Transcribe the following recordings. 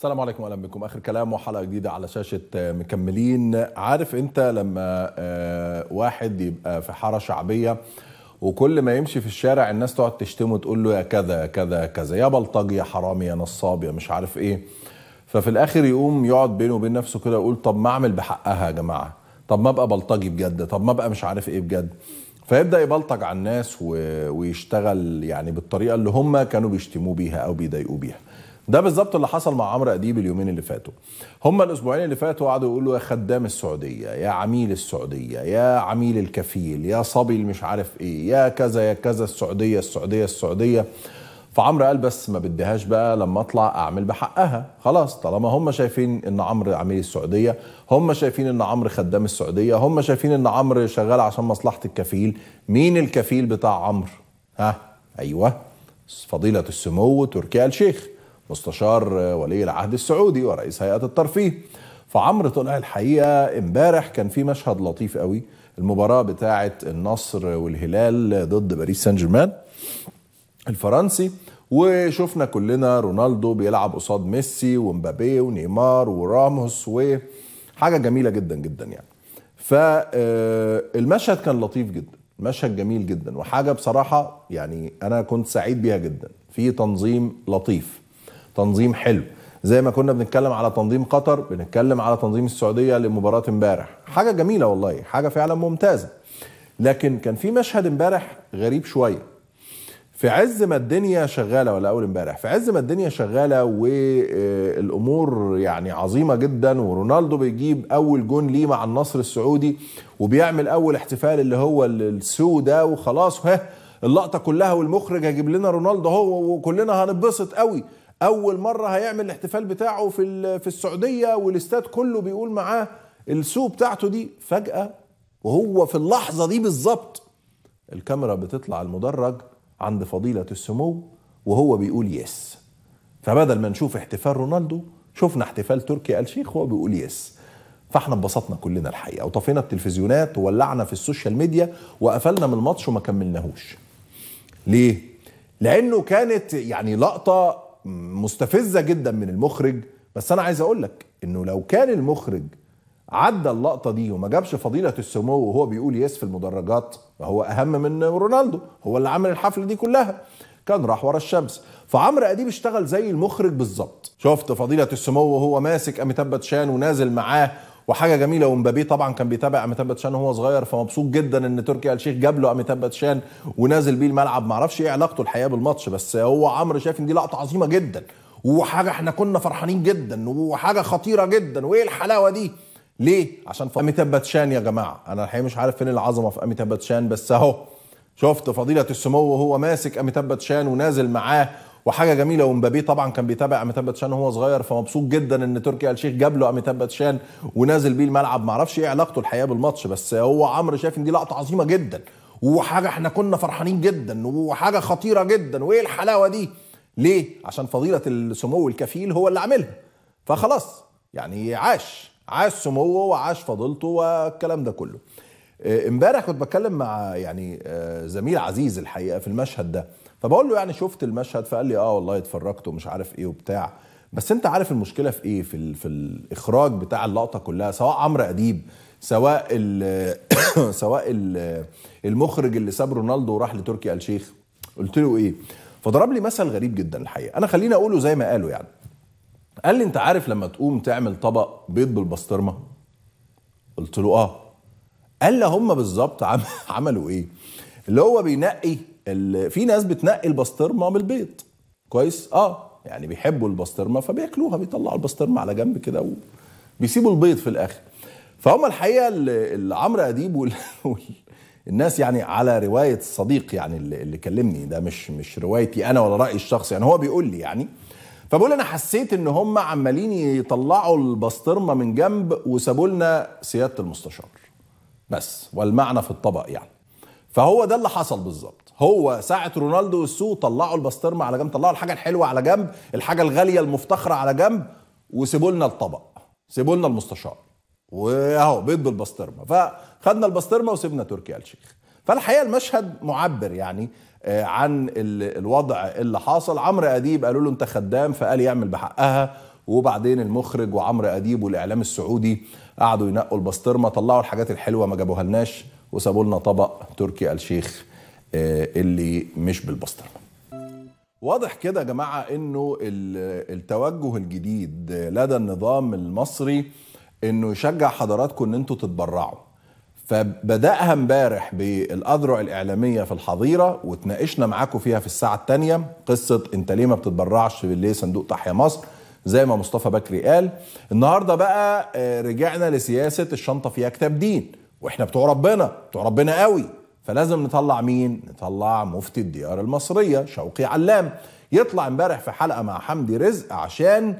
السلام عليكم واهلا بكم اخر كلام وحلقه جديده على شاشه مكملين عارف انت لما آه، واحد يبقى في حاره شعبيه وكل ما يمشي في الشارع الناس تقعد تشتمه تقول له يا كذا يا كذا يا كذا يا بلطجي يا حرامي يا نصاب يا مش عارف ايه ففي الاخر يقوم يقعد بينه وبين نفسه كده يقول طب ما اعمل بحقها يا جماعه طب ما ابقى بلطجي بجد طب ما ابقى مش عارف ايه بجد فيبدا يبلطج على الناس و... ويشتغل يعني بالطريقه اللي هم كانوا بيشتموه بيها او بيضايقوه بيها ده بالظبط اللي حصل مع عمرو اديب اليومين اللي فاتوا هم الاسبوعين اللي فاتوا قعدوا يقولوا يا خدام السعوديه يا عميل السعوديه يا عميل الكفيل يا صبي مش عارف ايه يا كذا يا كذا السعوديه السعوديه السعوديه فعمرو قال بس ما بديهاش بقى لما اطلع اعمل بحقها خلاص طالما هم شايفين ان عمرو عميل السعوديه هم شايفين ان عمرو خدام السعوديه هم شايفين ان عمرو شغال عشان مصلحه الكفيل مين الكفيل بتاع عمرو ها ايوه فضيله السمو تركي آل شيخ مستشار ولي العهد السعودي ورئيس هيئه الترفيه فعمرو طلع الحقيقه امبارح كان في مشهد لطيف قوي المباراه بتاعه النصر والهلال ضد باريس سان جيرمان الفرنسي وشفنا كلنا رونالدو بيلعب قصاد ميسي ومبابي ونيمار وراموس وحاجه جميله جدا جدا يعني فالمشهد كان لطيف جدا مشهد جميل جدا وحاجه بصراحه يعني انا كنت سعيد بيها جدا في تنظيم لطيف تنظيم حلو زي ما كنا بنتكلم على تنظيم قطر بنتكلم على تنظيم السعوديه لمباراه امبارح حاجه جميله والله حاجه فعلا ممتازه لكن كان في مشهد امبارح غريب شويه في عز ما الدنيا شغاله ولا اول امبارح في عز ما الدنيا شغاله والامور يعني عظيمه جدا ورونالدو بيجيب اول جون ليه مع النصر السعودي وبيعمل اول احتفال اللي هو السو ده وخلاص ها اللقطه كلها والمخرج هيجيب لنا رونالدو هو وكلنا هنتبسط قوي اول مره هيعمل الاحتفال بتاعه في في السعوديه والاستاد كله بيقول معاه السو بتاعته دي فجاه وهو في اللحظه دي بالظبط الكاميرا بتطلع المدرج عند فضيلة السمو وهو بيقول يس فبدل ما نشوف احتفال رونالدو شفنا احتفال تركي آل شيخ وهو بيقول يس فاحنا انبسطنا كلنا الحقيقه وطفينا التلفزيونات وولعنا في السوشيال ميديا وقفلنا من الماتش وما كملناهوش ليه لانه كانت يعني لقطه مستفزه جدا من المخرج بس انا عايز اقول لك انه لو كان المخرج عدى اللقطه دي وما جابش فضيله السمو وهو بيقول يس في المدرجات فهو اهم من رونالدو هو اللي عمل الحفله دي كلها كان راح ورا الشمس فعمرو اديب اشتغل زي المخرج بالظبط شفت فضيله السمو وهو ماسك اميتاب باتشان ونازل معاه وحاجه جميله ومبابي طبعا كان بيتابع اميتاب باتشان وهو صغير فمبسوط جدا ان تركي آل شيخ جاب له اميتاب باتشان ونازل بيه الملعب معرفش ايه علاقته الحقيقه بالماتش بس هو عمرو شايف ان دي لقطه عظيمه جدا وحاجه احنا كنا فرحانين جدا وحاجه خطيره جدا وايه الحلاوه دي ليه؟ عشان في اميتاب باتشان يا جماعه انا الحقيقه مش عارف فين العظمه في اميتاب باتشان بس اهو شفت فضيله السمو وهو ماسك اميتاب باتشان ونازل معاه وحاجه جميله ومبابي طبعا كان بيتابع اميتاب باتشان وهو صغير فمبسوط جدا ان تركي آل شيخ جاب له اميتاب باتشان ونازل بيه الملعب معرفش ايه علاقته الحقيقه بالماتش بس هو عمرو شايف ان دي لقطه عظيمه جدا وحاجه احنا كنا فرحانين جدا وحاجه خطيره جدا وايه الحلاوه دي ليه عشان فضيله السمو الكفيل هو اللي عاملها فخلاص يعني عاش عاش سموه وعاش فضيلته والكلام ده كله امبارح كنت بتكلم مع يعني زميل عزيز الحقيقه في المشهد ده فبقول له يعني شفت المشهد فقال لي اه والله اتفرجت ومش عارف ايه وبتاع بس انت عارف المشكله في ايه في ال في الاخراج بتاع اللقطه كلها سواء عمرو اديب سواء ال سواء ال المخرج اللي ساب رونالدو وراح لتركي آل شيخ قلت له ايه فضرب لي مثل غريب جدا الحقيقه انا خليني اقوله زي ما قالوا يعني قال لي انت عارف لما تقوم تعمل طبق بيض بالبسطرمه قلت له اه قال لي هم بالظبط عملوا ايه اللي هو بينقي في ناس بتنقي البسطرمه من البيض كويس اه يعني بيحبوا البسطرمه فبياكلوها بيطلعوا البسطرمه على جنب كده وبيسيبوا البيض في الاخر فهم الحقيقه اللي عمرو اديب وال... الناس يعني على روايه الصديق يعني اللي, اللي كلمني ده مش مش روايتي انا ولا رايي الشخصي يعني هو بيقول لي يعني فبقول انا حسيت ان هم عمالين يطلعوا البسطرمه من جنب وسابوا لنا سياده المستشار بس والمعنى في الطبق يعني فهو ده اللي حصل بالظبط هو ساعه رونالدو والسو طلعوا البسطرمه على جنب طلعوا الحاجه الحلوه على جنب الحاجه الغاليه المفتخره على جنب وسيبوا لنا الطبق سيبوا لنا المستشار واهو بيض بالبسطرمه فخدنا البسطرمه وسيبنا تركي آل شيخ فالحقيقه المشهد معبر يعني عن الوضع اللي حاصل عمرو اديب قالوا له انت خدام فقال يعمل بحقها وبعدين المخرج وعمرو اديب والاعلام السعودي قعدوا ينقوا البسطرمه طلعوا الحاجات الحلوه ما جابوها لناش وسابوا لنا طبق تركي آل شيخ آه، اللي مش بالبسطرمه واضح كده يا جماعه انه ال- التوجه الجديد لدى النظام المصري انه يشجع حضراتكم ان انتوا تتبرعوا فبداها امبارح بالاذرع الاعلاميه في الحظيره وتناقشنا معاكم فيها في الساعه الثانيه قصه انت ليه ما بتتبرعش بالليه صندوق تحيا مصر زي ما مصطفى بكري قال النهارده بقى آه، رجعنا لسياسه الشنطه فيها كتاب دين واحنا بتوع ربنا بتوع ربنا قوي فلازم نطلع مين نطلع مفتي الديار المصريه شوقي علام يطلع امبارح في حلقه مع حمدي رزق عشان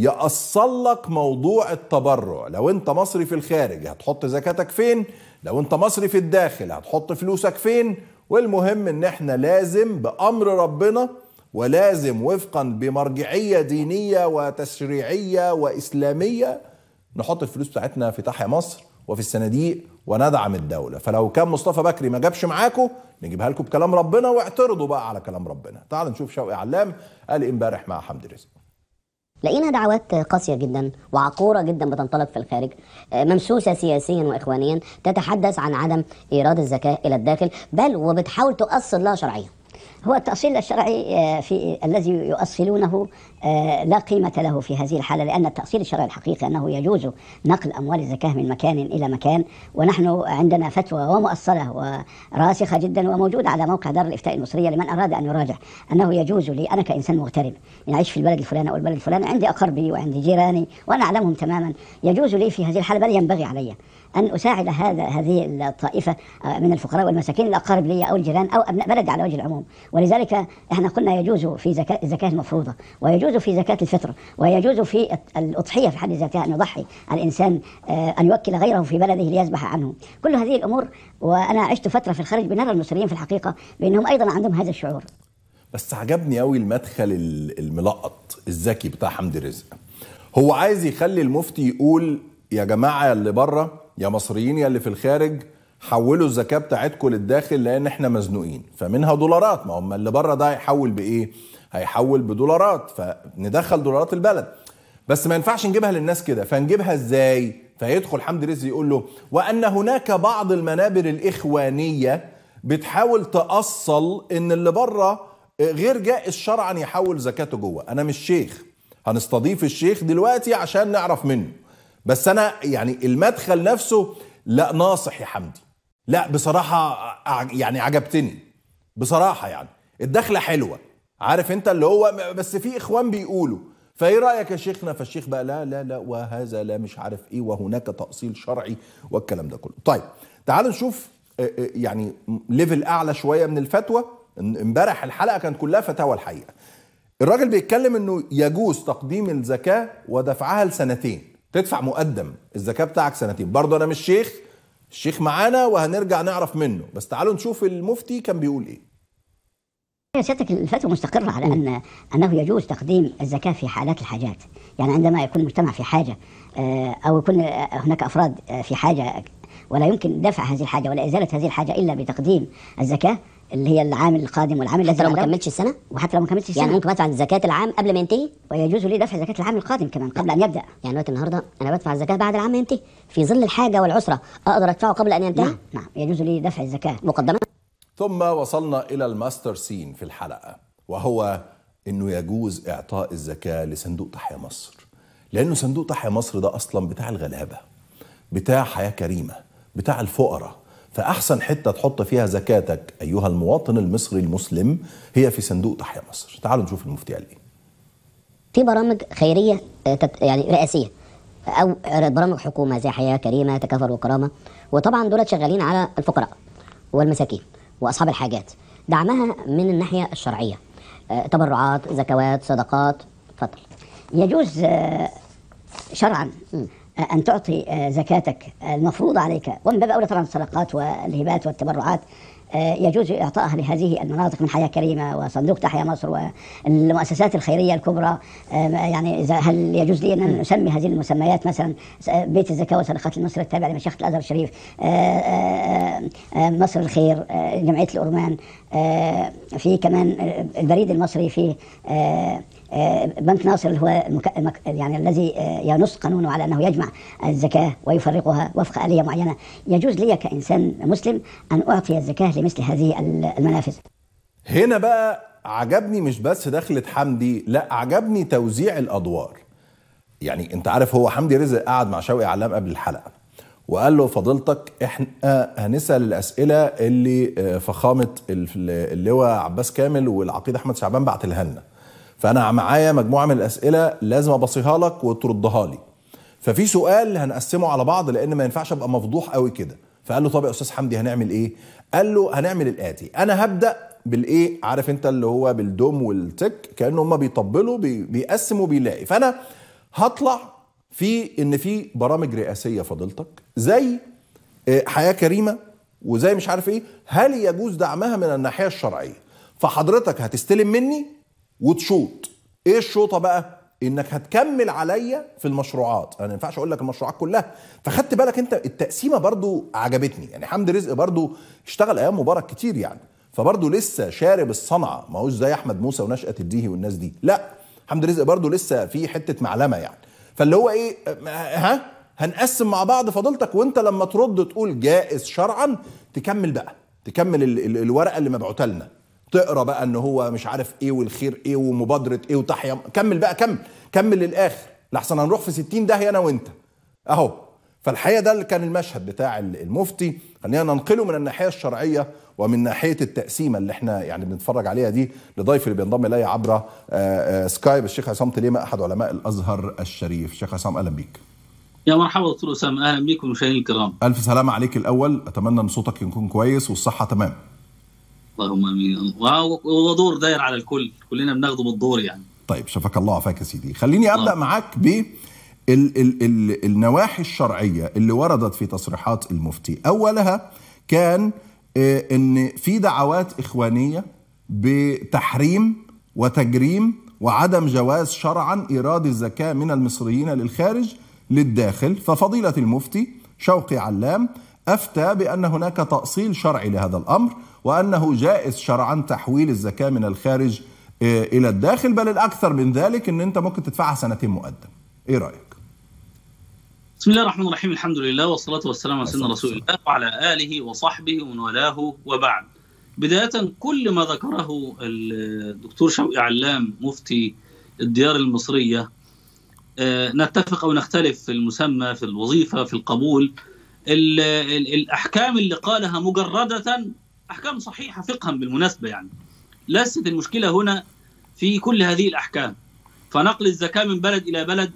يأصل لك موضوع التبرع لو انت مصري في الخارج هتحط زكاتك فين لو انت مصري في الداخل هتحط فلوسك فين والمهم ان احنا لازم بأمر ربنا ولازم وفقا بمرجعية دينية وتشريعية وإسلامية نحط الفلوس بتاعتنا في تحيا مصر وفي الصناديق وندعم الدولة فلو كان مصطفى بكري ما جابش معاكم نجيبها لكم بكلام ربنا واعترضوا بقى على كلام ربنا تعالوا نشوف شوقي علام قال إيه امبارح مع حمدي رزق لقينا دعوات قاسية جدا وعقورة جدا بتنطلق في الخارج آه، ممسوسة سياسيا وإخوانيا تتحدث عن عدم إيراد الزكاة إلى الداخل بل وبتحاول تؤصل لها شرعيا هو التأصيل الشرعي آه، في الذي يؤصلونه آه، لا قيمة له في هذه الحالة لأن التأصيل الشرعي الحقيقي أنه يجوز نقل أموال الزكاة من مكان إلى مكان ونحن عندنا فتوى ومؤصلة وراسخة جدا وموجودة على موقع دار الإفتاء المصرية لمن أراد أن يراجع أنه يجوز لي أنا كإنسان مغترب يعيش في البلد الفلاني أو البلد الفلاني عندي أقربي وعندي جيراني وأنا أعلمهم تماما يجوز لي في هذه الحالة بل ينبغي علي أن أساعد هذا هذه الطائفة آه، من الفقراء والمساكين الأقارب لي أو الجيران أو أبناء بلدي على وجه العموم ولذلك احنا قلنا يجوز في زكاة الزكاة المفروضة ويجوز في زكاة الفطر ويجوز في الأضحية في حد ذاتها أن يضحي الإنسان آه، أن يوكل غيره في بلده ليذبح عنه كل هذه الأمور وأنا عشت فترة في الخارج بنرى المصريين في الحقيقة بأنهم أيضا عندهم هذا الشعور بس عجبني قوي المدخل ال- الملقط الذكي بتاع حمدي رزق هو عايز يخلي المفتي يقول يا جماعه اللي بره يا مصريين يا اللي في الخارج حولوا الزكاه بتاعتكم للداخل لان احنا مزنوقين فمنها دولارات ما هم اللي بره ده هيحول بايه هيحول بدولارات فندخل دولارات البلد بس ما ينفعش نجيبها للناس كده فنجيبها ازاي فيدخل حمدي رزق يقول له وان هناك بعض المنابر الاخوانيه بتحاول تأصل ان اللي بره غير جائز شرعا يحول زكاته جوه انا مش شيخ هنستضيف الشيخ دلوقتي عشان نعرف منه بس انا يعني المدخل نفسه لا ناصح يا حمدي لا بصراحة ع- يعني عجبتني بصراحة يعني الدخلة حلوة عارف انت اللي هو بس في اخوان بيقولوا فايه رايك يا شيخنا فالشيخ بقى لا لا لا وهذا لا مش عارف ايه وهناك تاصيل شرعي والكلام ده كله طيب تعالوا نشوف آه، آه، يعني ليفل اعلى شويه من الفتوى إن- امبارح الحلقه كانت كلها فتاوى الحقيقه الراجل بيتكلم انه يجوز تقديم الزكاه ودفعها لسنتين تدفع مقدم الزكاه بتاعك سنتين برضه انا مش شيخ الشيخ معانا وهنرجع نعرف منه بس تعالوا نشوف المفتي كان بيقول ايه هي سيادتك الفتوى مستقرة على أن أنه يجوز تقديم الزكاة في حالات الحاجات يعني عندما يكون المجتمع في حاجة آه، أو يكون آه، هناك أفراد آه، في حاجة ولا يمكن دفع هذه الحاجة ولا إزالة هذه الحاجة إلا بتقديم الزكاة اللي هي العام القادم والعام الذي حتى لو ما بعده. كملتش السنة وحتى لو ما كملتش السنة يعني ممكن بدفع زكاة العام قبل ما ينتهي ويجوز لي دفع زكاة العام القادم كمان قبل أن يبدأ يعني دلوقتي النهارده انا بدفع الزكاة بعد العام ما ينتهي في ظل الحاجة والعسرة اقدر ادفعه قبل ان ينتهي نعم نعم يجوز لي دفع الزكاة مقدما ثم وصلنا الى الماستر سين في الحلقه وهو انه يجوز اعطاء الزكاه لصندوق تحيا مصر لانه صندوق تحيا مصر ده اصلا بتاع الغلابه بتاع حياه كريمه بتاع الفقراء فاحسن حته تحط فيها زكاتك ايها المواطن المصري المسلم هي في صندوق تحيا مصر تعالوا نشوف المفتي قال ايه في برامج خيرية آه، تت- يعني رئاسية او برامج حكومة زي حياة كريمة تكافل وكرامة وطبعا دول شغالين على الفقراء والمساكين واصحاب الحاجات دعمها من الناحية الشرعية آه، تبرعات زكوات صدقات اتفضل يجوز آه، شرعا آه، أن تعطي آه، زكاتك المفروضة عليك ومن باب أولى طبعا الصدقات والهبات والتبرعات آه، يجوز إعطائها لهذه المناطق من حياة كريمة وصندوق تحيا مصر والمؤسسات الخيرية الكبرى آه، يعني إذا- هل يجوز لي أن نسمي هذه المسميات مثلا س- بيت الزكاة وصدقات المصر التابع لمشيخة الأزهر الشريف آه، آه، آه، مصر الخير آه، جمعية الأورمان آه، في كمان آه، البريد المصري في آه، آه، بنك ناصر اللي هو المك... المك... يعني الذي آه، ينص قانونه على انه يجمع الزكاه ويفرقها وفق اليه معينه يجوز لي كانسان مسلم ان اعطي الزكاه لمثل هذه المنافذ هنا بقى عجبني مش بس دخلة حمدي لا عجبني توزيع الادوار يعني انت عارف هو حمدي رزق قعد مع شوقي علام قبل الحلقه وقال له فضيلتك احنا هنسال الاسئله اللي آه، فخامه اللواء عباس كامل والعقيد احمد شعبان بعتلها لنا فانا معايا مجموعه من الاسئله لازم ابصيها لك وتردها لي ففي سؤال هنقسمه على بعض لان ما ينفعش ابقى مفضوح قوي كده فقال له طب يا استاذ حمدي هنعمل ايه قال له هنعمل الاتي انا هبدا بالايه عارف انت اللي هو بالدوم والتك كانه هم بيطبلوا بي بيقسموا بيلاقي فانا هطلع في ان في برامج رئاسيه فضيلتك زي آه، حياه كريمه وزي مش عارف ايه هل يجوز دعمها من الناحيه الشرعيه فحضرتك هتستلم مني وتشوط ايه الشوطه بقى انك هتكمل عليا في المشروعات انا ما ينفعش اقول لك المشروعات كلها فخدت بالك انت التقسيمه برضو عجبتني يعني حمد رزق برضو اشتغل ايام مبارك كتير يعني فبرضه لسه شارب الصنعه ما هوش زي احمد موسى ونشأة الديهي والناس دي لا حمد رزق برضه لسه في حته معلمه يعني فاللي هو ايه ها هنقسم مع بعض فضيلتك وانت لما ترد تقول جائز شرعا تكمل بقى تكمل ال ال الورقه اللي مبعوته لنا تقرا بقى ان هو مش عارف ايه والخير ايه ومبادره ايه وتحيا كمل بقى كمل كمل للاخر لحسن هنروح في 60 داهيه انا وانت اهو فالحقيقه ده اللي كان المشهد بتاع المفتي خلينا ننقله من الناحيه الشرعيه ومن ناحيه التقسيمه اللي احنا يعني بنتفرج عليها دي لضيف اللي بينضم الي عبر آه، آه، سكايب الشيخ عصام تليمه احد علماء الازهر الشريف الشيخ عصام اهلا بيك يا مرحبا دكتور اسامه اهلا بكم مشاهدينا الكرام الف سلامه عليك الاول اتمنى ان صوتك يكون كويس والصحه تمام اللهم امين ودور داير على الكل كلنا بناخده بالدور يعني طيب شفاك الله وعافاك يا سيدي خليني ابدا آه. معاك ب ال ال ال النواحي الشرعيه اللي وردت في تصريحات المفتي اولها كان آه، ان في دعوات اخوانيه بتحريم وتجريم وعدم جواز شرعا ايراد الزكاه من المصريين للخارج للداخل ففضيله المفتي شوقي علام افتى بان هناك تاصيل شرعي لهذا الامر وانه جائز شرعا تحويل الزكاه من الخارج آه، الى الداخل بل الاكثر من ذلك ان انت ممكن تدفعها سنتين مقدم ايه رايك بسم الله الرحمن الرحيم الحمد لله والصلاة والسلام على سيدنا رسول الله وعلى آله وصحبه ومن والاه وبعد بداية كل ما ذكره الدكتور شوقي علام مفتي الديار المصرية آه، نتفق أو نختلف في المسمى في الوظيفة في القبول ال ال الأحكام اللي قالها مجردة أحكام صحيحة فقها بالمناسبة يعني ليست المشكلة هنا في كل هذه الأحكام فنقل الزكاة من بلد إلى بلد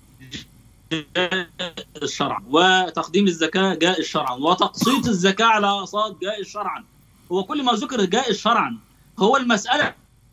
جائز شرعا وتقديم الزكاة جائز شرعا وتقسيط الزكاة على أقساط جائز شرعا هو كل ما ذكر جائز شرعا هو المسألة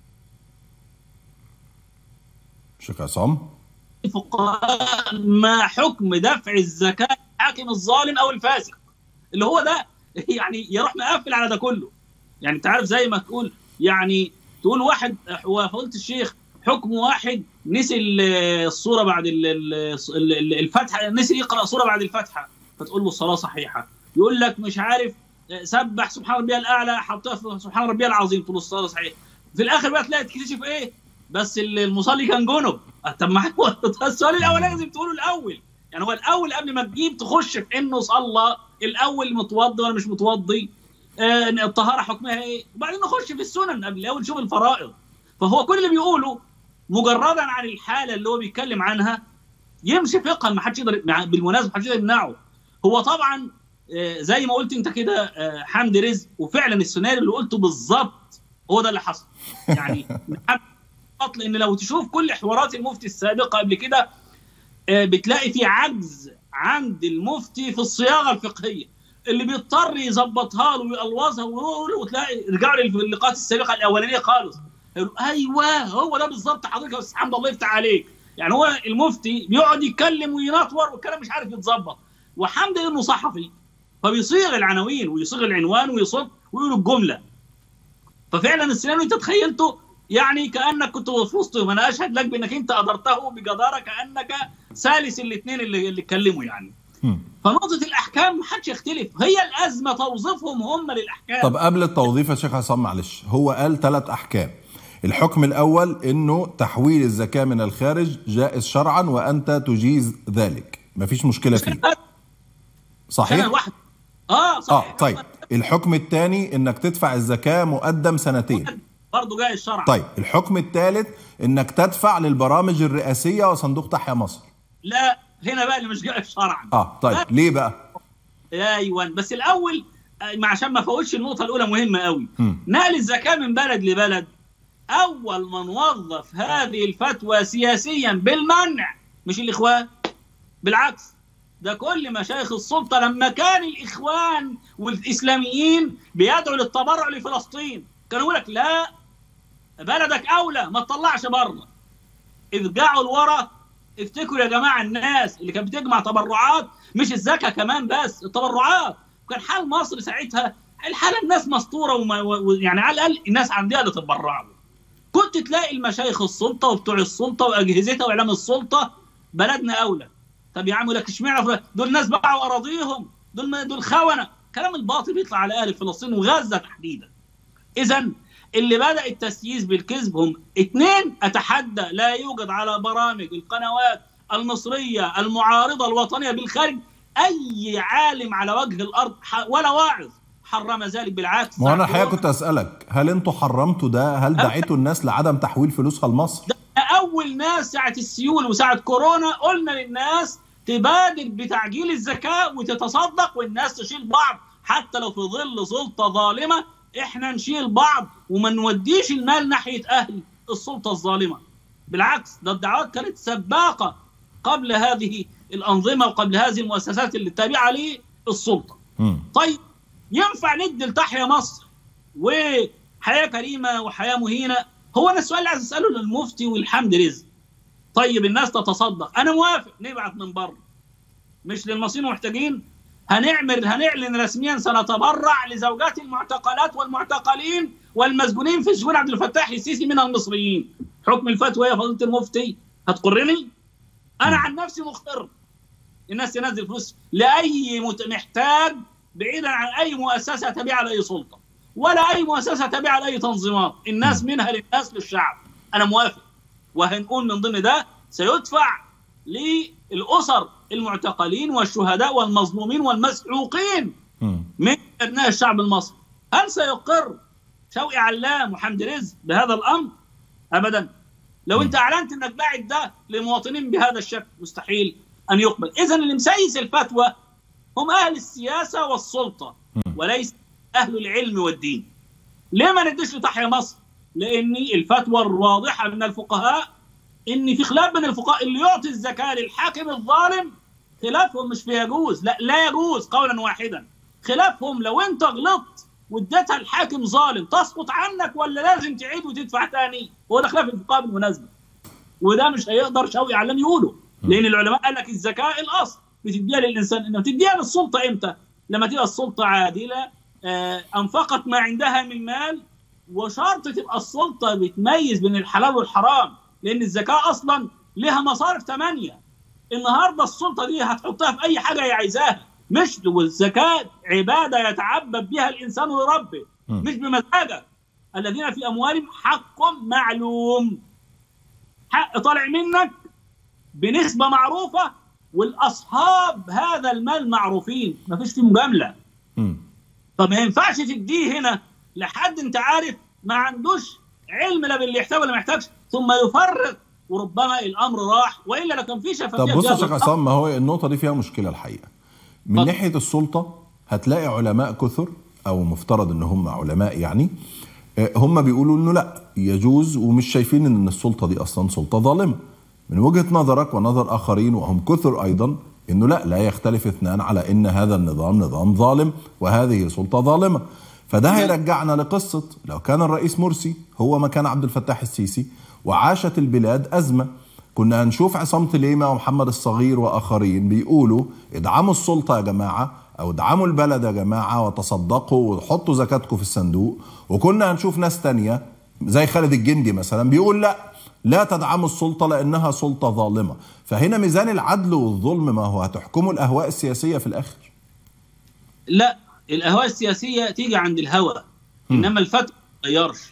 شيخ عصام الفقهاء ما حكم دفع الزكاة الحاكم الظالم أو الفاسق اللي هو ده يعني يروح مقفل على ده كله يعني انت عارف زي ما تقول يعني تقول واحد وفضيله الشيخ حكم واحد نسي الصوره بعد الفتحه نسي يقرا صوره بعد الفتحه فتقول له الصلاه صحيحه يقول لك مش عارف سبح سبحان ربي الاعلى حطها سبحان ربي العظيم تقول الصلاه صحيحه في الاخر بقى تلاقي تكتشف ايه بس المصلي كان جنب طب ما هو السؤال الاولاني لازم تقوله الاول يعني هو الاول قبل ما تجيب تخش في انه صلى الاول متوضي ولا مش متوضي آه الطهاره حكمها ايه وبعدين نخش في السنن قبل الاول نشوف الفرائض فهو كل اللي بيقوله مجردا عن الحاله اللي هو بيتكلم عنها يمشي فقها ما حدش يقدر بالمناسبه ما حدش يقدر يمنعه هو طبعا آه، زي ما قلت انت كده آه، حمد رزق وفعلا السيناريو اللي قلته بالظبط هو ده اللي حصل يعني لان لو تشوف كل حوارات المفتي السابقه قبل كده آه، بتلاقي في عجز عند المفتي في الصياغه الفقهيه اللي بيضطر يظبطها له ويقلوظها وتلاقي رجعوا للقاءات السابقه الاولانيه خالص ايوه هو ده بالظبط حضرتك يا استاذ حمد الله يفتح عليك يعني هو المفتي بيقعد يتكلم وينطور والكلام مش عارف يتظبط وحمد انه صحفي فبيصيغ العناوين ويصيغ العنوان ويصب ويقول الجمله ففعلا السيناريو انت تخيلته يعني كانك كنت في وسطهم انا اشهد لك بانك انت ادرته بجداره كانك ثالث الاثنين اللي اللي اتكلموا يعني فنقطه الاحكام ما حدش يختلف هي الازمه توظيفهم هم للاحكام طب قبل التوظيف يا شيخ عصام معلش هو قال ثلاث احكام الحكم الاول انه تحويل الزكاه من الخارج جائز شرعا وانت تجيز ذلك مفيش مشكله فيه سنه صحيح واحده اه صحيح اه طيب الحكم الثاني انك تدفع الزكاه مقدم سنتين برضه جاي الشرع طيب الحكم الثالث انك تدفع للبرامج الرئاسيه وصندوق تحيا مصر لا هنا بقى اللي مش جاي شرعا اه طيب ليه بقى ايوه بس الاول آه، ما عشان ما فوتش النقطه الاولى مهمه قوي مم. نقل الزكاه من بلد لبلد اول من وظف هذه الفتوى سياسيا بالمنع مش الاخوان بالعكس ده كل مشايخ السلطه لما كان الاخوان والاسلاميين بيدعوا للتبرع لفلسطين كانوا يقول لك لا بلدك اولى ما تطلعش بره ارجعوا لورا افتكروا يا جماعه الناس اللي كانت بتجمع تبرعات مش الزكاه كمان بس التبرعات وكان حال مصر ساعتها الحاله الناس مستوره وما و- يعني على الاقل الناس عندها اللي تتبرع له كنت تلاقي المشايخ السلطه وبتوع السلطه واجهزتها واعلام السلطه بلدنا اولى طب يا عم لك اشمعنى فل- دول ناس باعوا اراضيهم دول ما- دول خونه كلام الباطل بيطلع على اهل فلسطين وغزه تحديدا اذا اللي بدا التسييس بالكذب هم اثنين اتحدى لا يوجد على برامج القنوات المصريه المعارضه الوطنيه بالخارج اي عالم على وجه الارض ح- ولا واعظ حرم ذلك بالعكس ما هو انا الحقيقه كنت اسالك هل انتوا حرمتوا ده هل دعيتوا الناس لعدم تحويل فلوسها لمصر اول ناس ساعه السيول وساعه كورونا قلنا للناس تبادر بتعجيل الزكاه وتتصدق والناس تشيل بعض حتى لو في ظل سلطه ظالمه احنا نشيل بعض وما نوديش المال ناحيه اهل السلطه الظالمه بالعكس ده الدعوات كانت سباقه قبل هذه الانظمه وقبل هذه المؤسسات اللي تابعه للسلطه مم. طيب ينفع ندي لتحيا مصر وحياه كريمه وحياه مهينه هو انا السؤال اللي عايز اساله للمفتي والحمد رزق طيب الناس تتصدق انا موافق نبعت من بره مش للمصريين المحتاجين هنعمل هنعلن رسميا سنتبرع لزوجات المعتقلات والمعتقلين والمسجونين في سجون عبد الفتاح السيسي من المصريين حكم الفتوى يا فضيله المفتي هتقرني انا عن نفسي مقر الناس تنزل فلوس لاي مت- محتاج بعيدا عن اي مؤسسه تابعه لاي سلطه ولا اي مؤسسه تابعه لاي تنظيمات الناس منها للناس للشعب انا موافق وهنقول من ضمن ده سيدفع للاسر المعتقلين والشهداء والمظلومين والمسحوقين مم. من ابناء الشعب المصري هل سيقر شوقي علام وحمد رزق بهذا الامر ابدا لو انت اعلنت انك باعت ده لمواطنين بهذا الشكل مستحيل ان يقبل اذا اللي مسيس الفتوى هم اهل السياسه والسلطه وليس اهل العلم والدين ليه ما نديش لتحيا مصر لان الفتوى الواضحه من الفقهاء ان في خلاف بين الفقهاء اللي يعطي الزكاه للحاكم الظالم خلافهم مش في يجوز لا لا يجوز قولا واحدا خلافهم لو انت غلطت واديتها لحاكم ظالم تسقط عنك ولا لازم تعيد وتدفع تاني هو ده خلاف الفقهاء بالمناسبه وده مش هيقدر شوقي علام يقوله لان العلماء قال لك الزكاه الاصل بتديها للانسان انما تديها للسلطه امتى؟ لما تبقى السلطه عادله آه، انفقت ما عندها من مال وشرط تبقى السلطه بتميز بين الحلال والحرام لان الزكاه اصلا لها مصارف ثمانيه النهارده السلطه دي هتحطها في اي حاجه هي عايزاها مش والزكاه عباده يتعبد بها الانسان لربه مم. مش بمزاجك الذين في اموالهم حق معلوم حق طالع منك بنسبه معروفه والاصحاب هذا المال معروفين ما فيش فيه مجامله مم. فما ينفعش تديه هنا لحد انت عارف ما عندوش علم لا باللي يحتاج ولا ما يحتاجش ثم يفرق وربما الامر راح والا لو كان في شفافيه طب بص في يا هذا شيخ الأمر، عصام ما هو النقطة دي فيها مشكلة الحقيقة. من اتفضل. ناحية السلطة هتلاقي علماء كثر أو مفترض إن هم علماء يعني آه، هم بيقولوا إنه لا يجوز ومش شايفين إن السلطة دي أصلا سلطة ظالمة. من وجهة نظرك ونظر آخرين وهم كثر أيضا إنه لا لا يختلف اثنان على إن هذا النظام نظام ظالم وهذه سلطة ظالمة. فده هيرجعنا لقصة لو كان الرئيس مرسي هو مكان عبد الفتاح السيسي وعاشت البلاد أزمة كنا هنشوف عصام تليمة ومحمد الصغير وآخرين بيقولوا ادعموا السلطة يا جماعة أو ادعموا البلد يا جماعة وتصدقوا وحطوا زكاتكم في الصندوق وكنا هنشوف ناس تانية زي خالد الجندي مثلا بيقول لا لا تدعموا السلطة لأنها سلطة ظالمة فهنا ميزان العدل والظلم ما هو هتحكمه الأهواء السياسية في الآخر لا الاهواء السياسيه تيجي عند الهوى انما الفتوى ما تغيرش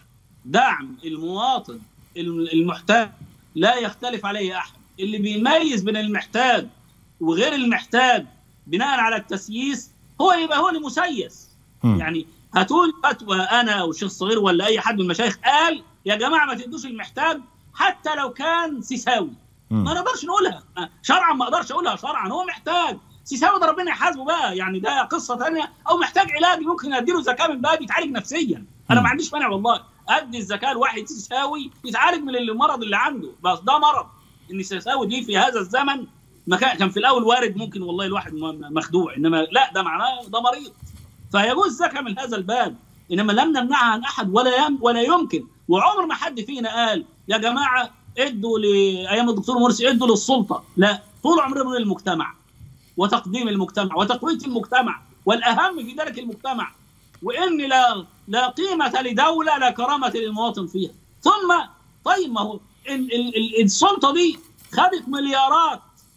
دعم المواطن المحتاج لا يختلف عليه احد اللي بيميز بين المحتاج وغير المحتاج بناء على التسييس هو يبقى هو اللي مسيس مم. يعني هتقول فتوى انا او الشيخ صغير ولا اي حد من المشايخ قال يا جماعه ما تدوش المحتاج حتى لو كان سيساوي مم. ما نقدرش نقولها شرعا ما اقدرش اقولها شرعا هو محتاج سيساوي ده ربنا يحاسبه بقى يعني ده قصه ثانيه او محتاج علاج ممكن اديله زكاه من باب يتعالج نفسيا انا مم. ما عنديش مانع والله ادي الزكاه لواحد سيساوي يتعالج من المرض اللي عنده بس ده مرض ان سيساوي دي في هذا الزمن ما كان كان في الاول وارد ممكن والله الواحد م- مخدوع انما لا ده معناه ده مريض فيجوز الزكاه من هذا الباب انما لم نمنعها عن احد ولا يم ولا يمكن وعمر ما حد فينا قال يا جماعه ادوا لايام الدكتور مرسي ادوا للسلطه لا طول عمرنا بنقول المجتمع وتقديم المجتمع وتقويه المجتمع والاهم في ذلك المجتمع وان لا لا قيمه لدوله لا كرامه للمواطن فيها ثم طيب ما هو ال- ال- ال- السلطه دي خدت مليارات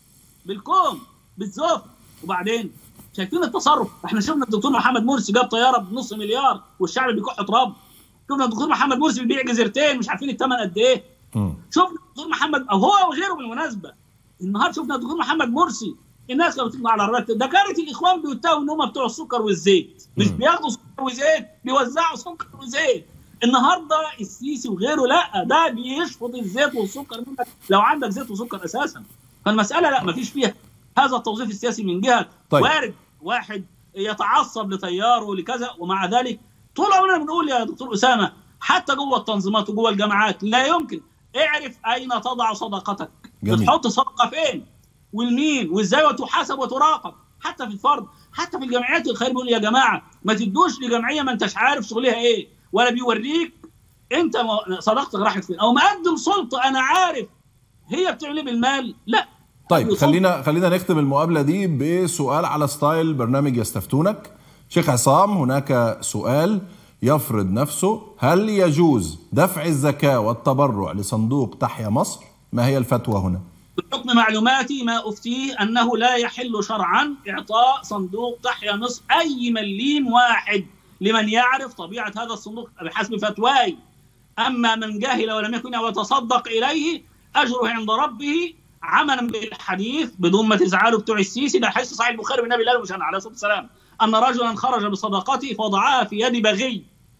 بالكوم بالزوف وبعدين شايفين التصرف احنا شفنا الدكتور محمد مرسي جاب طياره بنص مليار والشعب بيكح تراب شفنا الدكتور محمد مرسي بيبيع جزيرتين مش عارفين الثمن قد ايه مم. شفنا الدكتور محمد او هو وغيره بالمناسبه النهارده شفنا الدكتور محمد مرسي الناس كانت بتطلع على الراتب ده كانت الاخوان بيتهموا ان هم بتوع السكر والزيت مش مم. بياخدوا سكر وزيت بيوزعوا سكر وزيت النهارده السيسي وغيره لا ده بيشفط الزيت والسكر منك لو عندك زيت وسكر اساسا فالمساله لا ما فيش فيها هذا التوظيف السياسي من جهه طيب. وارد واحد يتعصب لتياره لكذا ومع ذلك طول عمرنا بنقول يا دكتور اسامه حتى جوه التنظيمات وجوه الجامعات لا يمكن اعرف اين تضع صدقتك جميل. بتحط صدقه فين والمين وازاي وتحاسب وتراقب حتى في الفرد حتى في الجمعيات الخير بيقول يا جماعه ما تدوش لجمعيه ما انتش عارف شغلها ايه ولا بيوريك انت م- صدقتك راحت فين او مقدم سلطه انا عارف هي بتعمل ايه بالمال لا طيب يصب- خلينا خلينا نختم المقابله دي بسؤال على ستايل برنامج يستفتونك شيخ عصام هناك سؤال يفرض نفسه هل يجوز دفع الزكاه والتبرع لصندوق تحيا مصر ما هي الفتوى هنا بحكم معلوماتي ما افتيه انه لا يحل شرعا اعطاء صندوق تحيا مصر اي مليم واحد لمن يعرف طبيعه هذا الصندوق بحسب فتواي اما من جهل ولم يكن او يتصدق اليه اجره عند ربه عملا بالحديث بدون ما تزعلوا بتوع السيسي ده حديث صحيح البخاري بالنبي الله مش عليه الصلاه والسلام ان رجلا خرج بصدقته فوضعها في يد بغي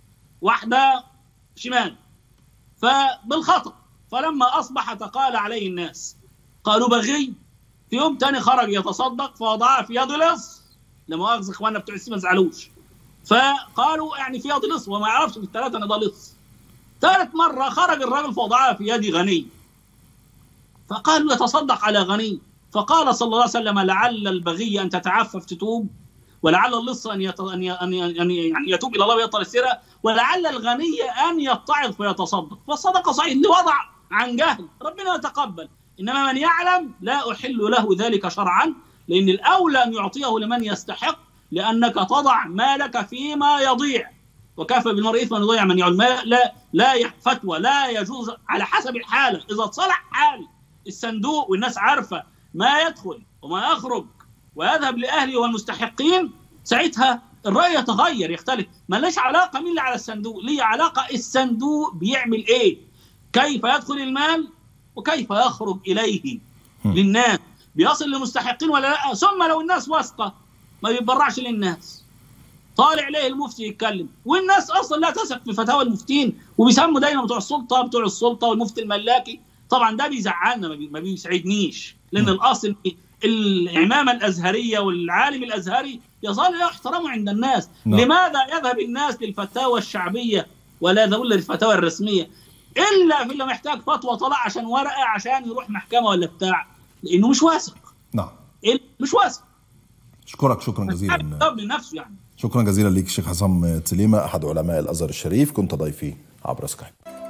واحده شمال فبالخطا فلما اصبح تقال عليه الناس قالوا بغي في يوم تاني خرج يتصدق فوضعها في يد لص لا مؤاخذه اخواننا بتوع السيما ما زعلوش فقالوا يعني في يد لص وما يعرفش في الثلاثه ان ده لص ثالث مره خرج الرجل فوضعها في يد غني فقالوا يتصدق على غني فقال صلى الله عليه وسلم لعل البغي ان تتعفف تتوب ولعل اللص ان يت... ان ي... ان ي... أن ي- يعني يتوب الى الله ويبطل السرقه ولعل الغني ان يتعظ فيتصدق فالصدقه صحيح اللي وضع عن جهل ربنا يتقبل انما من يعلم لا احل له ذلك شرعا لان الاولى ان يعطيه لمن يستحق لانك تضع مالك فيما يضيع وكفى بالمرء اثما أن يضيع من يعلم ما لا لا يح- فتوى لا يجوز على حسب الحاله اذا صلح حال الصندوق والناس عارفه ما يدخل وما يخرج ويذهب لاهله والمستحقين ساعتها الراي يتغير يختلف ملهاش علاقه مين اللي على الصندوق ليه علاقه الصندوق بيعمل ايه كيف يدخل المال وكيف يخرج اليه للناس بيصل للمستحقين ولا لا ثم لو الناس واثقه ما بيتبرعش للناس طالع ليه المفتي يتكلم والناس اصلا لا تثق في فتاوى المفتين وبيسموا دايما بتوع السلطه بتوع السلطه والمفتي الملاكي طبعا ده بيزعلنا ما بي- ما بيسعدنيش لان الاصل إن العمامه الازهريه والعالم الازهري يظل له احترامه عند الناس نعم. لماذا يذهب الناس للفتاوى الشعبيه ولا نقول للفتاوى الرسميه الا في اللي محتاج فتوى طلع عشان ورقه عشان يروح محكمه ولا بتاع لانه مش واثق نعم إيه؟ مش واثق اشكرك شكرا جزيلا طب لنفسه يعني شكرا جزيلا ليك شيخ حسام تسليمة أحد علماء الأزهر الشريف كنت ضيفي عبر سكايب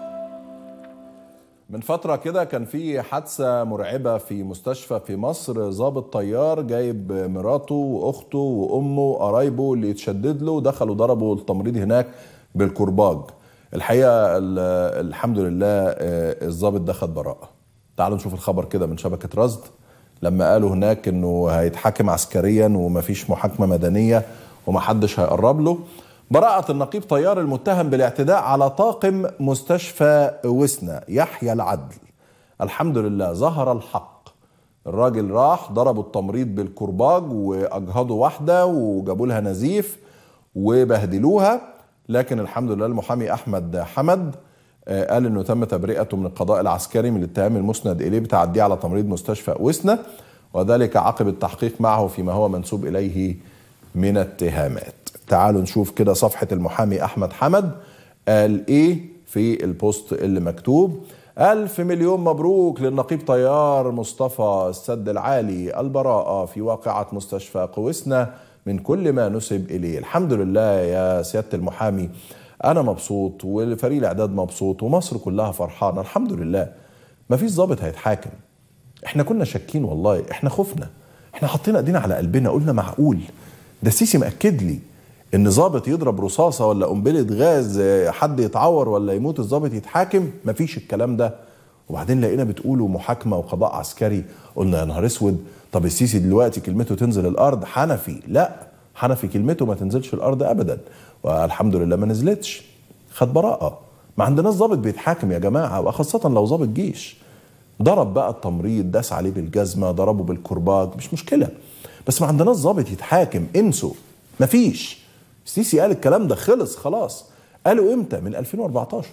من فترة كده كان في حادثة مرعبة في مستشفى في مصر ضابط طيار جايب مراته وأخته وأمه وقرايبه اللي يتشدد له دخلوا ضربوا التمريض هناك بالكرباج الحقيقة ال- الحمد لله آه، الضابط ده خد براءة تعالوا نشوف الخبر كده من شبكة رصد لما قالوا هناك انه هيتحاكم عسكريا ومفيش محاكمة مدنية ومحدش هيقرب له براءة النقيب طيار المتهم بالاعتداء على طاقم مستشفى وسنا يحيى العدل الحمد لله ظهر الحق الراجل راح ضربوا التمريض بالكرباج واجهضوا واحده وجابوا لها نزيف وبهدلوها لكن الحمد لله المحامي احمد حمد آه، قال انه تم تبرئته من القضاء العسكري من الاتهام المسند اليه بتعديه على تمريض مستشفى وسنا وذلك عقب التحقيق معه فيما هو منسوب اليه من اتهامات تعالوا نشوف كده صفحه المحامي احمد حمد قال ايه في البوست اللي مكتوب ألف مليون مبروك للنقيب طيار مصطفى السد العالي البراءة في واقعة مستشفى قوسنا من كل ما نسب إليه الحمد لله يا سيادة المحامي أنا مبسوط وفريق الإعداد مبسوط ومصر كلها فرحانة الحمد لله مفيش ضابط هيتحاكم احنا كنا شاكين والله احنا خفنا احنا حطينا ايدينا على قلبنا قلنا معقول ده السيسي مأكد لي ان ظابط يضرب رصاصه ولا قنبله غاز آه، حد يتعور ولا يموت الظابط يتحاكم مفيش الكلام ده وبعدين لقينا بتقولوا محاكمه وقضاء عسكري قلنا يا نهار اسود طب السيسي دلوقتي كلمته تنزل الارض حنفي لا حنفي كلمته ما تنزلش الارض ابدا والحمد لله ما نزلتش خد براءه ما عندناش ظابط بيتحاكم يا جماعه وخاصه لو ظابط جيش ضرب بقى التمريض داس عليه بالجزمه ضربه بالكرباج مش مشكله بس ما عندناش ظابط يتحاكم انسوا مفيش السيسي قال الكلام ده خلص خلاص قالوا امتى من 2014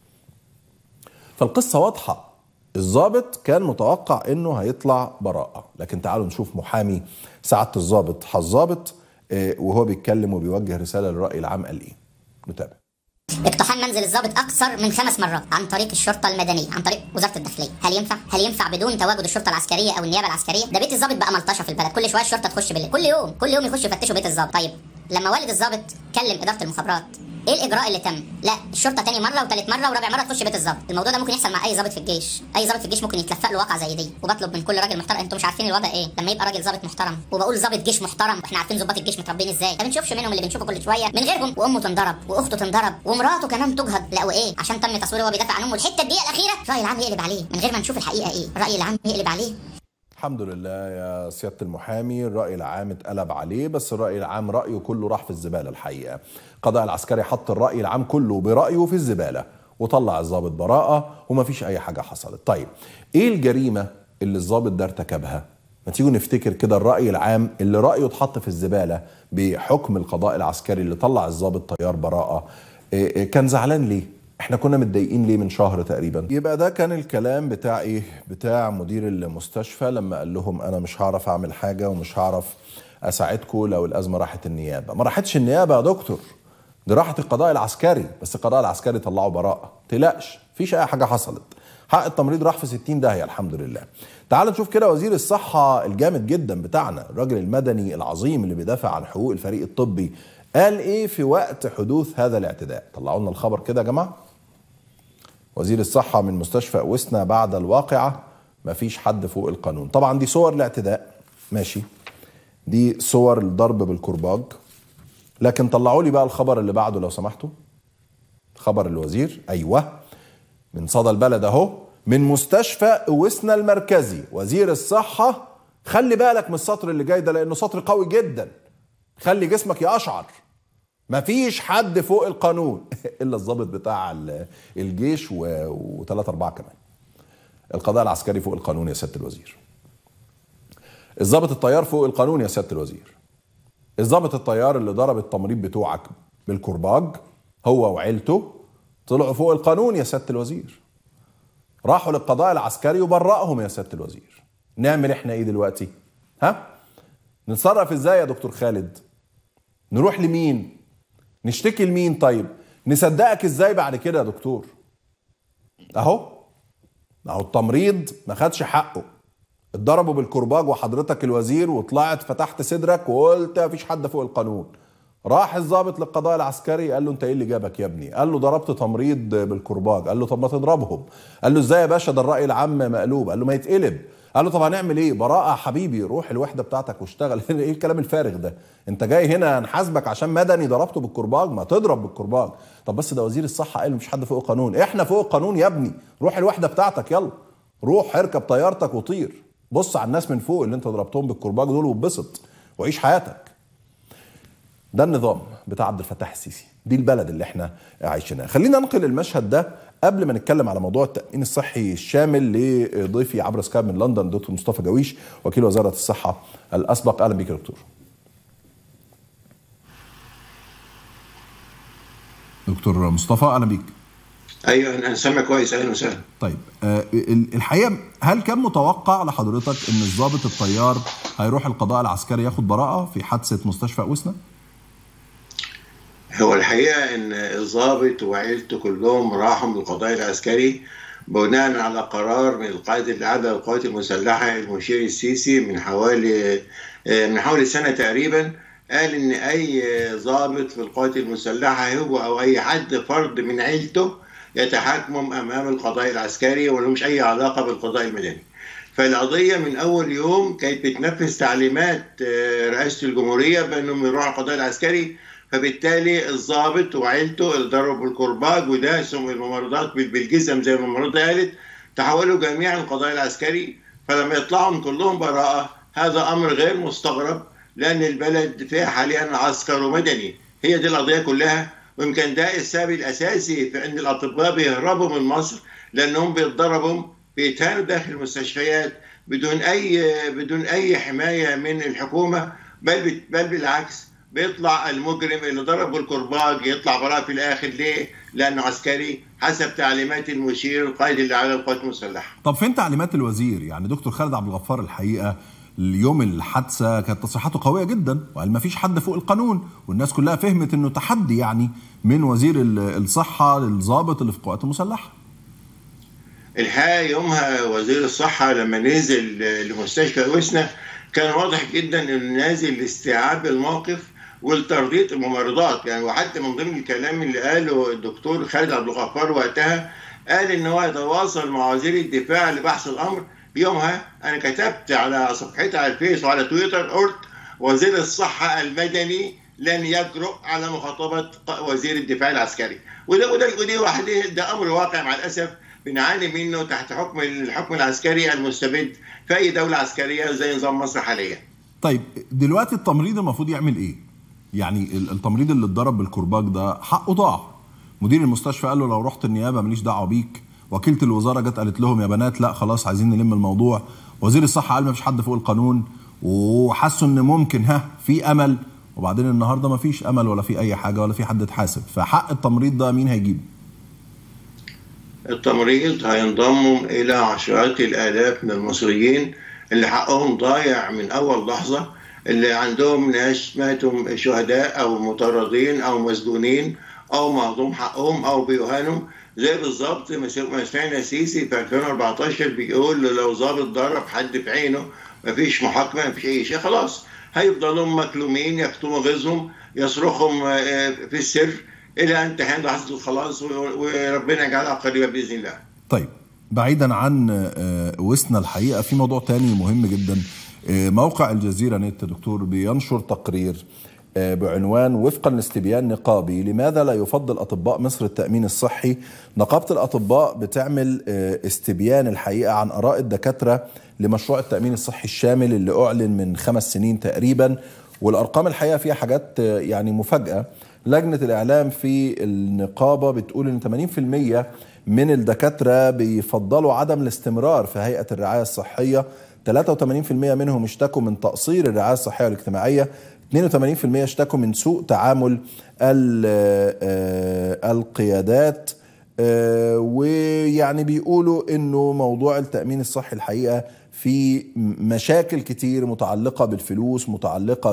فالقصه واضحه الضابط كان متوقع انه هيطلع براءه لكن تعالوا نشوف محامي سعاده الضابط حظابط آه، وهو بيتكلم وبيوجه رساله للراي العام قال ايه نتابع اقتحام منزل الضابط اكثر من خمس مرات عن طريق الشرطه المدنيه عن طريق وزاره الداخليه هل ينفع هل ينفع بدون تواجد الشرطه العسكريه او النيابه العسكريه ده بيت الضابط بقى ملطشه في البلد كل شويه الشرطه تخش بالليل كل يوم كل يوم يخشوا يفتشوا بيت الضابط طيب لما والد الضابط كلم اداره المخابرات ايه الاجراء اللي تم لا الشرطه تاني مره وتالت مره ورابع مره تخش بيت الضابط الموضوع ده ممكن يحصل مع اي ضابط في الجيش اي ضابط في الجيش ممكن يتلفق له واقعه زي دي وبطلب من كل راجل محترم انتوا مش عارفين الوضع ايه لما يبقى راجل ضابط محترم وبقول ضابط جيش محترم واحنا عارفين ضباط الجيش متربين ازاي ما بنشوفش منهم اللي بنشوفه كل شويه من غيرهم وامه تنضرب واخته تنضرب ومراته كمان تجهض لا وايه عشان تم تصويره وهو بيدافع عن امه الحته الدقيقه الاخيره الراي العام يقلب عليه من غير ما نشوف الحقيقه ايه الراي العام يقلب عليه الحمد لله يا سيادة المحامي الرأي العام اتقلب عليه بس الرأي العام رأيه كله راح في الزبالة الحقيقة قضاء العسكري حط الرأي العام كله برأيه في الزبالة وطلع الضابط براءة ومفيش أي حاجة حصلت طيب إيه الجريمة اللي الضابط ده ارتكبها ما تيجوا نفتكر كده الرأي العام اللي رأيه اتحط في الزبالة بحكم القضاء العسكري اللي طلع الضابط طيار براءة إيه إيه كان زعلان ليه احنا كنا متضايقين ليه من شهر تقريبا يبقى ده كان الكلام بتاع ايه بتاع مدير المستشفى لما قال لهم انا مش هعرف اعمل حاجه ومش هعرف اساعدكم لو الازمه راحت النيابه ما راحتش النيابه يا دكتور دي راحت القضاء العسكري بس القضاء العسكري طلعوا براءه تقلقش مفيش اي حاجه حصلت حق التمريض راح في 60 داهيه الحمد لله تعال نشوف كده وزير الصحه الجامد جدا بتاعنا الراجل المدني العظيم اللي بيدافع عن حقوق الفريق الطبي قال ايه في وقت حدوث هذا الاعتداء طلعوا لنا الخبر كده يا جماعه وزير الصحة من مستشفى وسنا بعد الواقعة مفيش حد فوق القانون طبعا دي صور الاعتداء ماشي دي صور الضرب بالكرباج لكن طلعوا لي بقى الخبر اللي بعده لو سمحتوا خبر الوزير ايوه من صدى البلد اهو من مستشفى وسنا المركزي وزير الصحة خلي بالك من السطر اللي جاي ده لانه سطر قوي جدا خلي جسمك يقشعر مفيش حد فوق القانون الا الضابط بتاع ال- الجيش وثلاثة أربعة كمان القضاء العسكري فوق القانون يا سيادة الوزير الضابط الطيار فوق القانون يا سيادة الوزير الضابط الطيار اللي ضرب التمريض بتوعك بالكرباج هو وعيلته طلعوا فوق القانون يا سيادة الوزير راحوا للقضاء العسكري وبرأهم يا سيادة الوزير نعمل احنا ايه دلوقتي ها نتصرف ازاي يا دكتور خالد نروح لمين نشتكي لمين طيب نصدقك ازاي بعد كده يا دكتور اهو اهو التمريض ما خدش حقه اتضربوا بالكرباج وحضرتك الوزير وطلعت فتحت صدرك وقلت مفيش حد فوق القانون راح الضابط للقضاء العسكري قال له انت ايه اللي جابك يا ابني قال له ضربت تمريض بالكرباج قال له طب ما تضربهم قال له ازاي يا باشا ده الراي العام مقلوب قال له ما يتقلب قال له طب هنعمل ايه براءة يا حبيبي روح الوحدة بتاعتك واشتغل ايه الكلام الفارغ ده انت جاي هنا نحاسبك عشان مدني ضربته بالكرباج ما تضرب بالكرباج طب بس ده وزير الصحة قال مفيش حد فوق القانون احنا فوق القانون يا ابني روح الوحدة بتاعتك يلا روح اركب طيارتك وطير بص على الناس من فوق اللي انت ضربتهم بالكرباج دول واتبسط وعيش حياتك ده النظام بتاع عبد الفتاح السيسي دي البلد اللي احنا عايشينها خلينا ننقل المشهد ده قبل ما نتكلم على موضوع التأمين الصحي الشامل لضيفي عبر سكايب من لندن دكتور مصطفى جويش وكيل وزارة الصحة الأسبق أهلا بك يا دكتور دكتور مصطفى أهلا بيك ايوه انا سامع كويس اهلا وسهلا طيب آه، ال- الحقيقه هل كان متوقع لحضرتك ان الضابط الطيار هيروح القضاء العسكري ياخد براءه في حادثه مستشفى اوسنا؟ هو الحقيقه ان الضابط وعيلته كلهم راحوا من القضاء العسكري بناء على قرار من القائد الاعلى للقوات المسلحه المشير السيسي من حوالي آه، من حوالي سنه تقريبا قال ان اي ضابط في القوات المسلحه هو او اي حد فرد من عيلته يتحاكموا امام القضاء العسكري ولهمش اي علاقه بالقضاء المدني. فالقضيه من اول يوم كانت بتنفذ تعليمات آه، رئاسه الجمهوريه بانهم يروحوا القضاء العسكري فبالتالي الضابط وعيلته اللي ضربوا بالكرباج وداسوا الممرضات بال- بالجزم زي ما الممرضه قالت تحولوا جميعا القضاء العسكري فلما يطلعوا من كلهم براءه هذا امر غير مستغرب لان البلد فيها حاليا عسكر ومدني هي دي القضيه كلها ويمكن ده السبب الاساسي في ان الاطباء بيهربوا من مصر لانهم بيتضربوا بيتهانوا داخل المستشفيات بدون اي بدون اي حمايه من الحكومه بل بل بالعكس بيطلع المجرم اللي ضربه الكرباج يطلع براءه في الاخر ليه؟ لانه عسكري حسب تعليمات المشير القائد اللي على القوات المسلحه. طب فين تعليمات الوزير؟ يعني دكتور خالد عبد الغفار الحقيقه اليوم الحادثه كانت تصريحاته قويه جدا وقال ما فيش حد فوق القانون والناس كلها فهمت انه تحدي يعني من وزير ال- الصحه للضابط اللي في القوات المسلحه. الحقيقه يومها وزير الصحه لما نزل لمستشفى وسنا كان واضح جدا انه نازل لاستيعاب الموقف ولترضيه الممرضات يعني وحتى من ضمن الكلام اللي قاله الدكتور خالد عبد الغفار وقتها قال ان هو يتواصل مع وزير الدفاع لبحث الامر يومها انا كتبت على صفحتي على الفيس وعلى تويتر قلت وزير الصحه المدني لن يجرؤ على مخاطبه وزير الدفاع العسكري وده وده ودي وحده ده امر واقع مع الاسف بنعاني منه تحت حكم الحكم العسكري المستبد في اي دوله عسكريه زي نظام مصر حاليا. طيب دلوقتي التمريض المفروض يعمل ايه؟ يعني ال- التمريض اللي اتضرب بالكرباج ده حقه ضاع. مدير المستشفى قال له لو رحت النيابه ماليش دعوه بيك. وكيله الوزاره جت قالت لهم يا بنات لا خلاص عايزين نلم الموضوع. وزير الصحه قال ما فيش حد فوق القانون وحسوا ان ممكن ها في امل وبعدين النهارده ما فيش امل ولا في اي حاجه ولا في حد اتحاسب فحق التمريض ده مين هيجيبه؟ التمريض هينضموا الى عشرات الالاف من المصريين اللي حقهم ضايع من اول لحظه اللي عندهم ناس ماتوا شهداء او مطردين او مسجونين او مهضوم حقهم او بيهانوا زي بالظبط ما س- ما سمعنا سيسي في 2014 بيقول لو ضابط ضرب حد في عينه مفيش محاكمه مفيش اي شيء خلاص هيفضلوا مكلومين يكتموا غيظهم يصرخهم آه، في السر الى ان تحين لحظه الخلاص و- وربنا يجعلها قريبه باذن الله. طيب بعيدا عن آه، وسنا الحقيقه في موضوع تاني مهم جدا آه، موقع الجزيره نت يا دكتور بينشر تقرير آه، بعنوان وفقا لاستبيان نقابي لماذا لا يفضل اطباء مصر التامين الصحي نقابه الاطباء بتعمل آه، استبيان الحقيقه عن اراء الدكاتره لمشروع التامين الصحي الشامل اللي اعلن من خمس سنين تقريبا والارقام الحقيقه فيها حاجات آه، يعني مفاجاه لجنه الاعلام في النقابه بتقول ان 80% من الدكاتره بيفضلوا عدم الاستمرار في هيئه الرعايه الصحيه 83% منهم اشتكوا من تقصير الرعايه الصحيه والاجتماعيه 82% اشتكوا من سوء تعامل ال- آه، القيادات آه، ويعني بيقولوا انه موضوع التامين الصحي الحقيقه في مشاكل كتير متعلقه بالفلوس متعلقه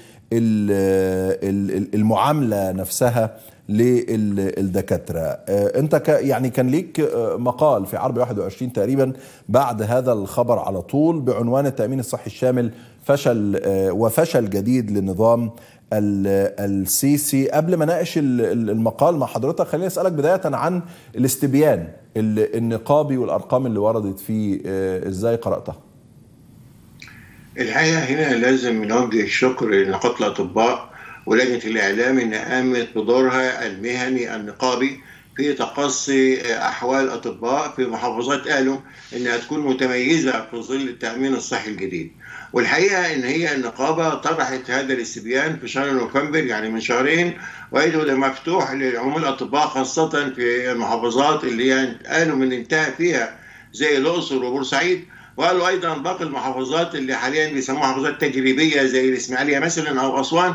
بالمعامله نفسها للدكاتره آه، انت ك- يعني كان ليك آه، مقال في عرب 21 تقريبا بعد هذا الخبر على طول بعنوان التامين الصحي الشامل فشل آه، وفشل جديد لنظام ال- السيسي قبل ما ناقش ال- ال- المقال مع حضرتك خليني اسالك بدايه عن الاستبيان ال- النقابي والارقام اللي وردت فيه آه، ازاي قراتها الحقيقه هنا لازم نوجه الشكر لنقابه الاطباء ولجنه الاعلام انها قامت بدورها المهني النقابي في تقصي احوال الاطباء في محافظات قالوا انها تكون متميزه في ظل التامين الصحي الجديد. والحقيقه ان هي النقابه طرحت هذا الاستبيان في شهر نوفمبر يعني من شهرين وقالوا ده مفتوح لعموم الاطباء خاصه في المحافظات اللي هي قالوا من انتهى فيها زي الاقصر وبورسعيد وقالوا ايضا باقي المحافظات اللي حاليا بيسموها محافظات تجريبيه زي الاسماعيليه مثلا او اسوان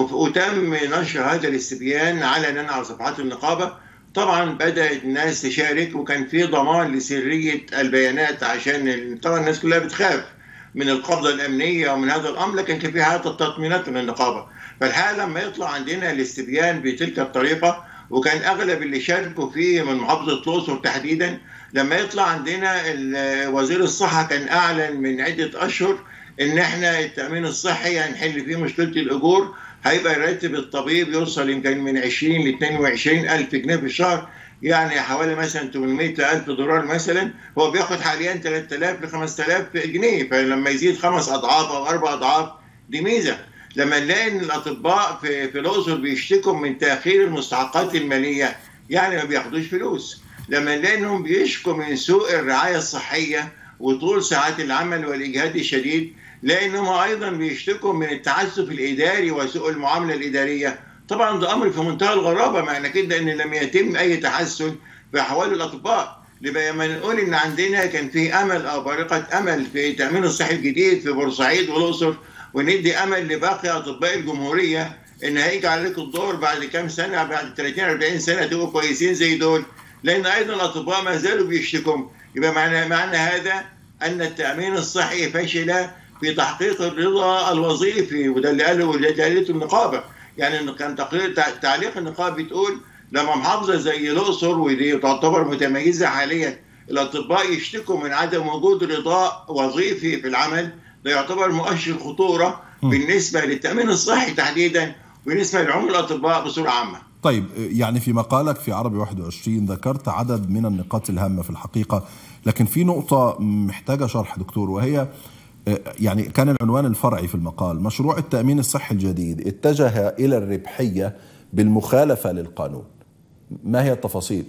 وتم نشر هذا الاستبيان علنا على صفحات النقابه طبعا بدات الناس تشارك وكان في ضمان لسريه البيانات عشان طبعا الناس كلها بتخاف من القبضه الامنيه ومن هذا الامر لكن كان في حاله التطمينات من النقابه فالحقيقه لما يطلع عندنا الاستبيان بتلك الطريقه وكان اغلب اللي شاركوا فيه من محافظه الاقصر تحديدا لما يطلع عندنا وزير الصحه كان اعلن من عده اشهر ان احنا التامين الصحي هنحل فيه مشكله الاجور هيبقى راتب الطبيب يوصل يمكن من 20 ل 22 الف جنيه في الشهر يعني حوالي مثلا 800 الف دولار مثلا هو بياخد حاليا 3000 ل 5000 جنيه فلما يزيد خمس اضعاف او اربع اضعاف دي ميزه لما نلاقي ان الاطباء في في الاقصر بيشتكوا من تاخير المستحقات الماليه يعني ما بياخدوش فلوس لما نلاقي انهم بيشكوا من سوء الرعايه الصحيه وطول ساعات العمل والاجهاد الشديد لانهم ايضا بيشتكوا من التعسف الاداري وسوء المعامله الاداريه طبعا ده امر في منتهى الغرابه معنى كده ان لم يتم اي تحسن في احوال الاطباء لما نقول ان عندنا كان في امل او بارقه امل في التامين الصحي الجديد في بورسعيد والاقصر وندي امل لباقي اطباء الجمهوريه ان هيجي عليك الدور بعد كام سنه بعد 30 40 سنه تبقوا كويسين زي دول لان ايضا الاطباء ما زالوا بيشتكوا يبقى معنى معنى هذا ان التامين الصحي فشل في تحقيق الرضا الوظيفي وده اللي قاله اللي قالته النقابه يعني كان تقرير تعليق النقابه بتقول لما محافظه زي الاقصر ودي تعتبر متميزه حاليا الاطباء يشتكوا من عدم وجود رضاء وظيفي في العمل ده يعتبر مؤشر خطوره بالنسبه للتامين الصحي تحديدا وبالنسبه لعموم الاطباء بصوره عامه. طيب يعني في مقالك في عربي 21 ذكرت عدد من النقاط الهامه في الحقيقه لكن في نقطه محتاجه شرح دكتور وهي يعني كان العنوان الفرعي في المقال مشروع التأمين الصحي الجديد اتجه إلى الربحية بالمخالفة للقانون ما هي التفاصيل؟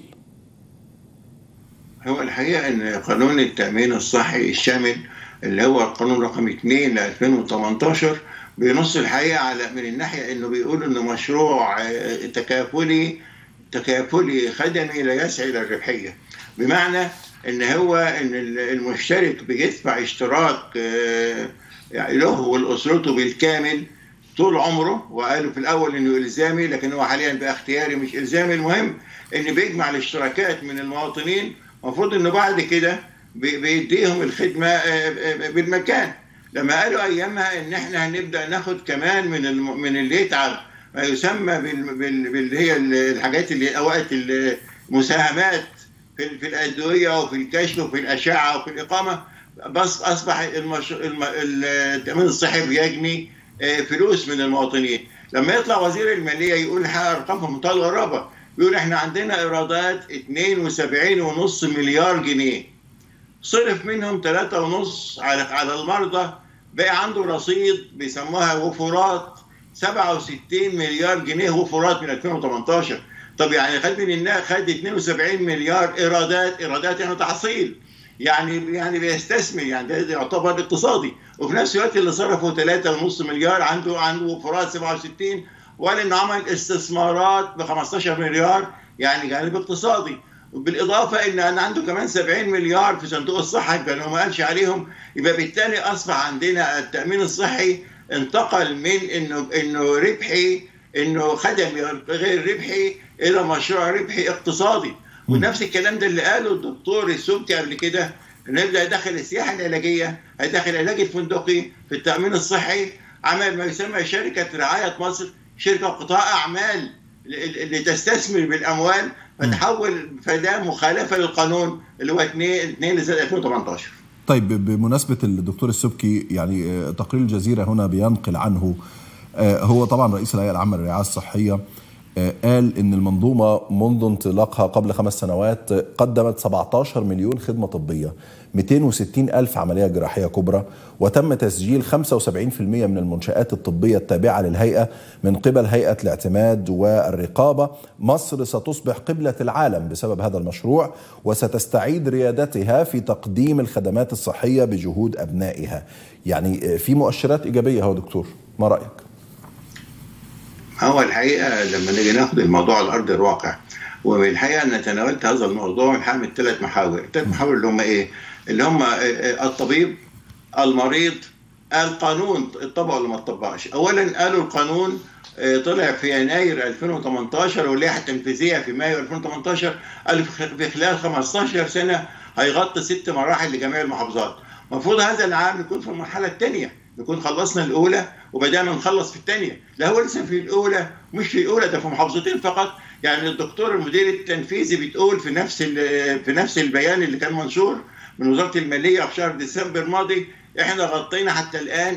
هو الحقيقة أن قانون التأمين الصحي الشامل اللي هو القانون رقم 2 ل 2018 بينص الحقيقة على من الناحية أنه بيقول أنه مشروع تكافلي تكافلي خدمي لا يسعى إلى الربحية بمعنى ان هو ان المشترك بيدفع اشتراك يعني له ولاسرته بالكامل طول عمره وقالوا في الاول انه الزامي لكن هو حاليا بقى اختياري مش الزامي المهم ان بيجمع الاشتراكات من المواطنين المفروض انه بعد كده بيديهم الخدمه بالمكان لما قالوا ايامها ان احنا هنبدا ناخد كمان من من اللي يتعب ما يسمى باللي هي الحاجات اللي اوقات المساهمات في في الادويه وفي الكشف وفي الاشعه وفي الاقامه بس اصبح المش... الم... التامين الصحي بيجني فلوس من المواطنين لما يطلع وزير الماليه يقول ارقام في منتهى الغرابه بيقول احنا عندنا ايرادات 72.5 مليار جنيه صرف منهم 3.5 على على المرضى بقى عنده رصيد بيسموها وفورات 67 مليار جنيه وفورات من 2018 طب يعني خد من الناس خد 72 مليار ايرادات ايرادات يعني تحصيل يعني يعني بيستثمر يعني ده يعتبر اقتصادي وفي نفس الوقت اللي صرفوا 3.5 مليار عنده عنده وفرات 67 وقال انه عمل استثمارات ب 15 مليار يعني جانب اقتصادي بالاضافه ان انا عنده كمان 70 مليار في صندوق الصحه يبقى ما قالش عليهم يبقى بالتالي اصبح عندنا التامين الصحي انتقل من انه انه ربحي انه خدمي غير ربحي الى مشروع ربحي اقتصادي ونفس الكلام ده اللي قاله الدكتور السبكي قبل كده نبدا يدخل السياحه العلاجيه هيدخل العلاج الفندقي في التامين الصحي عمل ما يسمى شركه رعايه مصر شركه قطاع اعمال اللي تستثمر بالاموال فتحول فده مخالفه للقانون اللي هو 2 2 2018 طيب بمناسبه الدكتور السبكي يعني تقرير الجزيره هنا بينقل عنه هو طبعا رئيس الهيئه العامه للرعايه الصحيه آه، قال ان المنظومه منذ انطلاقها قبل خمس سنوات آه، قدمت 17 مليون خدمه طبيه 260 ألف عملية جراحية كبرى وتم تسجيل 75% من المنشآت الطبية التابعة للهيئة من قبل هيئة الاعتماد والرقابة مصر ستصبح قبلة العالم بسبب هذا المشروع وستستعيد ريادتها في تقديم الخدمات الصحية بجهود أبنائها يعني في مؤشرات إيجابية هو دكتور ما رأيك؟ هو الحقيقه لما نيجي ناخد الموضوع على ارض الواقع والحقيقه ان تناولت هذا الموضوع الحقيقه من ثلاث محاور، الثلاث محاور اللي هم ايه؟ اللي هم الطبيب المريض القانون اتطبق ولا ما اتطبقش؟ اولا قالوا القانون آه، طلع في يناير 2018 واللائحه التنفيذيه في مايو 2018 قالوا في في خلال 15 سنه هيغطي ست مراحل لجميع المحافظات. المفروض هذا العام يكون في المرحله الثانيه نكون خلصنا الاولى وبدانا نخلص في الثانيه لا هو لسه في الاولى مش في الاولى ده في محافظتين فقط يعني الدكتور المدير التنفيذي بتقول في نفس ال- في نفس البيان اللي كان منشور من وزاره الماليه في شهر ديسمبر الماضي احنا غطينا حتى الان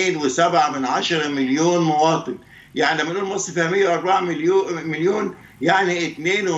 2.7 من 10 مليون مواطن يعني لما نقول مصر فيها 104 مليون مليون يعني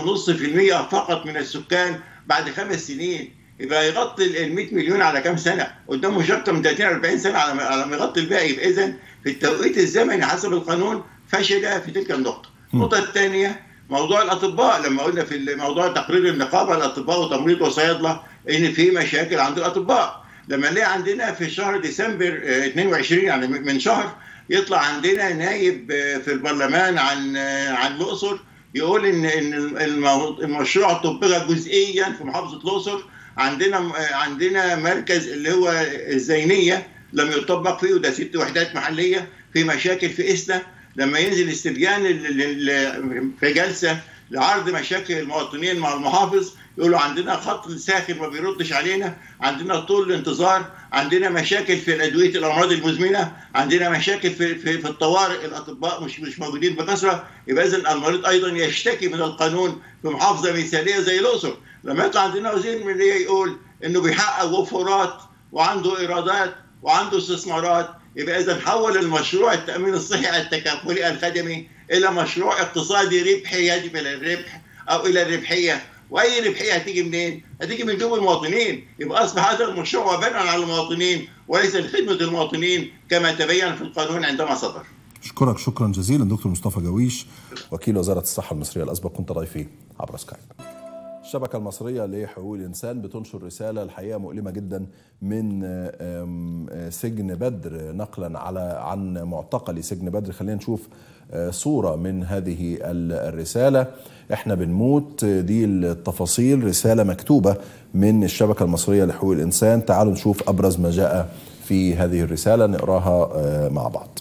2.5% فقط من السكان بعد خمس سنين يبقى يغطي ال 100 مليون على كام سنه؟ قدامه مش اكتر من 30 40 سنه على ما على ما يغطي الباقي يبقى اذا في التوقيت الزمني حسب القانون فشل في تلك النقطه. النقطه الثانيه موضوع الاطباء لما قلنا في موضوع تقرير النقابه الاطباء وتمريض وصيادله ان في مشاكل عند الاطباء. لما نلاقي عندنا في شهر ديسمبر آه، 22 يعني من شهر يطلع عندنا نايب آه، في البرلمان عن آه، عن الاقصر يقول ان ان المو- المشروع طبق جزئيا في محافظه الاقصر عندنا عندنا مركز اللي هو الزينيه لم يطبق فيه وده ست وحدات محليه في مشاكل في اسنا لما ينزل استبيان ل- ل- في جلسه لعرض مشاكل المواطنين مع المحافظ يقولوا عندنا خط ساخن ما بيردش علينا عندنا طول الانتظار عندنا مشاكل في الادويه الامراض المزمنه عندنا مشاكل في في, في الطوارئ الاطباء مش مش موجودين بكثره يبقى اذا المريض ايضا يشتكي من القانون في محافظه مثاليه زي الاقصر لما يطلع عندنا وزير الماليه يقول انه بيحقق وفرات وعنده ايرادات وعنده استثمارات يبقى اذا حول المشروع التامين الصحي التكافلي الخدمي الى مشروع اقتصادي ربحي يجب الى الربح او الى الربحيه واي ربحيه هتيجي منين؟ هتيجي من جيوب المواطنين يبقى اصبح هذا المشروع وبالا على المواطنين وليس لخدمه المواطنين كما تبين في القانون عندما صدر. أشكرك شكرا جزيلا دكتور مصطفى جويش وكيل وزارة الصحة المصرية الأسبق كنت ضيفي عبر سكايب الشبكة المصرية لحقوق الإنسان بتنشر رسالة الحقيقة مؤلمة جدا من آم، آه، سجن بدر نقلا على عن معتقلي سجن بدر خلينا نشوف آه، صورة من هذه ال- الرسالة احنا بنموت آه، دي التفاصيل رسالة مكتوبة من الشبكة المصرية لحقوق الإنسان تعالوا نشوف أبرز ما جاء في هذه الرسالة نقراها آه، مع بعض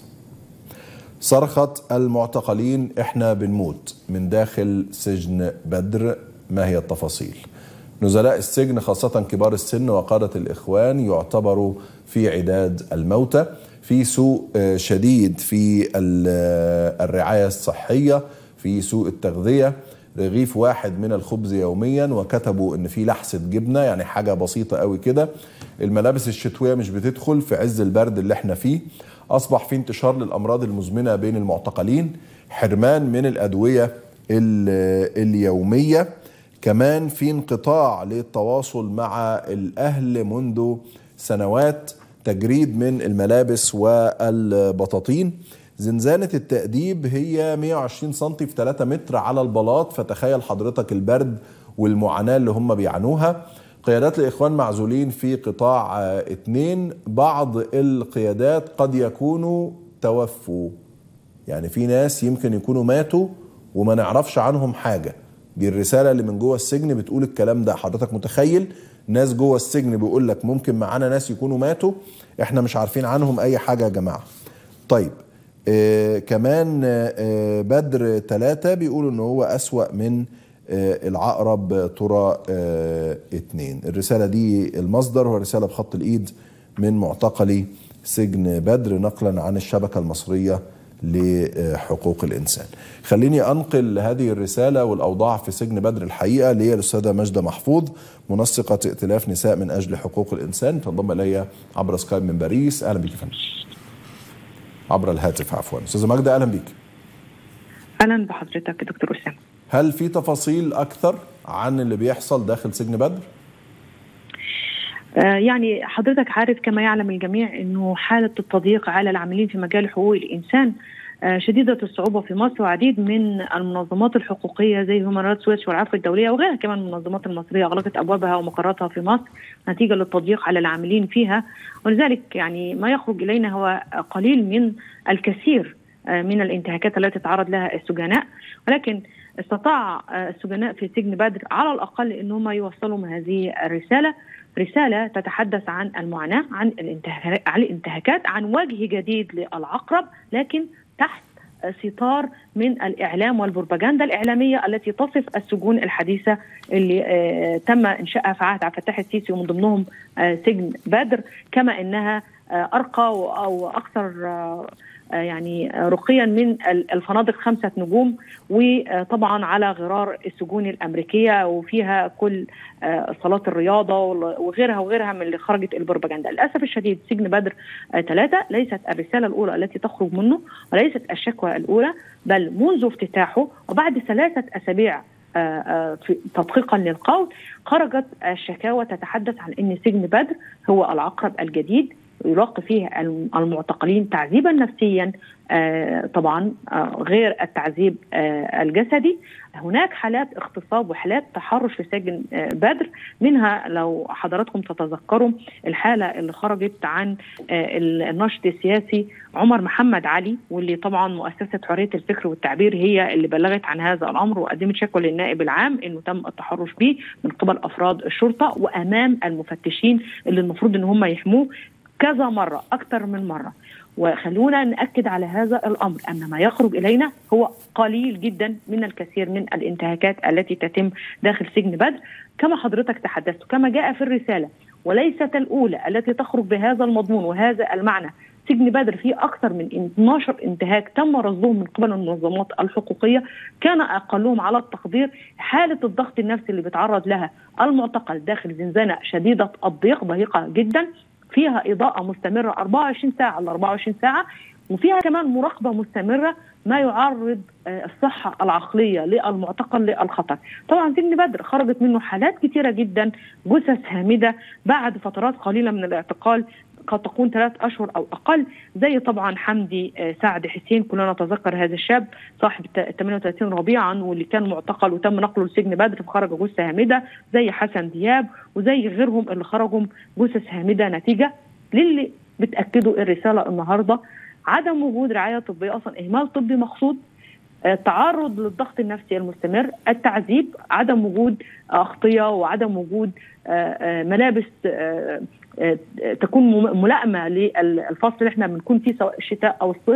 صرخة المعتقلين احنا بنموت من داخل سجن بدر ما هي التفاصيل نزلاء السجن خاصة كبار السن وقادة الإخوان يعتبروا في عداد الموتى في سوء آه، شديد في ال- آه، الرعاية الصحية في سوء التغذية رغيف واحد من الخبز يوميا وكتبوا ان في لحسة جبنة يعني حاجة بسيطة قوي كده الملابس الشتوية مش بتدخل في عز البرد اللي احنا فيه اصبح في انتشار للامراض المزمنه بين المعتقلين حرمان من الادويه ال- اليوميه كمان في انقطاع للتواصل مع الاهل منذ سنوات تجريد من الملابس والبطاطين زنزانة التأديب هي 120 سم في 3 متر على البلاط فتخيل حضرتك البرد والمعاناة اللي هم بيعانوها قيادات الإخوان معزولين في قطاع آه، اتنين بعض القيادات قد يكونوا توفوا يعني في ناس يمكن يكونوا ماتوا وما نعرفش عنهم حاجة دي الرسالة اللي من جوه السجن بتقول الكلام ده حضرتك متخيل ناس جوه السجن بيقول لك ممكن معانا ناس يكونوا ماتوا احنا مش عارفين عنهم اي حاجة يا جماعة طيب آه كمان آه آه، بدر ثلاثة بيقولوا ان هو أسوأ من آه العقرب ترى آه اتنين الرسالة دي المصدر هو رسالة بخط الإيد من معتقلي سجن بدر نقلا عن الشبكة المصرية لحقوق الإنسان خليني أنقل هذه الرسالة والأوضاع في سجن بدر الحقيقة لي الأستاذة ماجدة محفوظ منسقة ائتلاف نساء من أجل حقوق الإنسان تنضم إلي عبر سكايب من باريس أهلا بك يا فندم عبر الهاتف عفوا أستاذة ماجدة أهلا بك اهلا بحضرتك يا دكتور اسامه هل في تفاصيل اكثر عن اللي بيحصل داخل سجن بدر آه، يعني حضرتك عارف كما يعلم الجميع انه حاله التضييق على العاملين في مجال حقوق الانسان آه، شديدة الصعوبة في مصر وعديد من المنظمات الحقوقية زي هيومان رايتس واتش والعفو الدولية وغيرها كمان من المنظمات المصرية أغلقت أبوابها ومقراتها في مصر نتيجة للتضييق على العاملين فيها ولذلك يعني ما يخرج إلينا هو قليل من الكثير آه، من الانتهاكات التي تعرض لها السجناء ولكن استطاع آه، السجناء في سجن بدر على الأقل أنهم يوصلوا هذه الرسالة رسالة تتحدث عن المعاناة عن الانتهاك- عن الانتهاكات عن وجه جديد للعقرب لكن تحت ستار من الاعلام والبروباغندا الاعلاميه التي تصف السجون الحديثه اللي آه، تم انشائها في عهد عبد الفتاح السيسي ومن ضمنهم آه، سجن بدر كما انها آه، ارقى و- او اكثر آه، آه، يعني آه، رقيا من ال- الفنادق خمسه نجوم وطبعا على غرار السجون الامريكيه وفيها كل آه، صالات الرياضه وال- وغيرها وغيرها من اللي خرجت البروباغندا للاسف الشديد سجن بدر ثلاثه ليست الرساله الاولى التي تخرج منه وليست الشكوى الاولى بل منذ افتتاحه وبعد ثلاثه اسابيع آه، آه، في- تدقيقا للقول خرجت الشكاوى تتحدث عن ان سجن بدر هو العقرب الجديد يلاقي فيه الم- المعتقلين تعذيبا نفسيا آه، طبعا آه، غير التعذيب آه، الجسدي هناك حالات اغتصاب وحالات تحرش في سجن آه، بدر منها لو حضراتكم تتذكروا الحاله اللي خرجت عن آه، الناشط السياسي عمر محمد علي واللي طبعا مؤسسه حريه الفكر والتعبير هي اللي بلغت عن هذا الامر وقدمت شكوى للنائب العام انه تم التحرش به من قبل افراد الشرطه وامام المفتشين اللي المفروض ان هم يحموه كذا مره اكثر من مره وخلونا ناكد على هذا الامر ان ما يخرج الينا هو قليل جدا من الكثير من الانتهاكات التي تتم داخل سجن بدر كما حضرتك تحدثت كما جاء في الرساله وليست الاولى التي تخرج بهذا المضمون وهذا المعنى سجن بدر فيه اكثر من 12 انتهاك تم رصدهم من قبل المنظمات الحقوقيه كان اقلهم على التقدير حاله الضغط النفسي اللي بيتعرض لها المعتقل داخل زنزانه شديده الضيق ضيقه جدا فيها اضاءه مستمره 24 ساعه ل 24 ساعه وفيها كمان مراقبه مستمره ما يعرض آه، الصحه العقليه للمعتقل للخطر. طبعا سجن بدر خرجت منه حالات كثيره جدا جثث هامده بعد فترات قليله من الاعتقال قد تكون ثلاث اشهر او اقل زي طبعا حمدي آه، سعد حسين كلنا نتذكر هذا الشاب صاحب الت- 38 ربيعا واللي كان معتقل وتم نقله لسجن بدر فخرج جثه هامده زي حسن دياب وزي غيرهم اللي خرجوا جثث هامده نتيجه للي بتاكدوا الرساله النهارده عدم وجود رعايه طبيه اصلا اهمال طبي مقصود آه، التعرض للضغط النفسي المستمر التعذيب عدم وجود اغطيه وعدم وجود آه، آه، ملابس آه، آه، تكون مم- ملائمه للفصل اللي احنا بنكون فيه سواء الشتاء او الصيف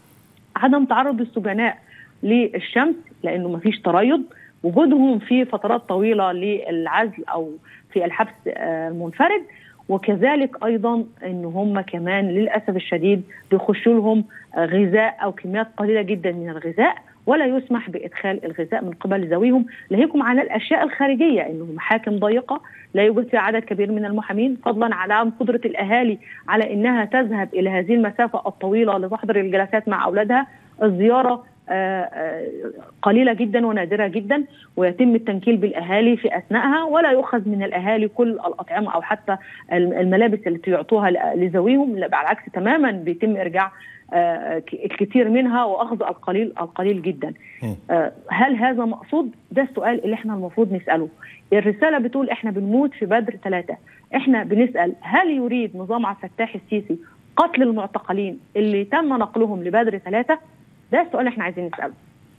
عدم تعرض السجناء للشمس لانه ما فيش تريض وجودهم في فترات طويله للعزل او في الحبس آه، المنفرد وكذلك ايضا ان هم كمان للاسف الشديد بيخشوا لهم آه، غذاء او كميات قليله جدا من الغذاء ولا يسمح بادخال الغذاء من قبل ذويهم لهيكم على الاشياء الخارجيه انه محاكم ضيقه لا يوجد فيها عدد كبير من المحامين فضلا عن عدم قدره الاهالي على انها تذهب الى هذه المسافه الطويله لتحضر الجلسات مع اولادها الزياره آه، آه، قليله جدا ونادره جدا ويتم التنكيل بالاهالي في اثناءها ولا يؤخذ من الاهالي كل الاطعمه او حتى الم- الملابس التي يعطوها ل- لذويهم لا، على العكس تماما بيتم ارجاع آه، ك- الكثير منها واخذ القليل القليل جدا مم. آه، هل هذا مقصود ده السؤال اللي احنا المفروض نساله الرساله بتقول احنا بنموت في بدر ثلاثه احنا بنسال هل يريد نظام عبد الفتاح السيسي قتل المعتقلين اللي تم نقلهم لبدر ثلاثه ده السؤال اللي احنا عايزين نساله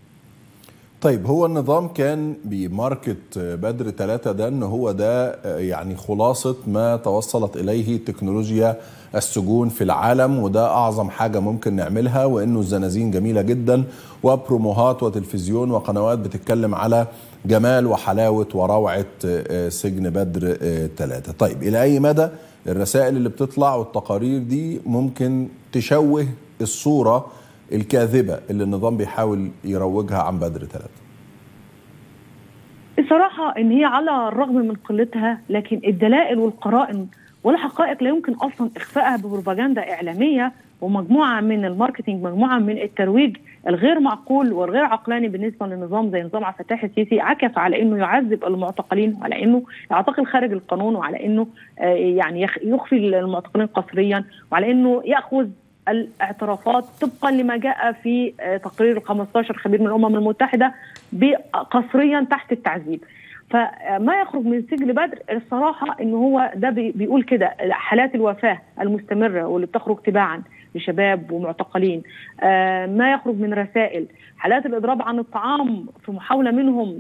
طيب هو النظام كان بماركت بدر ثلاثة ده ان هو ده يعني خلاصة ما توصلت اليه تكنولوجيا السجون في العالم وده اعظم حاجة ممكن نعملها وانه الزنازين جميلة جدا وبروموهات وتلفزيون وقنوات بتتكلم على جمال وحلاوة وروعة سجن بدر ثلاثة طيب الى اي مدى الرسائل اللي بتطلع والتقارير دي ممكن تشوه الصورة الكاذبة اللي النظام بيحاول يروجها عن بدر ثلاثة الصراحة إن هي على الرغم من قلتها لكن الدلائل والقرائن والحقائق لا يمكن أصلا إخفائها ببروباغندا إعلامية ومجموعه من الماركتينج مجموعه من الترويج الغير معقول والغير عقلاني بالنسبه لنظام زي نظام عبد الفتاح السيسي عكف على انه يعذب المعتقلين وعلى انه يعتقل خارج القانون وعلى انه آه، يعني يخ- يخفي المعتقلين قسريا وعلى انه ياخذ الاعترافات طبقا لما جاء في آه، تقرير ال 15 خبير من الامم المتحده ب- قسريا تحت التعذيب فما يخرج من سجن بدر الصراحه ان هو ده بي- بيقول كده حالات الوفاه المستمره واللي بتخرج تباعا لشباب ومعتقلين آه، ما يخرج من رسائل حالات الاضراب عن الطعام في محاوله منهم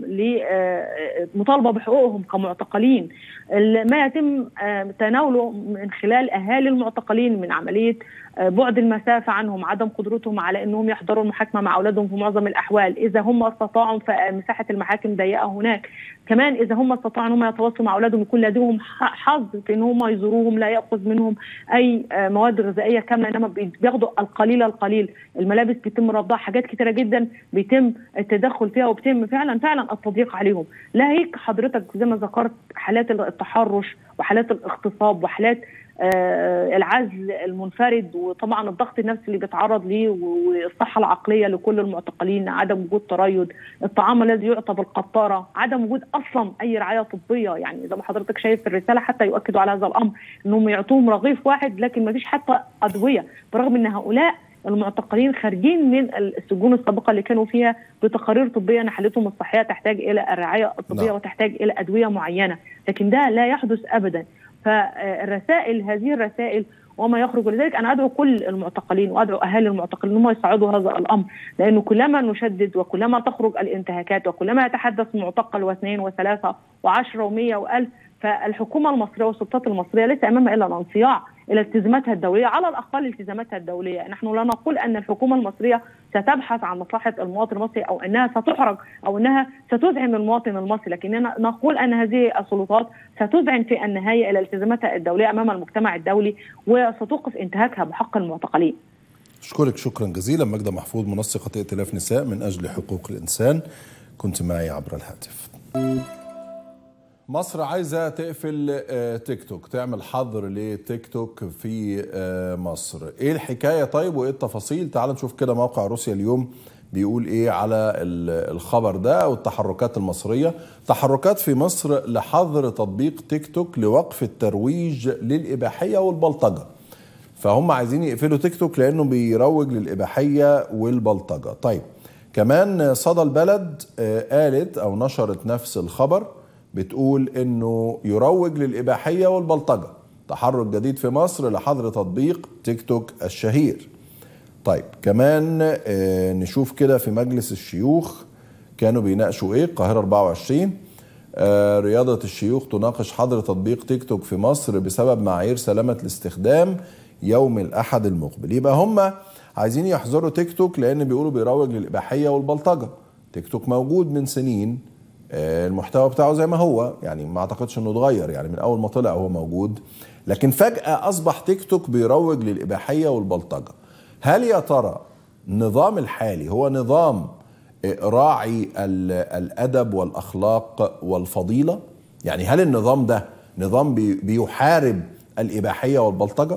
لمطالبه بحقوقهم كمعتقلين ال- ما يتم آه، تناوله من خلال اهالي المعتقلين من عمليه آه، بعد المسافه عنهم عدم قدرتهم على انهم يحضروا المحاكمه مع اولادهم في معظم الاحوال اذا هم استطاعوا فمساحه المحاكم ضيقه هناك كمان اذا هم استطاعوا ان هم يتواصلوا مع اولادهم يكون لديهم ح- حظ في ان هم يزوروهم لا ياخذ منهم اي آه، مواد غذائيه كامله انما بي- بياخدوا القليل القليل الملابس بيتم رفضها حاجات كتيره جدا بيتم التدخل فيها وبيتم فعلا فعلا التضييق عليهم لا هيك حضرتك زي ما ذكرت حالات التحرش وحالات الاغتصاب وحالات آه، العزل المنفرد وطبعا الضغط النفسي اللي بيتعرض ليه والصحه العقليه لكل المعتقلين عدم وجود تريض الطعام الذي يعطى بالقطاره عدم وجود اصلا اي رعايه طبيه يعني زي ما حضرتك شايف في الرساله حتى يؤكدوا على هذا الامر انهم يعطوهم رغيف واحد لكن ما فيش حتى ادويه برغم ان هؤلاء المعتقلين خارجين من السجون السابقه اللي كانوا فيها بتقارير طبيه ان حالتهم الصحيه تحتاج الى الرعايه الطبيه نعم. وتحتاج الى ادويه معينه لكن ده لا يحدث ابدا فالرسائل هذه الرسائل وما يخرج لذلك انا ادعو كل المعتقلين وادعو اهالي المعتقلين انهم يصعدوا هذا الامر لانه كلما نشدد وكلما تخرج الانتهاكات وكلما يتحدث معتقل واثنين وثلاثه وعشره ومية والف فالحكومه المصريه والسلطات المصريه ليس امامها الا الانصياع الى التزاماتها الدوليه على الاقل التزاماتها الدوليه، نحن لا نقول ان الحكومه المصريه ستبحث عن مصلحه المواطن المصري او انها ستحرج او انها ستذعن المواطن المصري، لكننا نقول ان هذه السلطات ستذعن في النهايه الى التزاماتها الدوليه امام المجتمع الدولي وستوقف انتهاكها بحق المعتقلين. أشكرك شكرا جزيلا ماجدة محفوظ منسقة ائتلاف نساء من أجل حقوق الإنسان كنت معي عبر الهاتف مصر عايزة تقفل آه، تيك توك تعمل حظر لتيك توك في آه، مصر ايه الحكاية طيب وايه التفاصيل تعال نشوف كده موقع روسيا اليوم بيقول ايه على ال- الخبر ده والتحركات المصرية تحركات في مصر لحظر تطبيق تيك توك لوقف الترويج للإباحية والبلطجة فهم عايزين يقفلوا تيك توك لانه بيروج للاباحيه والبلطجه طيب كمان صدى البلد آه، قالت او نشرت نفس الخبر بتقول انه يروج للاباحيه والبلطجه تحرك جديد في مصر لحظر تطبيق تيك توك الشهير طيب كمان آه، نشوف كده في مجلس الشيوخ كانوا بيناقشوا ايه القاهره 24 آه، رياضة الشيوخ تناقش حظر تطبيق تيك توك في مصر بسبب معايير سلامة الاستخدام يوم الأحد المقبل يبقى هم عايزين يحظروا تيك توك لأن بيقولوا بيروج للإباحية والبلطجة تيك توك موجود من سنين آه، المحتوى بتاعه زي ما هو يعني ما اعتقدش انه اتغير يعني من اول ما طلع هو موجود لكن فجأة اصبح تيك توك بيروج للإباحية والبلطجة هل يا ترى النظام الحالي هو نظام راعي ال- الادب والاخلاق والفضيله يعني هل النظام ده نظام بي- بيحارب الاباحيه والبلطجه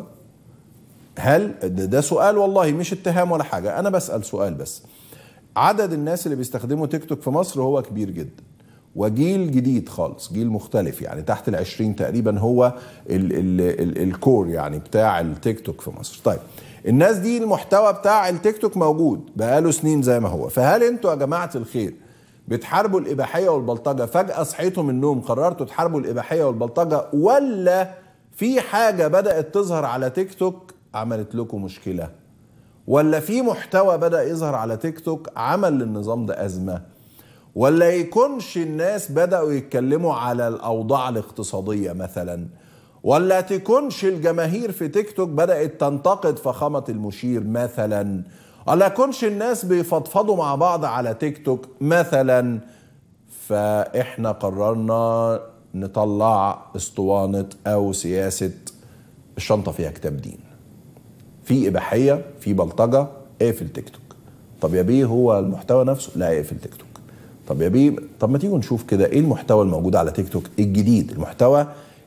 هل ده, ده سؤال والله مش اتهام ولا حاجه انا بسال سؤال بس عدد الناس اللي بيستخدموا تيك توك في مصر هو كبير جدا وجيل جديد خالص جيل مختلف يعني تحت العشرين تقريبا هو ال ال ال الكور يعني بتاع التيك توك في مصر طيب الناس دي المحتوى بتاع التيك توك موجود بقاله سنين زي ما هو فهل انتوا يا جماعة الخير بتحاربوا الإباحية والبلطجة فجأة صحيتوا من النوم قررتوا تحاربوا الإباحية والبلطجة ولا في حاجة بدأت تظهر على تيك توك عملت لكم مشكلة ولا في محتوى بدأ يظهر على تيك توك عمل للنظام ده أزمة ولا يكونش الناس بدأوا يتكلموا على الأوضاع الاقتصادية مثلا ولا تكونش الجماهير في تيك توك بدأت تنتقد فخامة المشير مثلا ولا يكونش الناس بيفضفضوا مع بعض على تيك توك مثلا فإحنا قررنا نطلع اسطوانة أو سياسة الشنطة فيها كتاب دين في إباحية في بلطجة اقفل تيك توك طب يا بيه هو المحتوى نفسه لا اقفل تيك توك طب يا بيه طب ما تيجوا نشوف كده ايه المحتوى الموجود على تيك توك الجديد المحتوى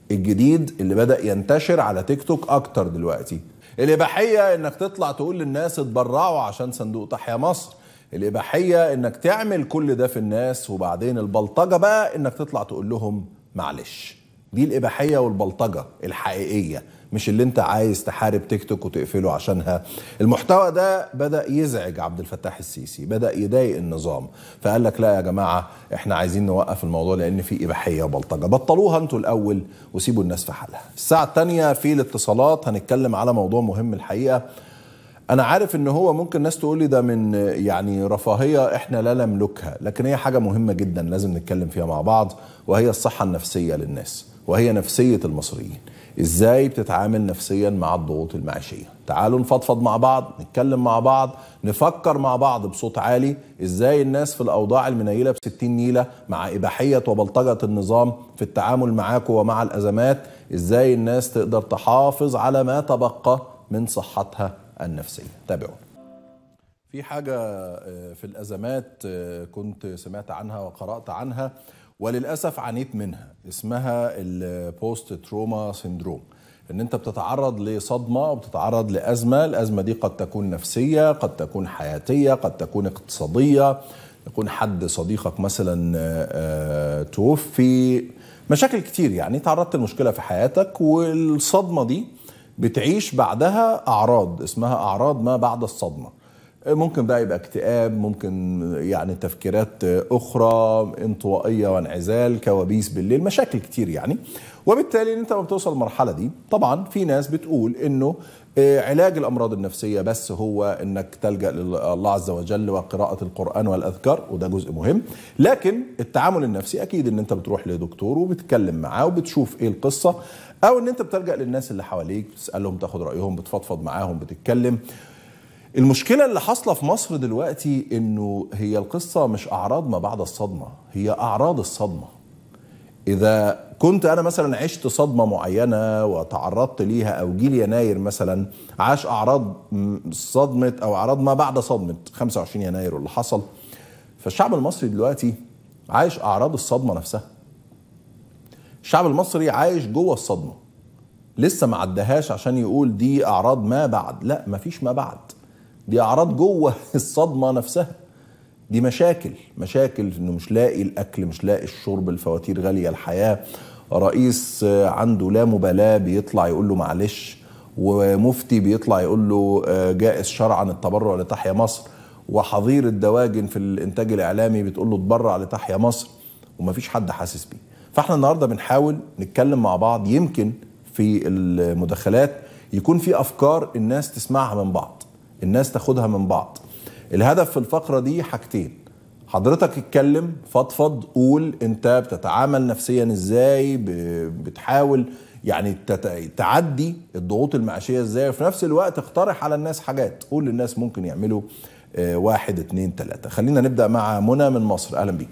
الجديد اللي بدا ينتشر على تيك توك اكتر دلوقتي الاباحيه انك تطلع تقول للناس اتبرعوا عشان صندوق تحيا مصر الاباحيه انك تعمل كل ده في الناس وبعدين البلطجه بقى انك تطلع تقول لهم معلش دي الاباحيه والبلطجه الحقيقيه مش اللي انت عايز تحارب تيك توك وتقفله عشانها المحتوى ده بدا يزعج عبد الفتاح السيسي بدا يضايق النظام فقال لك لا يا جماعه احنا عايزين نوقف الموضوع لان في اباحيه وبلطجه بطلوها انتوا الاول وسيبوا الناس في حالها الساعه الثانيه في الاتصالات هنتكلم على موضوع مهم الحقيقه انا عارف ان هو ممكن ناس تقول لي ده من يعني رفاهيه احنا لا نملكها لكن هي حاجه مهمه جدا لازم نتكلم فيها مع بعض وهي الصحه النفسيه للناس وهي نفسيه المصريين ازاي بتتعامل نفسيا مع الضغوط المعيشيه تعالوا نفضفض مع بعض نتكلم مع بعض نفكر مع بعض بصوت عالي ازاي الناس في الاوضاع المنيله بستين نيله مع اباحيه وبلطجه النظام في التعامل معاكم ومع الازمات ازاي الناس تقدر تحافظ على ما تبقى من صحتها النفسيه تابعوا في حاجة في الأزمات كنت سمعت عنها وقرأت عنها وللأسف عانيت منها اسمها البوست تروما سيندروم ان انت بتتعرض لصدمة وبتتعرض لأزمة الأزمة دي قد تكون نفسية قد تكون حياتية قد تكون اقتصادية يكون حد صديقك مثلا توفي مشاكل كتير يعني تعرضت لمشكلة في حياتك والصدمة دي بتعيش بعدها أعراض اسمها أعراض ما بعد الصدمة ممكن بقى يبقى اكتئاب ممكن يعني تفكيرات اخرى انطوائيه وانعزال كوابيس بالليل مشاكل كتير يعني وبالتالي انت لما بتوصل المرحله دي طبعا في ناس بتقول انه علاج الامراض النفسيه بس هو انك تلجا لله عز وجل وقراءه القران والاذكار وده جزء مهم لكن التعامل النفسي اكيد ان انت بتروح لدكتور وبتتكلم معاه وبتشوف ايه القصه او ان انت بتلجا للناس اللي حواليك بتسالهم تاخد رايهم بتفضفض معاهم بتتكلم المشكله اللي حاصله في مصر دلوقتي انه هي القصه مش اعراض ما بعد الصدمه هي اعراض الصدمه اذا كنت انا مثلا عشت صدمه معينه وتعرضت ليها او جيل يناير مثلا عاش اعراض صدمه او اعراض ما بعد صدمه 25 يناير واللي حصل فالشعب المصري دلوقتي عايش اعراض الصدمه نفسها الشعب المصري عايش جوه الصدمه لسه ما عدهاش عشان يقول دي اعراض ما بعد لا مفيش ما بعد دي اعراض جوه الصدمه نفسها دي مشاكل مشاكل انه مش لاقي الاكل مش لاقي الشرب الفواتير غاليه الحياه رئيس عنده لا مبالاه بيطلع يقول له معلش ومفتي بيطلع يقول له جائز شرعا التبرع لتحيا مصر وحظير الدواجن في الانتاج الاعلامي بتقول له اتبرع لتحيا مصر ومفيش حد حاسس بيه فاحنا النهارده بنحاول نتكلم مع بعض يمكن في المداخلات يكون في افكار الناس تسمعها من بعض الناس تاخدها من بعض الهدف في الفقرة دي حاجتين حضرتك اتكلم فضفض قول انت بتتعامل نفسيا ازاي بتحاول يعني تعدي الضغوط المعيشية ازاي وفي نفس الوقت اقترح على الناس حاجات قول للناس ممكن يعملوا واحد اتنين تلاتة خلينا نبدأ مع منى من مصر اهلا بيكي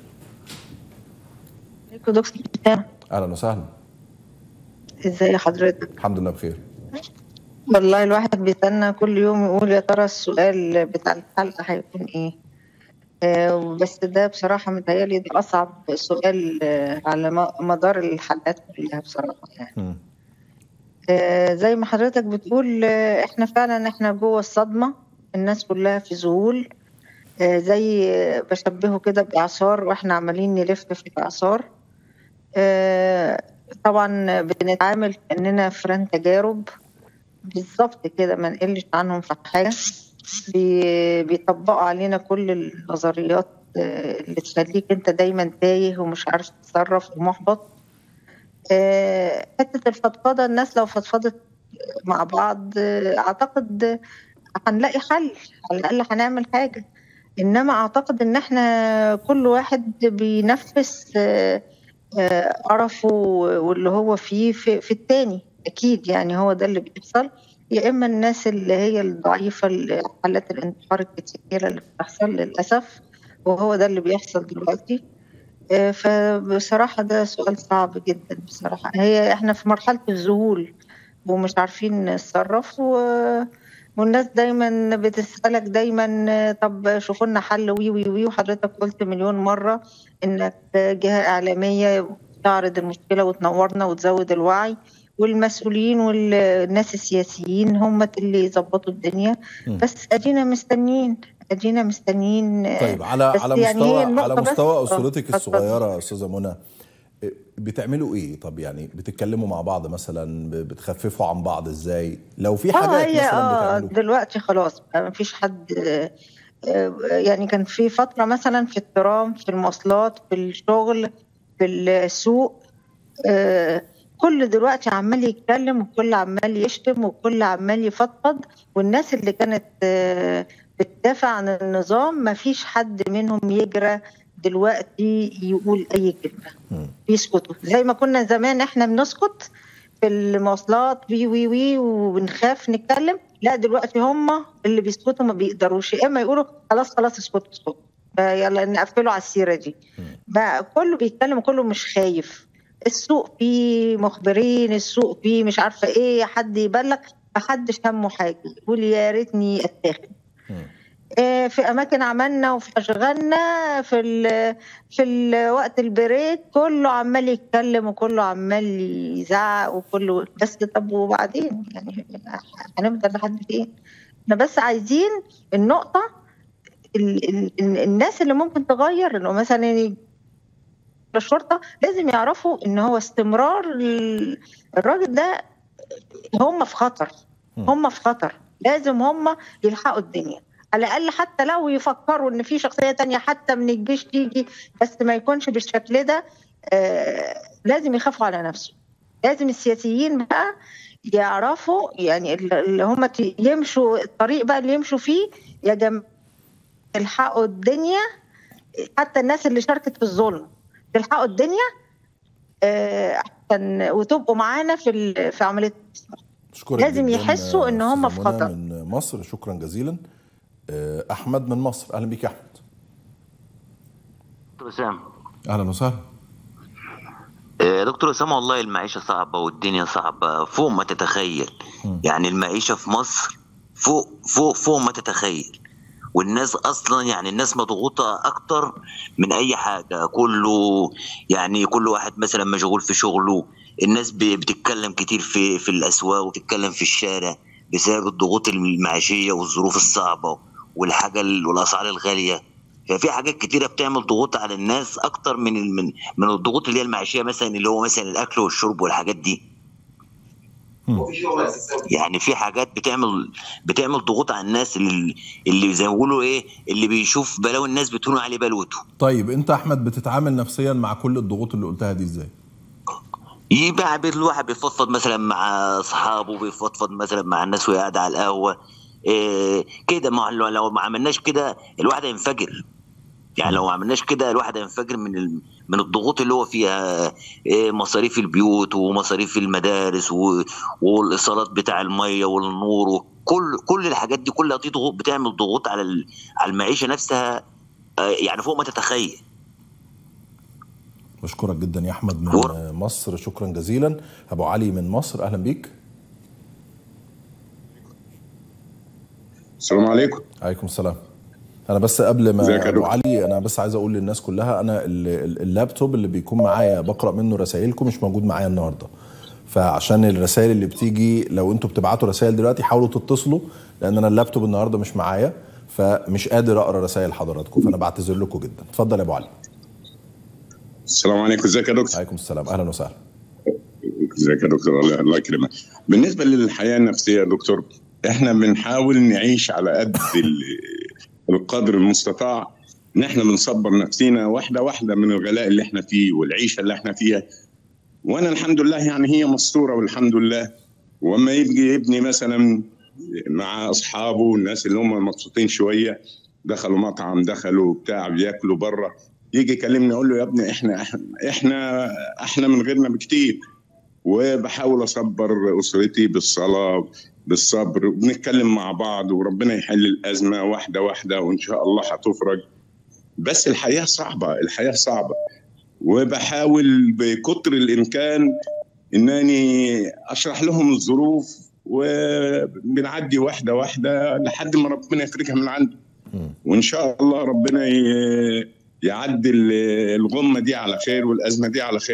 دكتور اهلا وسهلا ازاي حضرتك الحمد لله بخير والله الواحد بيستنى كل يوم يقول يا ترى السؤال بتاع الحلقة هيكون ايه آه بس ده بصراحة متهيألي ده أصعب سؤال آه على مدار الحلقات كلها بصراحة يعني آه زي ما حضرتك بتقول آه احنا فعلا احنا جوه الصدمة الناس كلها في ذهول آه زي بشبهه كده بإعصار واحنا عمالين نلف في الإعصار آه طبعا بنتعامل كأننا فران تجارب بالظبط كده ما نقلش عنهم في حاجه بي بيطبقوا علينا كل النظريات اللي تخليك انت دايما تايه ومش عارف تتصرف ومحبط حته الفضفضه الناس لو فضفضت مع بعض اعتقد هنلاقي حل على الاقل هنعمل حاجه انما اعتقد ان احنا كل واحد بينفس قرفه واللي هو فيه في, في التاني اكيد يعني هو ده اللي بيحصل يا اما الناس اللي هي الضعيفه حالات الانتحار الكتيره اللي بتحصل للاسف وهو ده اللي بيحصل دلوقتي فبصراحه ده سؤال صعب جدا بصراحه هي احنا في مرحله الذهول ومش عارفين نتصرف و... والناس دايما بتسالك دايما طب شوفوا لنا حل وي وي وي وحضرتك قلت مليون مره انك جهه اعلاميه تعرض المشكله وتنورنا وتزود الوعي والمسؤولين والناس السياسيين هم اللي يظبطوا الدنيا مم. بس ادينا مستنيين ادينا مستنيين آه، طيب على بس على يعني مستوى هي النقطة على بس- مستوى آه، اسرتك اتفضل. الصغيره يا استاذه منى إيه، بتعملوا ايه طب يعني بتتكلموا مع بعض مثلا ب- بتخففوا عن بعض ازاي لو في اه حاجات هي مثلا اه بتعملوا دلوقتي خلاص ما فيش حد آه، آه، يعني كان في فترة مثلا في الترام في المواصلات في الشغل في السوق آه، كل دلوقتي عمال يتكلم وكل عمال يشتم وكل عمال يفضفض والناس اللي كانت آه، بتدافع عن النظام ما فيش حد منهم يجرى دلوقتي يقول اي كلمه مم. بيسكتوا زي ما كنا زمان احنا بنسكت في المواصلات وي وي وي ونخاف نتكلم لا دلوقتي هم اللي بيسكتوا ما بيقدروش يا اما يقولوا خلاص خلاص اسكتوا اسكتوا يلا نقفلوا على السيره دي بقى كله بيتكلم وكله مش خايف السوق فيه مخبرين السوق فيه مش عارفه ايه حد يبلغ محدش همه حاجه يقول يا ريتني اتاخد مم. آه، في اماكن عملنا وفي اشغالنا في ال في ال وقت البريك كله عمال يتكلم وكله عمال يزعق وكله بس طب وبعدين يعني هنفضل لحد فين؟ احنا بس عايزين النقطه ال ال ال الناس اللي ممكن تغير انه مثلا يجي الشرطه لازم يعرفوا ان هو استمرار ال- الراجل ده هم في خطر هم في خطر لازم هم يلحقوا الدنيا على الاقل حتى لو يفكروا ان في شخصيه تانية حتى من الجيش تيجي بس ما يكونش بالشكل ده آه لازم يخافوا على نفسه لازم السياسيين بقى يعرفوا يعني اللي هم يمشوا الطريق بقى اللي يمشوا فيه يا جماعه تلحقوا الدنيا حتى الناس اللي شاركت في الظلم تلحقوا الدنيا آه، احسن وتبقوا معانا في ال- في عمليه أشكرك لازم جداً، يحسوا إن هم أستاذة في منى خطر. من مصر شكرا جزيلا آه، احمد من مصر اهلا بيك يا احمد دكتور اسامه اهلا وسهلا آه، دكتور اسامه والله المعيشه صعبه والدنيا صعبه فوق ما تتخيل يعني المعيشه في مصر فوق فوق فوق ما تتخيل والناس اصلا يعني الناس مضغوطه اكتر من اي حاجه كله يعني كل واحد مثلا مشغول في شغله الناس ب- بتتكلم كتير في في الاسواق وتتكلم في الشارع بسبب الضغوط المعيشيه والظروف الصعبه والحاجه ال- والاسعار الغاليه ففي حاجات كتيره بتعمل ضغوط على الناس اكتر من ال- من من الضغوط اللي هي المعيشيه مثلا اللي هو مثلا الاكل والشرب والحاجات دي يعني في حاجات بتعمل بتعمل ضغوط على الناس اللي اللي زي ما بيقولوا ايه اللي بيشوف بلاوي الناس بتهون عليه بلوته طيب انت احمد بتتعامل نفسيا مع كل الضغوط اللي قلتها دي ازاي يبقى بي- الواحد بيفضفض مثلا مع اصحابه بيفضفض مثلا مع الناس وهي قاعده على القهوه إيه كده ما لو لو ما عملناش كده الواحد هينفجر يعني لو ما عملناش كده الواحد هينفجر من ال... من الضغوط اللي هو فيها إيه مصاريف البيوت ومصاريف المدارس و... والايصالات بتاع الميه والنور وكل كل الحاجات دي كلها دي ضغوط بتعمل ضغوط على ال... على المعيشه نفسها آه، يعني فوق ما تتخيل بشكرك جدا يا احمد من آه، مصر شكرا جزيلا ابو علي من مصر اهلا بيك السلام عليكم عليكم السلام انا بس قبل ما ازيك يا ابو دكتور؟ علي انا بس عايز اقول للناس كلها انا ال- ال- اللابتوب اللي بيكون معايا بقرا منه رسائلكم مش موجود معايا النهارده فعشان الرسائل اللي بتيجي لو انتوا بتبعتوا رسائل دلوقتي حاولوا تتصلوا لان انا اللابتوب النهارده مش معايا فمش قادر اقرا رسائل حضراتكم فانا بعتذر لكم جدا اتفضل يا ابو علي السلام عليكم ازيك يا دكتور عليكم السلام اهلا وسهلا ازيك يا دكتور الله الله يكرمك بالنسبه للحياه النفسيه يا دكتور احنا بنحاول نعيش على قد ال- القدر المستطاع ان احنا بنصبر نفسينا واحده واحده من الغلاء اللي احنا فيه والعيشه اللي احنا فيها وانا الحمد لله يعني هي مستوره والحمد لله وما يجي ابني مثلا مع اصحابه والناس اللي هم مبسوطين شويه دخلوا مطعم دخلوا بتاع بياكلوا بره يجي يكلمني اقول له يا ابني احنا احنا احنا من غيرنا بكتير وبحاول اصبر اسرتي بالصلاه بالصبر وبنتكلم مع بعض وربنا يحل الازمه واحده واحده وان شاء الله هتفرج بس الحياه صعبه الحياه صعبه وبحاول بقدر الامكان انني اشرح لهم الظروف وبنعدي واحده واحده لحد ما ربنا يفرجها من عنده وان شاء الله ربنا ي- يعدي ال- الغمه دي على خير والازمه دي على خير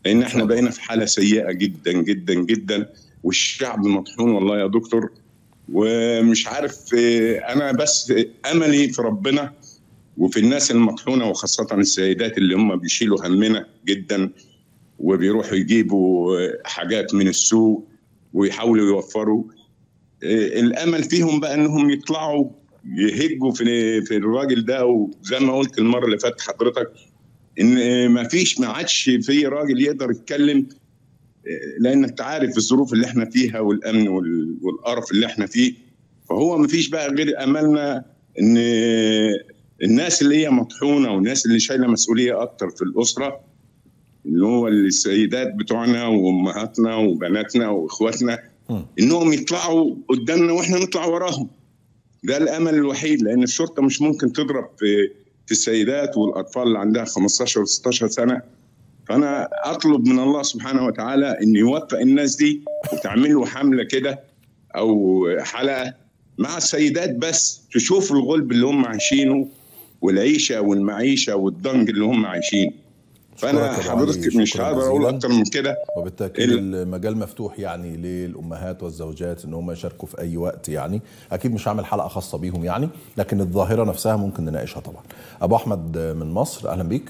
لان احنا بقينا في حاله سيئه جدا جدا جدا والشعب مطحون والله يا دكتور ومش عارف آه، انا بس املي في ربنا وفي الناس المطحونه وخاصه السيدات اللي هم بيشيلوا همنا جدا وبيروحوا يجيبوا آه، حاجات من السوق ويحاولوا يوفروا آه، الامل فيهم بقى انهم يطلعوا يهجوا في في الراجل ده وزي ما قلت المره اللي فاتت حضرتك ان ما فيش ما عادش في راجل يقدر يتكلم لان انت عارف الظروف اللي احنا فيها والامن وال- والقرف اللي احنا فيه فهو ما فيش بقى غير املنا ان الناس اللي هي مطحونه والناس اللي شايله مسؤوليه اكتر في الاسره اللي هو السيدات بتوعنا وامهاتنا وبناتنا واخواتنا انهم يطلعوا قدامنا واحنا نطلع وراهم ده الامل الوحيد لان الشرطه مش ممكن تضرب في في السيدات والاطفال اللي عندها 15 و 16 سنه فانا اطلب من الله سبحانه وتعالى ان يوفق الناس دي وتعملوا حمله كده او حلقه مع السيدات بس تشوف الغلب اللي هم عايشينه والعيشه والمعيشه والضنج اللي هم عايشينه فانا أشكرك يا أبو حضرتك علي، مش شكراً هقدر اقول جزيلاً. اكتر من كده وبالتاكيد المجال مفتوح يعني للامهات والزوجات ان هم يشاركوا في اي وقت يعني اكيد مش هعمل حلقه خاصه بيهم يعني لكن الظاهره نفسها ممكن نناقشها طبعا ابو احمد من مصر اهلا بيك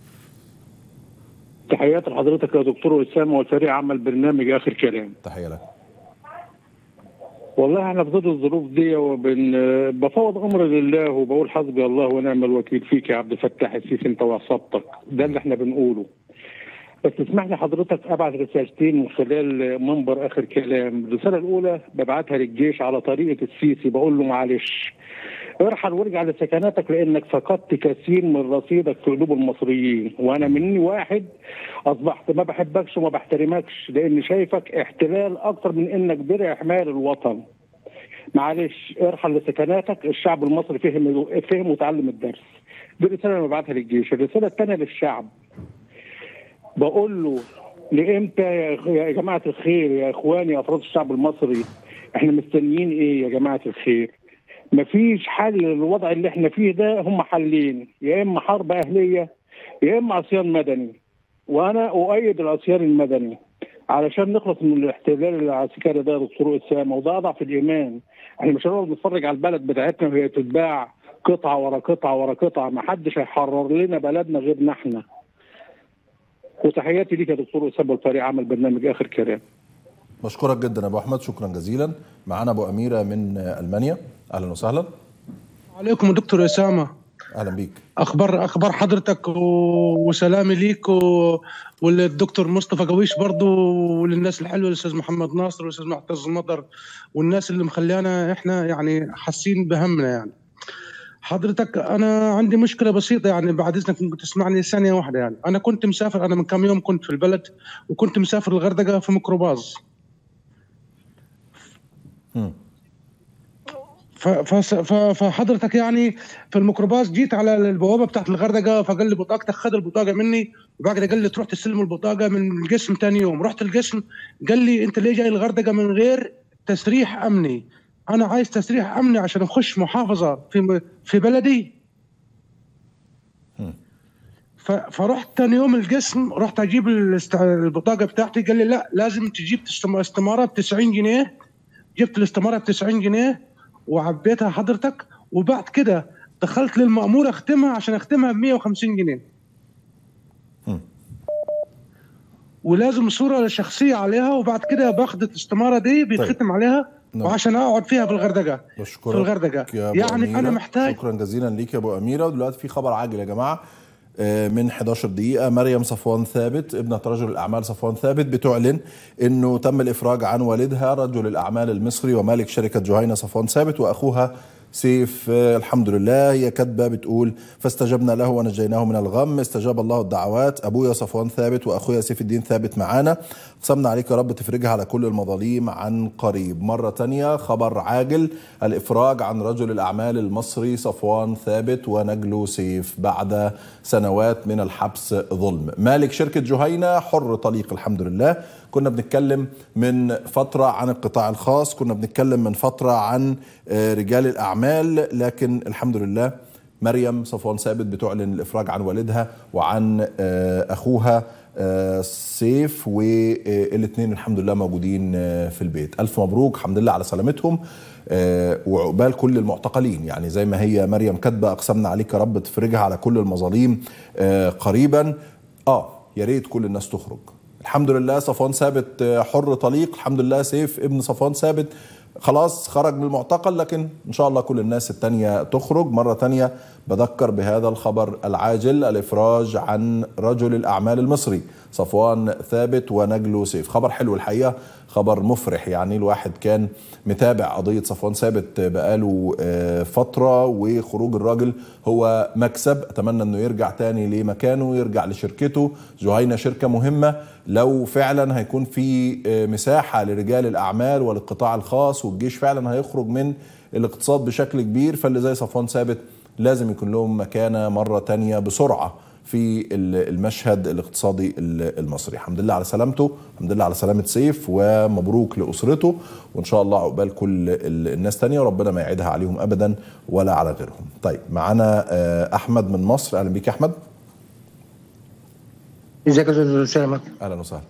تحياتي لحضرتك يا دكتور اسامه والفريق عمل برنامج اخر كلام تحيه لك والله احنا في ضد الظروف دي وبن بفوض امري لله وبقول حسبي الله ونعم الوكيل فيك يا عبد الفتاح السيسي انت وعصابتك ده اللي احنا بنقوله بس اسمح لي حضرتك ابعت رسالتين من خلال منبر اخر كلام الرساله الاولى ببعتها للجيش على طريقه السيسي بقول له معلش ارحل وارجع لسكناتك لانك فقدت كثير من رصيدك في قلوب المصريين وانا مني واحد اصبحت ما بحبكش وما بحترمكش لان شايفك احتلال اكتر من انك درع حمايه للوطن معلش ارحل لسكناتك الشعب المصري فهم فهم وتعلم الدرس دي الرساله اللي ببعتها للجيش الرساله الثانيه للشعب بقول له لامتى يا إخ- يا جماعه الخير يا اخواني يا افراد الشعب المصري احنا مستنيين ايه يا جماعه الخير مفيش حل للوضع اللي احنا فيه ده هم حلين يا اما حرب اهليه يا اما عصيان مدني وانا اؤيد العصيان المدني علشان نخلص من الاحتلال العسكري ده يا دكتور اسامه وده اضعف الايمان احنا مش هنقعد نتفرج على البلد بتاعتنا وهي تتباع قطعه ورا قطعه ورا قطعه ما حدش هيحرر لنا بلدنا غيرنا احنا وتحياتي ليك يا دكتور اسامه والفريق عمل برنامج اخر كلام بشكرك جدا يا ابو احمد شكرا جزيلا معانا ابو اميره من المانيا اهلا وسهلا عليكم دكتور اسامه اهلا بيك اخبار اخبار حضرتك و... وسلامي ليك و... والدكتور مصطفى قويش برضو وللناس الحلوه الاستاذ محمد ناصر والاستاذ معتز المطر والناس اللي مخليانا احنا يعني حاسين بهمنا يعني حضرتك انا عندي مشكله بسيطه يعني بعد اذنك ممكن تسمعني ثانيه واحده يعني انا كنت مسافر انا من كم يوم كنت في البلد وكنت مسافر الغردقه في ميكروباص ف- فس- ف- فحضرتك يعني في الميكروباص جيت على البوابه بتاعت الغردقه فقال لي بطاقتك خد البطاقه مني وبعد كده قال لي تروح تستلم البطاقه من القسم تاني يوم رحت القسم قال لي انت ليه جاي الغردقه من غير تسريح امني انا عايز تسريح امني عشان اخش محافظه في في بلدي ف- فرحت تاني يوم القسم رحت اجيب الاست- البطاقه بتاعتي قال لي لا لازم تجيب استم- استماره ب 90 جنيه جبت الاستماره ب 90 جنيه وعبيتها حضرتك وبعد كده دخلت للمأمور اختمها عشان اختمها ب 150 جنيه ولازم صورة شخصية عليها وبعد كده باخد الاستمارة دي بيتختم عليها نعم. وعشان اقعد فيها في الغردقة بشكرك في الغردقة يا أبو يعني أميرة. انا محتاج شكرا جزيلا ليك يا ابو اميره ودلوقتي في خبر عاجل يا جماعه آه، من 11 دقيقة مريم صفوان ثابت ابنة رجل الأعمال صفوان ثابت بتعلن أنه تم الإفراج عن والدها رجل الأعمال المصري ومالك شركة جهينة صفوان ثابت وأخوها سيف آه، الحمد لله هي كاتبة بتقول فاستجبنا له ونجيناه من الغم استجاب الله الدعوات أبويا صفوان ثابت وأخويا سيف الدين ثابت معانا قسمنا عليك يا رب تفرجها على كل المظاليم عن قريب مرة تانية خبر عاجل الإفراج عن رجل الأعمال المصري صفوان ثابت ونجله سيف بعد سنوات من الحبس ظلم مالك شركة جهينة حر طليق الحمد لله كنا بنتكلم من فترة عن القطاع الخاص كنا بنتكلم من فترة عن آه، رجال الأعمال لكن الحمد لله مريم صفوان ثابت بتعلن الافراج عن والدها وعن آه، اخوها آه، سيف والاثنين الحمد لله موجودين آه، في البيت الف مبروك الحمد لله على سلامتهم آه، وعقبال كل المعتقلين يعني زي ما هي مريم كاتبه اقسمنا عليك يا رب تفرجها على كل المظاليم آه، قريبا اه يا ريت كل الناس تخرج الحمد لله صفوان ثابت آه، حر طليق الحمد لله سيف ابن صفوان ثابت خلاص خرج من المعتقل لكن ان شاء الله كل الناس التانية تخرج مرة تانية بذكر بهذا الخبر العاجل الافراج عن رجل الاعمال المصري صفوان ثابت ونجله سيف خبر حلو الحقيقة خبر مفرح يعني الواحد كان متابع قضية صفوان ثابت بقاله آه، فترة وخروج الراجل هو مكسب اتمنى انه يرجع تاني لمكانه يرجع لشركته جهينة شركة مهمة لو فعلا هيكون في آه، مساحة لرجال الاعمال والقطاع الخاص والجيش فعلا هيخرج من الاقتصاد بشكل كبير فاللي زي صفوان ثابت لازم يكون لهم مكانة مرة تانية بسرعة في ال- المشهد الاقتصادي ال- المصري الحمد لله على سلامته الحمد لله على سلامة سيف ومبروك لأسرته وإن شاء الله عقبال كل ال- الناس تانية وربنا ما يعيدها عليهم أبدا ولا على غيرهم طيب معانا آه، أحمد من مصر أهلا بيك يا أحمد ازيك يا استاذ اسامه أهلا وسهلا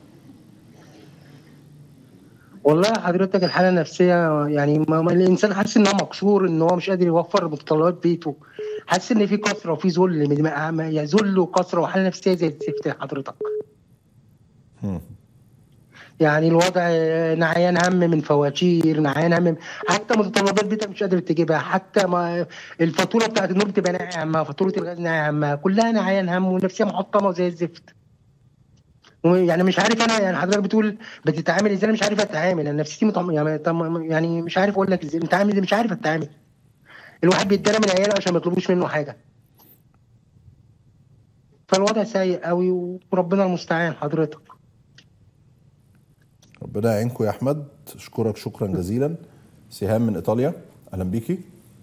والله حضرتك الحاله النفسيه يعني ما ما الانسان حاسس ان هو مكسور ان هو مش قادر يوفر متطلبات بيته حاسس ان في كسره وفي ذل من- يعني ذل وكسره وحاله نفسيه زي الزفت يا حضرتك يعني الوضع آه، نعيان هم من فواتير نعيان هم حتى متطلبات بيتك مش قادر تجيبها حتى ما الفاتوره بتاعت النور تبقى ناعي همها فاتوره الغاز ناعي همها كلها نعيان هم ونفسيه محطمه زي الزفت يعني مش عارف انا يعني حضرتك بتقول بتتعامل ازاي انا مش عارف اتعامل انا نفسيتي مطم... يعني طم... يعني مش عارف اقول لك ازاي متعامل ازاي مش عارف اتعامل الواحد بيتدرى من عياله عشان ما يطلبوش منه حاجه فالوضع سيء قوي وربنا المستعان حضرتك ربنا يعينكم يا أحمد أشكرك شكرا جزيلا سهام من إيطاليا أهلا بيكي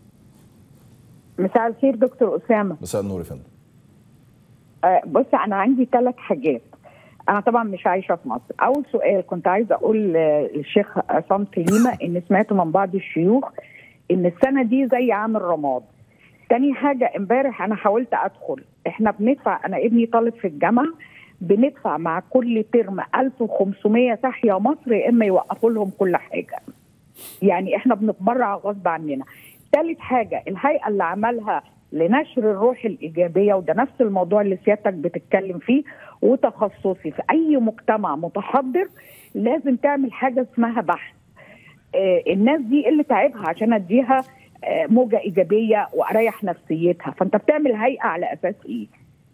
مساء الخير دكتور أسامة مساء النور يا فندم آه، بص أنا عندي ثلاث حاجات أنا طبعا مش عايشة في مصر أول سؤال كنت عايزة أقول آه، للشيخ عصام كليمة إن سمعت من بعض الشيوخ إن السنة دي زي عام الرماد تاني حاجة امبارح أنا حاولت أدخل إحنا بندفع أنا ابني طالب في الجامعة بندفع مع كل ترم 1500 تحيا مصر يا إما يوقفوا لهم كل حاجة يعني احنا بنتبرع غصب عننا ثالث حاجة الهيئة اللي عملها لنشر الروح الإيجابية وده نفس الموضوع اللي سيادتك بتتكلم فيه وتخصصي في أي مجتمع متحضر لازم تعمل حاجة اسمها بحث آه، الناس دي إيه اللي تعبها عشان أديها آه، موجة إيجابية وأريح نفسيتها فأنت بتعمل هيئة على أساس إيه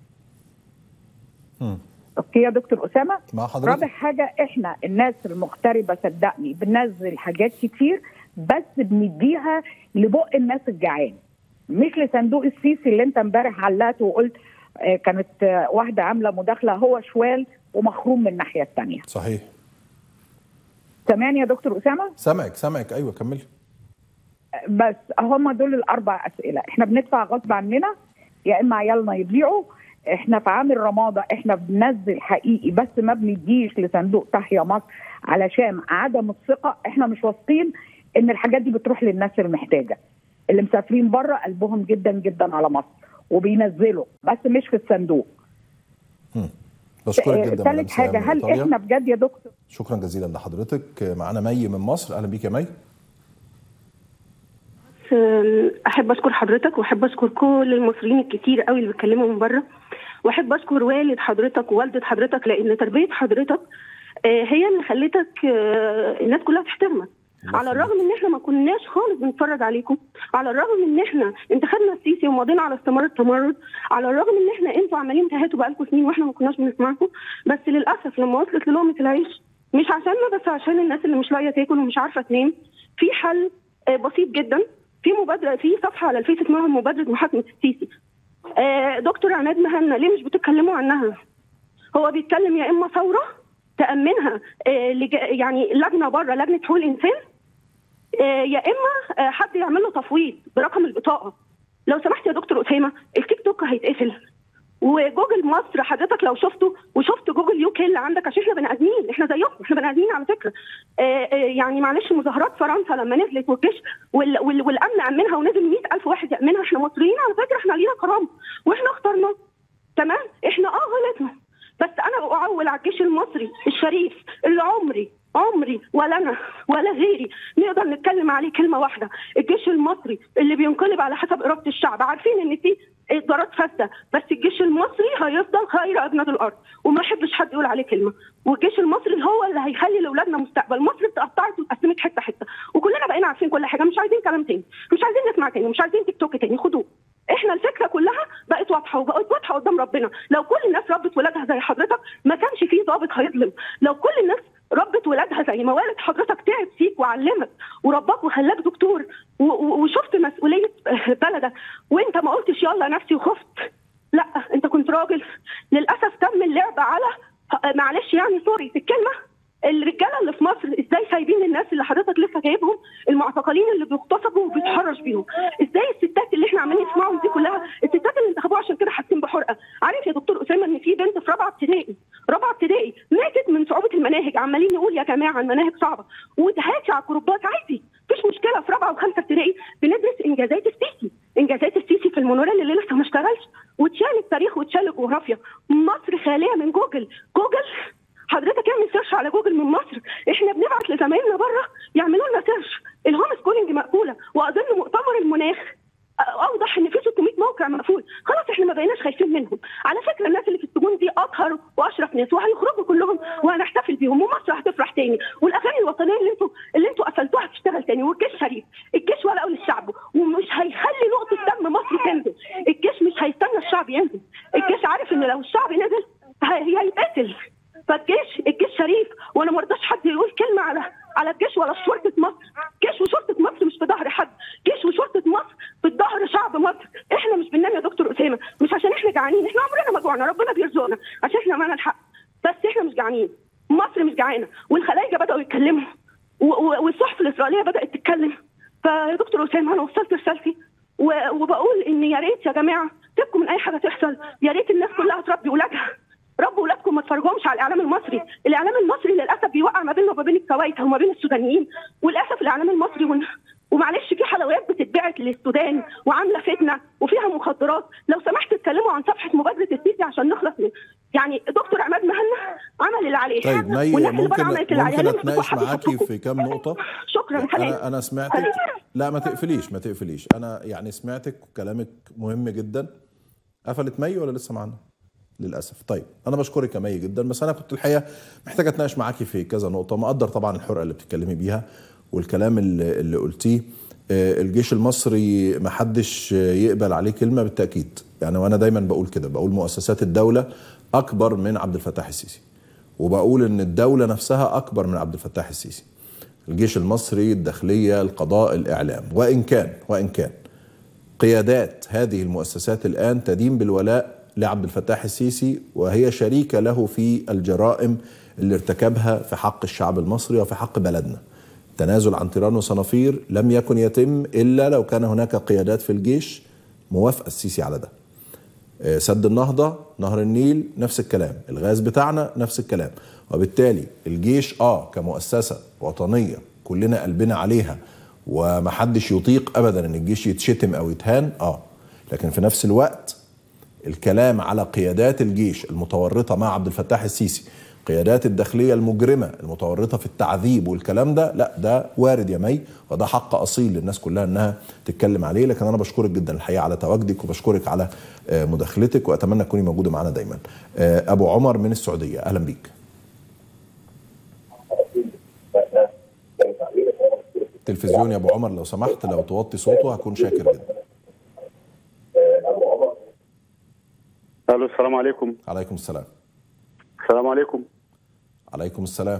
مم. اوكي يا دكتور اسامه مع حضرتك. رابع حاجه احنا الناس المغتربه صدقني بننزل حاجات كتير بس بنديها لبق الناس الجعان مش لصندوق السيسي اللي انت امبارح علقت وقلت آه، كانت آه، واحده عامله مداخله هو شوال ومخروم من الناحيه الثانيه صحيح سامعني يا دكتور اسامه سامعك سامعك أيوة كملي بس هم دول الاربع اسئله احنا بندفع غصب عننا يا اما عيالنا يضيعوا احنا في عام الرمادة احنا بننزل حقيقي بس ما بنديش لصندوق تحيا مصر علشان عدم الثقة احنا مش واثقين ان الحاجات دي بتروح للناس المحتاجة اللي مسافرين بره قلبهم جدا جدا على مصر وبينزلوا بس مش في الصندوق بشكرك آه، جدا ثالث مدام سهام حاجة من هل إيطاليا. احنا بجد يا دكتور شكرا جزيلا لحضرتك معانا مي من مصر اهلا بيك يا مي احب اشكر حضرتك واحب اشكر كل المصريين الكتير قوي اللي بيتكلموا من بره واحب اشكر والد حضرتك ووالده حضرتك لان تربيه حضرتك آه، هي اللي خلتك آه، الناس كلها تحترمك على الرغم ان احنا ما كناش خالص بنتفرج عليكم على الرغم ان احنا انتخبنا السيسي ومضينا على استمرار التمرد على الرغم ان احنا انتوا عمالين تهاتوا بقالكم سنين واحنا ما كناش بنسمعكم بس للاسف لما وصلت للقمه العيش مش عشاننا بس عشان الناس اللي مش لاقيه تاكل ومش عارفه تنام في حل آه، بسيط جدا في مبادره في صفحه على الفيس اسمها مبادره محاكمه السيسي آه، دكتور عماد مهنا ليه مش بتتكلموا عنها هو بيتكلم يا اما ثوره تامنها آه، لج- يعني لجنه بره لجنه حقوق الانسان آه، يا اما آه، حد يعمل له تفويض برقم البطاقه لو سمحت يا دكتور اسامه التيك توك هيتقفل وجوجل مصر حضرتك لو شفته وشفت جوجل يو كي اللي عندك عشان احنا بني ادمين احنا زيكم احنا بني ادمين على فكره آه، آه، يعني معلش مظاهرات فرنسا لما نزلت والجيش وال- وال- والامن امنها ونزل 100000 واحد يامنها احنا مصريين على فكره احنا لينا كرامه واحنا اخترنا تمام احنا اه غلطنا بس انا اعول على الجيش المصري الشريف اللي عمري عمري ولا انا ولا غيري نقدر نتكلم عليه كلمه واحده الجيش المصري اللي بينقلب على حسب اراده الشعب عارفين ان في ادارات فاسده بس الجيش المصري هيفضل خير اجناد الارض وما احبش حد يقول عليه كلمه والجيش المصري هو اللي هيخلي لاولادنا مستقبل مصر اتقطعت واتقسمت حته حته وكلنا بقينا عارفين كل حاجه مش عايزين كلام تاني مش عايزين نسمع تاني مش عايزين تيك توك تاني خدوه احنا الفكره كلها بقت واضحه وبقت واضحه قدام ربنا لو كل الناس ربت ولادها زي حضرتك ما كانش فيه ضابط هيظلم لو كل الناس ربت ولادها زي ما والد حضرتك تعب فيك وعلمك ورباك وخلاك دكتور و- و- وشفت مسؤوليه بلدك وانت ما قلتش يلا نفسي وخفت لا انت كنت راجل للاسف تم اللعب على معلش يعني سوري في الكلمه الرجاله اللي في مصر ازاي سايبين الناس اللي حضرتك لسه جايبهم المعتقلين اللي بيغتصبوا وبيتحرش بيهم ازاي الستات اللي احنا عمالين نسمعهم دي كلها الستات اللي انتخبوها عشان كده حاسين بحرقه عارف يا دكتور اسامه ان في بنت في رابعه ابتدائي رابعه ابتدائي ماتت من صعوبه المناهج عمالين نقول يا جماعه المناهج صعبه وتهاتي على الجروبات عادي مفيش مشكله في رابعه وخمسه ابتدائي بندرس انجازات السيسي انجازات السيسي في المونوريل اللي لسه ما اشتغلش واتشال التاريخ واتشال الجغرافيا مصر خاليه من جوجل جوجل حضرتك اعمل سيرش على جوجل من مصر احنا بنبعت لزمايلنا بره يعملوا لنا سيرش الهوم سكولينج مقفوله واظن مؤتمر المناخ اوضح ان في 600 موقع مقفول خلاص احنا ما بقيناش خايفين منهم على فكره الناس اللي في السجون دي اطهر واشرف ناس وهيخرجوا كلهم وهنحتفل بيهم ومصر هتفرح تاني والاغاني الوطنيه اللي انتوا اللي انتوا قفلتوها هتشتغل تاني والجيش شريف الجيش ولا للشعب ومش هيخلي نقطه دم مصر تنزل الجيش مش هيستنى الشعب ينزل الجيش عارف ان لو الشعب نزل هي- هيتقتل فالجيش الجيش شريف وانا ما رضاش حد يقول كلمه على على الجيش ولا شرطه مصر جيش وشرطه مصر مش في ظهر حد جيش وشرطه مصر في ظهر شعب مصر احنا مش بننام يا دكتور اسامه مش عشان احنا جعانين احنا عمرنا ما جوعنا ربنا بيرزقنا عشان احنا معانا الحق بس احنا مش جعانين مصر مش جعانه والخلايجه بداوا يتكلموا و- و- والصحف الاسرائيليه بدات تتكلم فيا دكتور اسامه انا وصلت رسالتي و- وبقول ان يا ريت يا جماعه سيبكم من اي حاجه تحصل يا ريت الناس كلها تربي ولادها ربوا ولادكم ما تفرجوهمش على الاعلام المصري، الاعلام المصري للاسف بيوقع ما بيننا وما بين الكويت وما بين السودانيين، وللاسف الاعلام المصري ون... ومعلش في حلويات بتتبعت للسودان وعامله فتنه وفيها مخدرات، لو سمحت اتكلموا عن صفحه مبادره السيسي عشان نخلص من يعني دكتور عماد مهنا عمل اللي عليه طيب مي والناس اللي ممكن بره عملت اللي عليها ممكن لازم تبقوا اتناقش حاطين معاكي خطكم. في كام نقطه شكرا حلال انا انا سمعتك لا ما تقفليش ما تقفليش انا يعني سمعتك وكلامك مهم جدا قفلت مي ولا لسه معانا للاسف طيب انا بشكرك يا مي جدا بس انا كنت الحقيقه محتاج اتناقش معاكي في كذا نقطه مقدر طبعا الحرقه اللي بتتكلمي بيها والكلام اللي, اللي قلتيه آه، الجيش المصري ما حدش يقبل عليه كلمه بالتاكيد يعني وانا دايما بقول كده بقول مؤسسات الدوله اكبر من عبد الفتاح السيسي وبقول ان الدوله نفسها اكبر من عبد الفتاح السيسي الجيش المصري الداخليه القضاء الاعلام وان كان وان كان قيادات هذه المؤسسات الان تدين بالولاء لعبد الفتاح السيسي وهي شريكه له في الجرائم اللي ارتكبها في حق الشعب المصري وفي حق بلدنا. التنازل عن تيران وصنافير لم يكن يتم الا لو كان هناك قيادات في الجيش موافقه السيسي على ده. آه، سد النهضه نهر النيل نفس الكلام الغاز بتاعنا نفس الكلام وبالتالي الجيش اه كمؤسسه وطنيه كلنا قلبنا عليها ومحدش يطيق ابدا ان الجيش يتشتم او يتهان اه لكن في نفس الوقت الكلام على قيادات الجيش المتورطه مع عبد الفتاح السيسي قيادات الداخليه المجرمه المتورطه في التعذيب والكلام ده لا ده وارد يا مي وده حق اصيل للناس كلها انها تتكلم عليه لكن انا بشكرك جدا الحقيقه على تواجدك وبشكرك على آه، مداخلتك واتمنى تكوني موجوده معنا دايما آه، ابو عمر من السعوديه اهلا بيك تلفزيون يا ابو عمر لو سمحت لو توطي صوته هكون شاكر جدا الو السلام عليكم عليكم السلام السلام عليكم عليكم السلام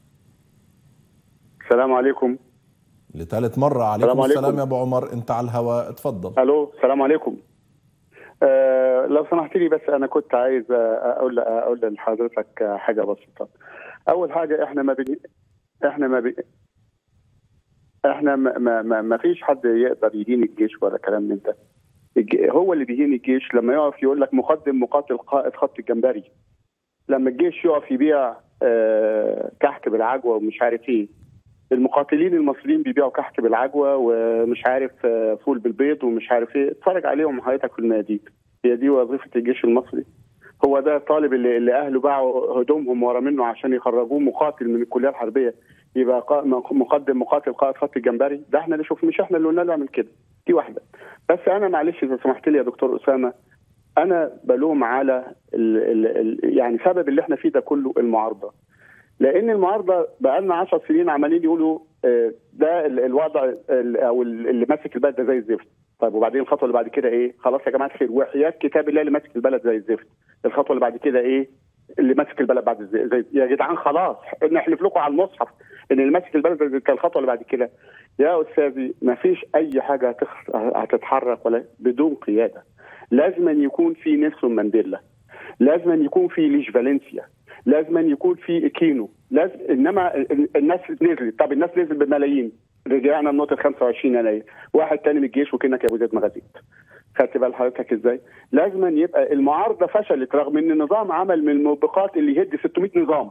السلام عليكم لثالث مرة عليكم السلام السلام, عليكم. يا ابو عمر انت على الهواء اتفضل الو السلام عليكم آه لو سمحت لي بس انا كنت عايز اقول اقول لحضرتك حاجه بسيطه اول حاجه احنا ما بن... احنا ما بي... احنا ما, ما, ما, ما فيش حد يقدر يدين الجيش ولا كلام من ده الج- هو اللي بيهين الجيش لما يقف يقول لك مقدم مقاتل قائد خط الجمبري لما الجيش يقف يبيع آه، كحك بالعجوه ومش عارف ايه المقاتلين المصريين بيبيعوا كحك بالعجوه ومش عارف آه، فول بالبيض ومش عارف ايه اتفرج عليهم حياتك في الميادين هي دي وظيفه الجيش المصري هو ده الطالب اللي, اللي اهله باعوا هدومهم ورا منه عشان يخرجوه مقاتل من الكليه الحربيه يبقى قا- مقدم مقاتل قائد خط الجمبري ده احنا اللي شوف مش احنا اللي قلنا له اعمل كده دي واحده بس انا معلش اذا سمحت لي يا دكتور اسامه انا بلوم على ال ال ال يعني سبب اللي احنا فيه ده كله المعارضه لان المعارضه بقى لنا 10 سنين عمالين يقولوا آه، ده ال- الوضع ال- او ال- اللي ماسك البلد ده زي الزفت طيب وبعدين الخطوه اللي بعد كده ايه خلاص يا جماعه الخير وحياه كتاب الله اللي ماسك البلد زي الزفت الخطوه اللي بعد كده ايه اللي ماسك البلد بعد زي, زي يا جدعان خلاص نحلف لكم على المصحف ان اللي ماسك البلد زي كان الخطوه اللي بعد كده يا استاذي ما فيش اي حاجه هتخ- هتتحرك ولا بدون قياده لازم أن يكون في نيلسون مانديلا لازم أن يكون في ليش فالنسيا لازم أن يكون في كينو لازم انما ال- الناس نزلت طب الناس نزلت بملايين رجعنا لنقطه 25 يناير واحد تاني من الجيش وكانك يا ابو زيد مغازيت خدت بال حضرتك ازاي؟ لازم أن يبقى المعارضه فشلت رغم ان النظام عمل من الموبقات اللي يهد 600 نظام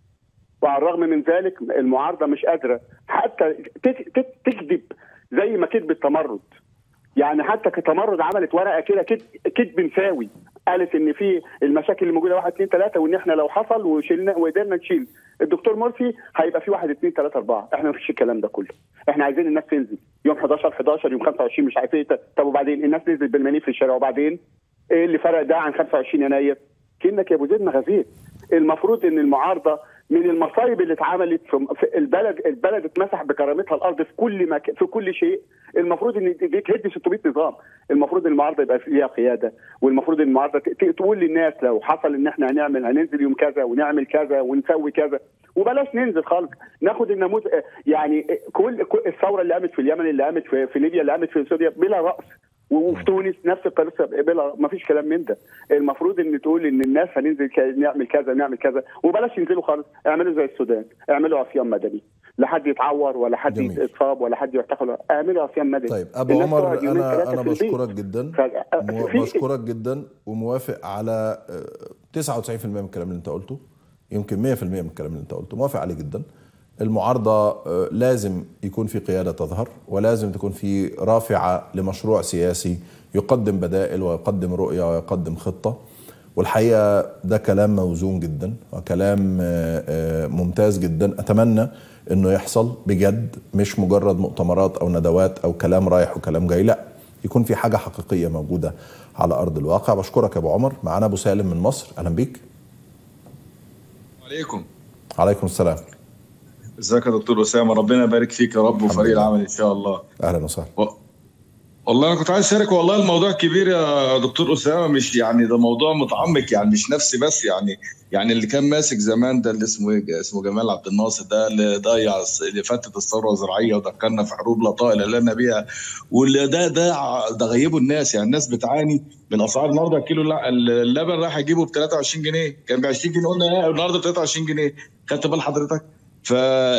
وعلى الرغم من ذلك المعارضه مش قادره حتى تك- تك- تكذب زي ما كذب التمرد يعني حتى كتمرد عملت ورقه كده كد- كذب مساوي قالت ان في المشاكل اللي موجوده واحد اثنين ثلاثه وان احنا لو حصل وشلنا وقدرنا نشيل الدكتور مرسي هيبقى في واحد اثنين ثلاثه اربعه احنا مفيش الكلام ده كله احنا عايزين الناس تنزل يوم 11 11 يوم 25 مش عارف ايه طب وبعدين الناس نزلت بالمنيف في الشارع وبعدين ايه اللي فرق ده عن 25 يناير كأنك يا ابو زيد مغازيل المفروض ان المعارضه من المصايب اللي اتعملت في في البلد البلد اتمسح بكرامتها الارض في كل مك... في كل شيء المفروض ان دي تهد 600 نظام المفروض ان المعارضه يبقى فيها قياده والمفروض ان المعارضه ت... ت- تقول للناس لو حصل ان احنا هنعمل هننزل يوم كذا ونعمل كذا ونسوي كذا وبلاش ننزل خالص ناخد النموذج يعني كل كل- الثوره اللي قامت في اليمن اللي قامت في, في ليبيا اللي قامت في سوريا بلا راس وفي تونس نفس القصه بلا ما فيش كلام من ده المفروض ان تقول ان الناس هننزل ك- نعمل كذا نعمل كذا وبلاش ينزلوا خالص اعملوا زي السودان اعملوا عصيان مدني لا حد يتعور ولا حد يتصاب ولا حد يعتقل اعملوا عصيان مدني طيب ابو الناس عمر تقعد يومين انا ثلاثة انا في البيت. بشكرك جدا مو- في- بشكرك جدا وموافق على آه، 99% من الكلام اللي انت قلته يمكن 100% من الكلام اللي انت قلته موافق عليه جدا المعارضة آه، لازم يكون في قيادة تظهر ولازم تكون في رافعة لمشروع سياسي يقدم بدائل ويقدم رؤية ويقدم خطة والحقيقة ده كلام موزون جدا وكلام آه، آه، ممتاز جدا أتمنى أنه يحصل بجد مش مجرد مؤتمرات أو ندوات أو كلام رايح وكلام جاي لا يكون في حاجة حقيقية موجودة على أرض الواقع بشكرك يا أبو عمر معانا أبو سالم من مصر أهلا بيك عليكم عليكم السلام ازيك يا دكتور اسامه ربنا يبارك فيك يا رب وفريق العمل ان شاء الله أهلا وسهلا والله انا كنت عايز اشارك والله الموضوع كبير يا دكتور اسامه مش يعني ده موضوع متعمق يعني مش نفسي بس يعني يعني اللي كان ماسك زمان ده اللي اسمه ايه اسمه جمال عبد الناصر ده اللي ضيع اللي فتت الثوره الزراعيه ودخلنا في حروب لا طائل لنا بيها واللي ده ده ع- ده غيبوا الناس يعني الناس بتعاني من اسعار النهارده كيلو الل- اللبن راح يجيبه ب 23 جنيه كان ب 20 جنيه قلنا ايه النهارده ب 23 جنيه خدت بال حضرتك ف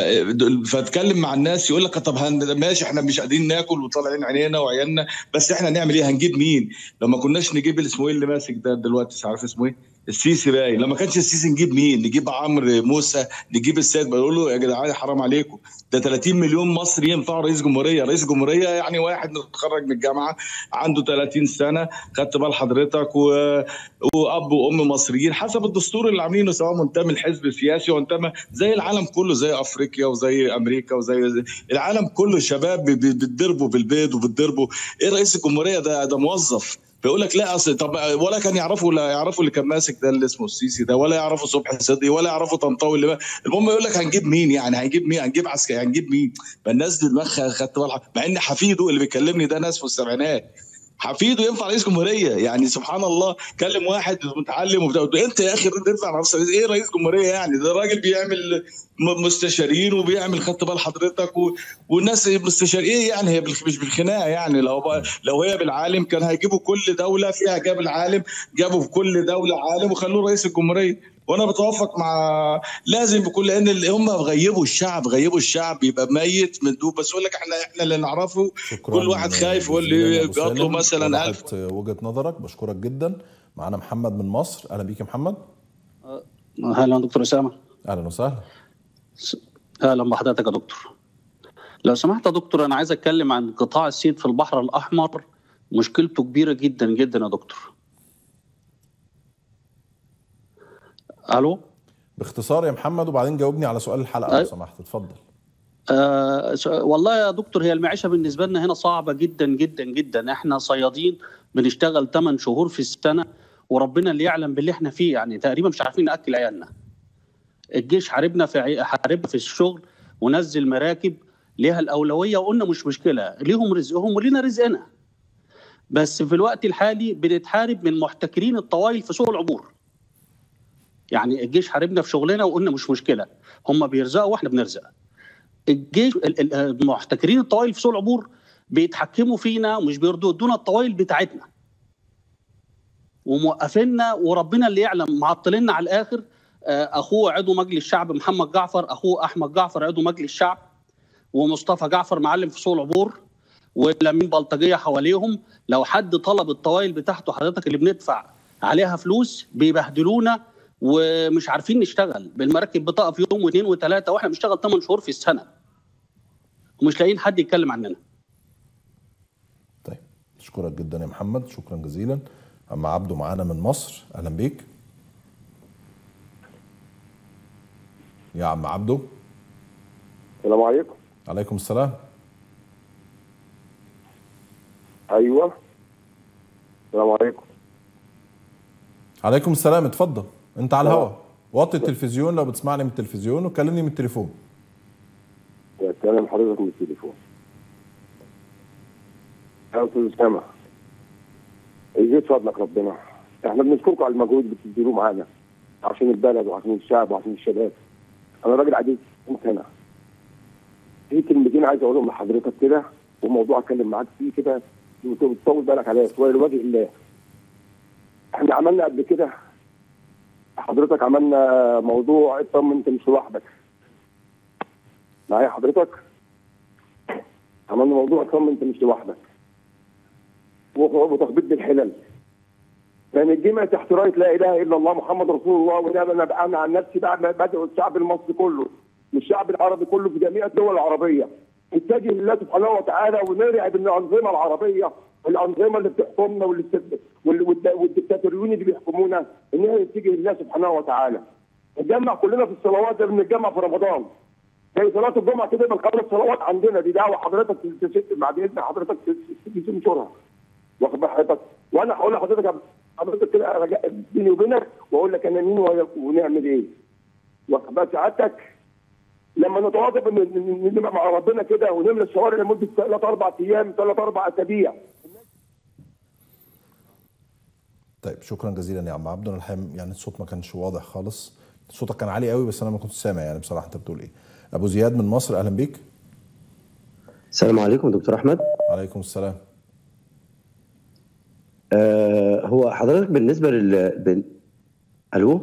فاتكلم مع الناس يقول لك طب هن... ماشي احنا مش قادرين ناكل وطالعين عينينا وعيالنا بس احنا نعمل ايه هنجيب مين لما كناش نجيب اللي اسمه ايه اللي ماسك ده دلوقتي مش عارف اسمه ايه السيسي باين لما كانش السيسي نجيب مين نجيب عمرو موسى نجيب السيد بقول له يا جدعان حرام عليكم ده 30 مليون مصري ينفع رئيس جمهوريه رئيس جمهوريه يعني واحد متخرج من الجامعه عنده 30 سنه خدت بال حضرتك و... واب وام مصريين حسب الدستور اللي عاملينه سواء منتمي لحزب سياسي وانتمى زي العالم كله زي افريقيا وزي امريكا وزي العالم كله شباب بي- بي- بيتضربوا بالبيض وبيتضربوا ايه رئيس الجمهوريه ده ده موظف فيقول لك لا اصل طب ولا كان يعرفوا لا يعرفوا اللي كان ماسك ده اللي اسمه السيسي ده ولا يعرفوا صبحي صدقي ولا يعرفوا طنطاوي اللي بقى. المهم يقول لك هنجيب مين يعني هنجيب مين هنجيب عسكري هنجيب مين فالناس دي دماغها خدت بالها مع ان حفيده اللي بيكلمني ده ناس في السبعينات حفيده ينفع رئيس جمهوريه يعني سبحان الله كلم واحد متعلم وبتاع انت يا اخي تنفع رئيس ايه رئيس جمهوريه يعني ده راجل بيعمل م- مستشارين وبيعمل خدت بال حضرتك و... والناس مستشار ايه يعني هي بالخ- مش بالخناقه يعني لو بقى لو هي بالعالم كان هيجيبوا كل دوله فيها جاب العالم جابوا في كل دوله عالم وخلوه رئيس الجمهوريه وانا بتوافق مع لازم بكل لان اللي هم غيبوا الشعب غيبوا الشعب يبقى ميت مندوب بس يقول لك احنا احنا اللي نعرفه كل واحد خايف يقول جزيلاً يا لي أبو بيطلب سالم. مثلا 1000 وضحت وجهة نظرك بشكرك جدا معانا محمد من مصر أهلا بيك يا محمد اهلا دكتور اسامه أهلا وسهلا اهلا بحضرتك يا دكتور لو سمحت يا دكتور انا عايز اتكلم عن قطاع الصيد في البحر الاحمر مشكلته كبيره جدا جدا يا دكتور الو باختصار يا محمد وبعدين جاوبني على سؤال الحلقه لو أي. سمحت اتفضل آه س- والله يا دكتور هي المعيشه بالنسبه لنا هنا صعبه جدا جدا جدا احنا صيادين بنشتغل 8 شهور في السنه وربنا اللي يعلم باللي احنا فيه يعني تقريبا مش عارفين ناكل عيالنا الجيش حاربنا في عي- حاربنا في الشغل ونزل مراكب ليها الاولويه وقلنا مش مشكله ليهم رزقهم ولينا رزقنا بس في الوقت الحالي بنتحارب من محتكرين الطوائل في سوق العبور يعني الجيش حاربنا في شغلنا وقلنا مش مشكله هم بيرزقوا واحنا بنرزق الجيش ال- ال- المحتكرين الطوائل في سوق العبور بيتحكموا فينا ومش بيرضوا يدونا الطوائل بتاعتنا وموقفيننا وربنا اللي يعلم معطليننا على الاخر آه، اخوه عضو مجلس الشعب محمد جعفر اخوه احمد جعفر عضو مجلس الشعب ومصطفى جعفر معلم في سوق العبور ولمين بلطجيه حواليهم لو حد طلب الطوائل بتاعته حضرتك اللي بندفع عليها فلوس بيبهدلونا ومش عارفين نشتغل بالمراكب بتقف يوم واثنين وثلاثه واحنا بنشتغل 8 شهور في السنه ومش لاقيين حد يتكلم عننا اشكرك جدا يا محمد شكرا جزيلا اما عبده معانا من مصر اهلا بيك يا عم عبده السلام عليكم عليكم السلام ايوه السلام عليكم عليكم السلام اتفضل انت على الهوا وطي التلفزيون لو بتسمعني من التلفزيون وكلمني من التليفون بتكلم حضرتك من التليفون يا استاذ اسامه يزيد فضلك ربنا احنا بنشكركم على المجهود اللي بتبذلوه معانا عشان البلد وعشان الشعب وعشان الشباب انا راجل عجيز هنا في كلمتين عايز اقولهم لحضرتك كده وموضوع اتكلم معاك فيه كده وتطول بالك عليا شويه لوجه الله احنا عملنا قبل كده حضرتك عملنا موضوع اطمن انت مش لوحدك معايا حضرتك عملنا موضوع اطمن انت مش لوحدك وتخبيط بالحلل لان الجمع تحت رايه لا اله الا الله محمد رسول الله وده انا انا عن نفسي بقى بدعو الشعب المصري كله والشعب العربي كله في جميع الدول العربيه نتجه لله سبحانه وتعالى ونرعب ان الانظمه العربيه والانظمه اللي بتحكمنا واللي- وال- والد- والدكتاتوريين اللي بيحكمونا ان هي نتجه لله سبحانه وتعالى نتجمع كلنا في الصلوات زي ما بنتجمع في رمضان زي صلاه الجمعه كده من قبل الصلوات عندنا دي دعوه حضرتك تست بعد اذن حضرتك تنشرها واخد بال حضرتك وانا هقول لحضرتك حضرتك كده رجاء بيني وبينك واقول لك انا مين وهي- ونعمل ايه واخد بال سعادتك لما نتواظب إن- إن- إن نبقى مع ربنا كده ونملى الشوارع لمده ثلاث اربع ايام ثلاث اربع اسابيع طيب شكرا جزيلا يا عم عبده انا الحقيقه يعني الصوت ما كانش واضح خالص صوتك كان عالي قوي بس انا ما كنتش سامع يعني بصراحه انت بتقول ايه ابو زياد من مصر اهلا بيك السلام عليكم دكتور احمد عليكم السلام آه هو حضرتك بالنسبه لل بن... الو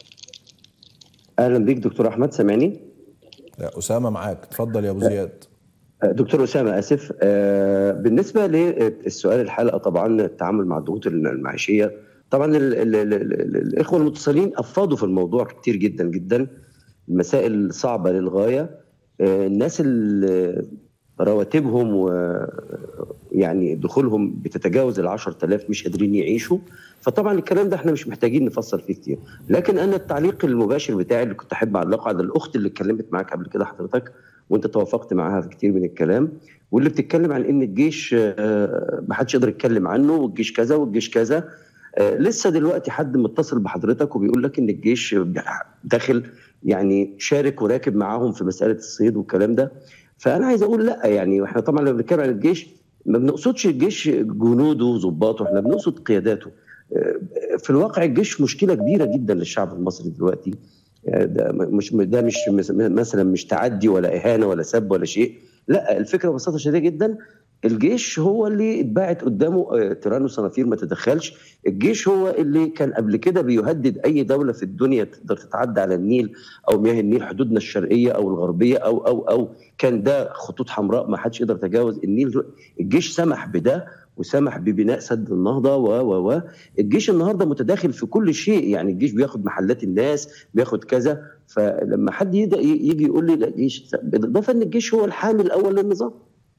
اهلا بيك دكتور احمد سامعني لا اسامه معاك اتفضل يا ابو زياد آه، دكتور اسامه اسف آه بالنسبه للسؤال الحلقه طبعا التعامل مع الضغوط المعيشيه طبعا ال ال ال ال الاخوه المتصلين افاضوا في الموضوع كتير جدا جدا المسائل صعبه للغايه آه الناس اللي رواتبهم ويعني دخولهم بتتجاوز ال 10000 مش قادرين يعيشوا فطبعا الكلام ده احنا مش محتاجين نفصل فيه كتير لكن انا التعليق المباشر بتاعي اللي كنت احب اعلقه على الاخت اللي اتكلمت معاك قبل كده حضرتك وانت توافقت معاها في كتير من الكلام واللي بتتكلم عن ان الجيش آه، ما حدش يقدر يتكلم عنه والجيش كذا والجيش كذا آه، لسه دلوقتي حد متصل بحضرتك وبيقول لك ان الجيش داخل يعني شارك وراكب معاهم في مساله الصيد والكلام ده فانا عايز اقول لا يعني احنا طبعا لما بنتكلم عن الجيش ما بنقصدش الجيش جنوده وظباطه احنا بنقصد قياداته آه، في الواقع الجيش مشكله كبيره جدا للشعب المصري دلوقتي آه، ده مش ده مش مس- مثلا مش تعدي ولا اهانه ولا سب ولا شيء لا الفكره ببساطه شديده جدا الجيش هو اللي اتباعت قدامه آه، تيران وصنافير ما تدخلش الجيش هو اللي كان قبل كده بيهدد اي دوله في الدنيا تقدر تتعدى على النيل او مياه النيل حدودنا الشرقيه او الغربيه او او او كان ده خطوط حمراء ما حدش يقدر يتجاوز النيل الجيش سمح بده وسمح ببناء سد النهضه و و و الجيش النهارده متداخل في كل شيء يعني الجيش بياخد محلات الناس بياخد كذا فلما حد يبدا يجي يقول لي لا جيش بالاضافه ان الجيش هو الحامي الاول للنظام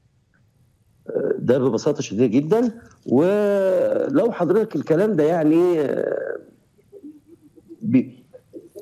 ده ببساطه شديده جدا ولو حضرتك الكلام ده يعني آه، بي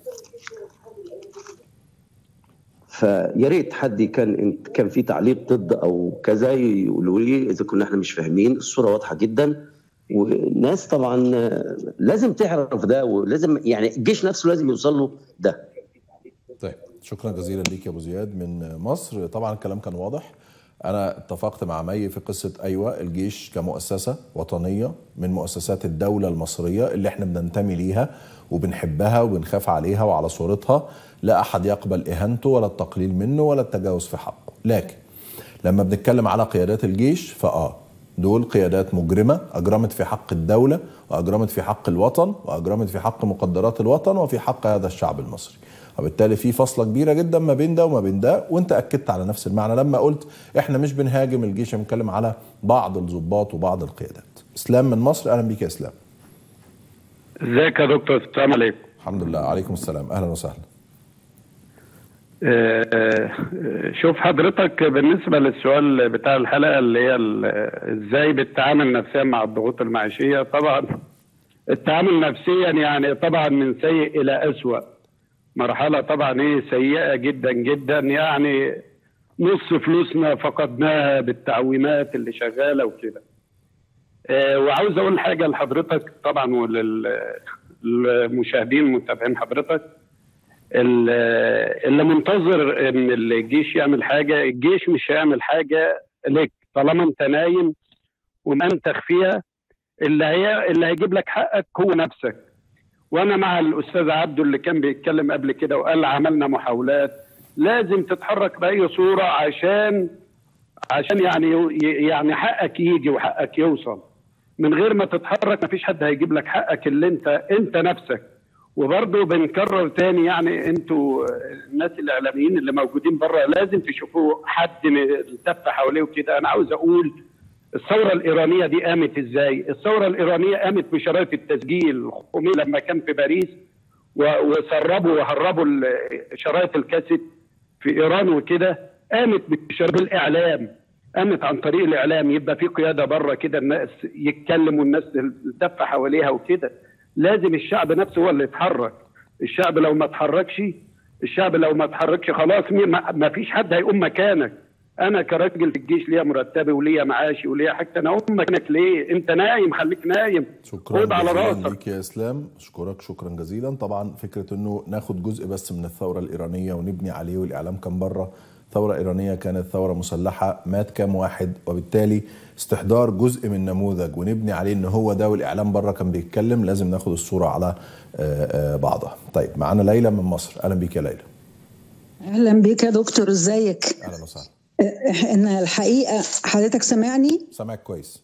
فيا ريت حد كان كان في تعليق ضد او كذا يقولوا لي اذا كنا احنا مش فاهمين الصوره واضحه جدا والناس طبعا لازم تعرف ده ولازم يعني الجيش نفسه لازم يوصل له ده طيب شكرا جزيلا ليك يا ابو زياد من مصر طبعا الكلام كان واضح انا اتفقت مع مي في قصه ايوه الجيش كمؤسسه وطنيه من مؤسسات الدوله المصريه اللي احنا بننتمي ليها وبنحبها وبنخاف عليها وعلى صورتها لا احد يقبل اهانته ولا التقليل منه ولا التجاوز في حقه لكن لما بنتكلم على قيادات الجيش فاه دول قيادات مجرمه اجرمت في حق الدوله واجرمت في حق الوطن واجرمت في حق مقدرات الوطن وفي حق هذا الشعب المصري وبالتالي في فاصله كبيره جدا ما بين ده وما بين ده وانت اكدت على نفس المعنى لما قلت احنا مش بنهاجم الجيش بنتكلم على بعض الضباط وبعض القيادات اسلام من مصر اهلا بيك يا اسلام ازيك يا دكتور السلام عليكم الحمد لله عليكم السلام اهلا وسهلا آه، شوف حضرتك بالنسبة للسؤال بتاع الحلقة اللي هي ال- ازاي بتتعامل نفسيا مع الضغوط المعيشية طبعا التعامل نفسيا يعني طبعا من سيء إلى أسوأ مرحلة طبعا ايه سيئة جدا جدا يعني نص فلوسنا فقدناها بالتعويمات اللي شغالة وكده آه، وعاوز اقول حاجة لحضرتك طبعا وللمشاهدين المتابعين حضرتك ال- اللي منتظر ان الجيش يعمل حاجه الجيش مش هيعمل حاجه لك طالما انت نايم ومنتخ فيها اللي هي اللي هيجيب لك حقك هو نفسك وانا مع الاستاذ عبده اللي كان بيتكلم قبل كده وقال عملنا محاولات لازم تتحرك باي صوره عشان عشان يعني يعني حقك يجي وحقك يوصل من غير ما تتحرك مفيش حد هيجيب لك حقك اللي انت انت نفسك وبرضه بنكرر تاني يعني انتوا الناس الاعلاميين اللي موجودين بره لازم تشوفوا حد التف حواليه وكده انا عاوز اقول الثوره الايرانيه دي قامت ازاي؟ الثوره الايرانيه قامت بشرايط التسجيل خميني لما كان في باريس و- وسربوا وهربوا ال- شرايط الكاسيت في ايران وكده قامت بشرايط الاعلام قامت عن طريق الاعلام يبقى في قياده بره كده الناس يتكلم والناس تلتف حواليها وكده لازم الشعب نفسه هو اللي يتحرك الشعب لو ما اتحركش الشعب لو ما اتحركش خلاص مي- ما ما فيش حد هيقوم مكانك انا كراجل في الجيش ليا مرتبي وليا معاشي وليا حاجتي انا اقوم مكانك ليه انت نايم خليك نايم شكرا خد على جزيلا راسك ليك يا اسلام اشكرك شكرا جزيلا طبعا فكره انه ناخد جزء بس من الثوره الايرانيه ونبني عليه والاعلام كان بره ثوره ايرانيه كانت ثوره مسلحه مات كام واحد وبالتالي استحضار جزء من نموذج ونبني عليه ان هو ده والاعلام بره كان بيتكلم لازم ناخد الصوره على آه، آه، بعضها طيب معانا ليلى من مصر اهلا بيك يا ليلى اهلا بيك يا دكتور ازيك اهلا وسهلا ان الحقيقه حضرتك سامعني سامعك كويس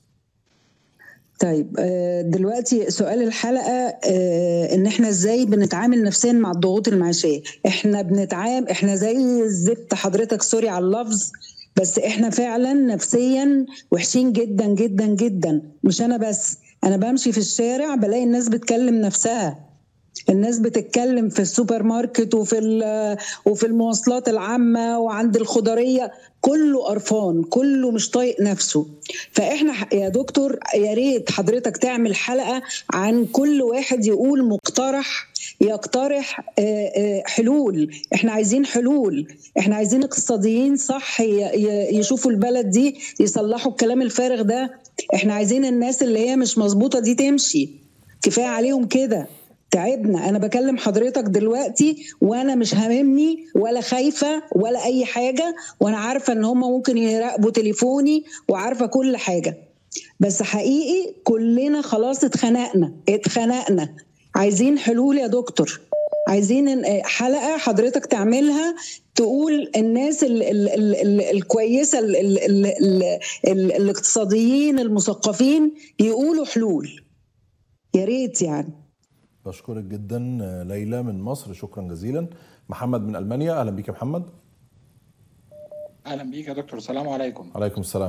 طيب آه، دلوقتي سؤال الحلقه آه، ان احنا ازاي بنتعامل نفسيا مع الضغوط المعيشيه احنا بنتعامل احنا زي الزفت حضرتك سوري على اللفظ بس احنا فعلا نفسيا وحشين جدا جدا جدا مش انا بس انا بمشي في الشارع بلاقي الناس بتكلم نفسها الناس بتتكلم في السوبر ماركت وفي ال- وفي المواصلات العامه وعند الخضريه كله قرفان كله مش طايق نفسه فاحنا ح- يا دكتور يا ريت حضرتك تعمل حلقه عن كل واحد يقول مقترح يقترح آه، آه، حلول احنا عايزين حلول احنا عايزين اقتصاديين صح ي- ي- يشوفوا البلد دي يصلحوا الكلام الفارغ ده احنا عايزين الناس اللي هي مش مظبوطه دي تمشي كفايه عليهم كده تعبنا انا بكلم حضرتك دلوقتي وانا مش هاممني ولا خايفه ولا اي حاجه وانا عارفه ان هم ممكن يراقبوا تليفوني وعارفه كل حاجه بس حقيقي كلنا خلاص اتخنقنا اتخنقنا عايزين حلول يا دكتور عايزين إن- حلقه حضرتك تعملها تقول الناس ال ال ال ال الكويسه ال ال ال ال ال الاقتصاديين المثقفين يقولوا حلول يا ريت يعني بشكرك جدا آه، ليلى من مصر شكرا جزيلا محمد من المانيا اهلا بيك يا محمد اهلا بيك يا دكتور السلام عليكم عليكم السلام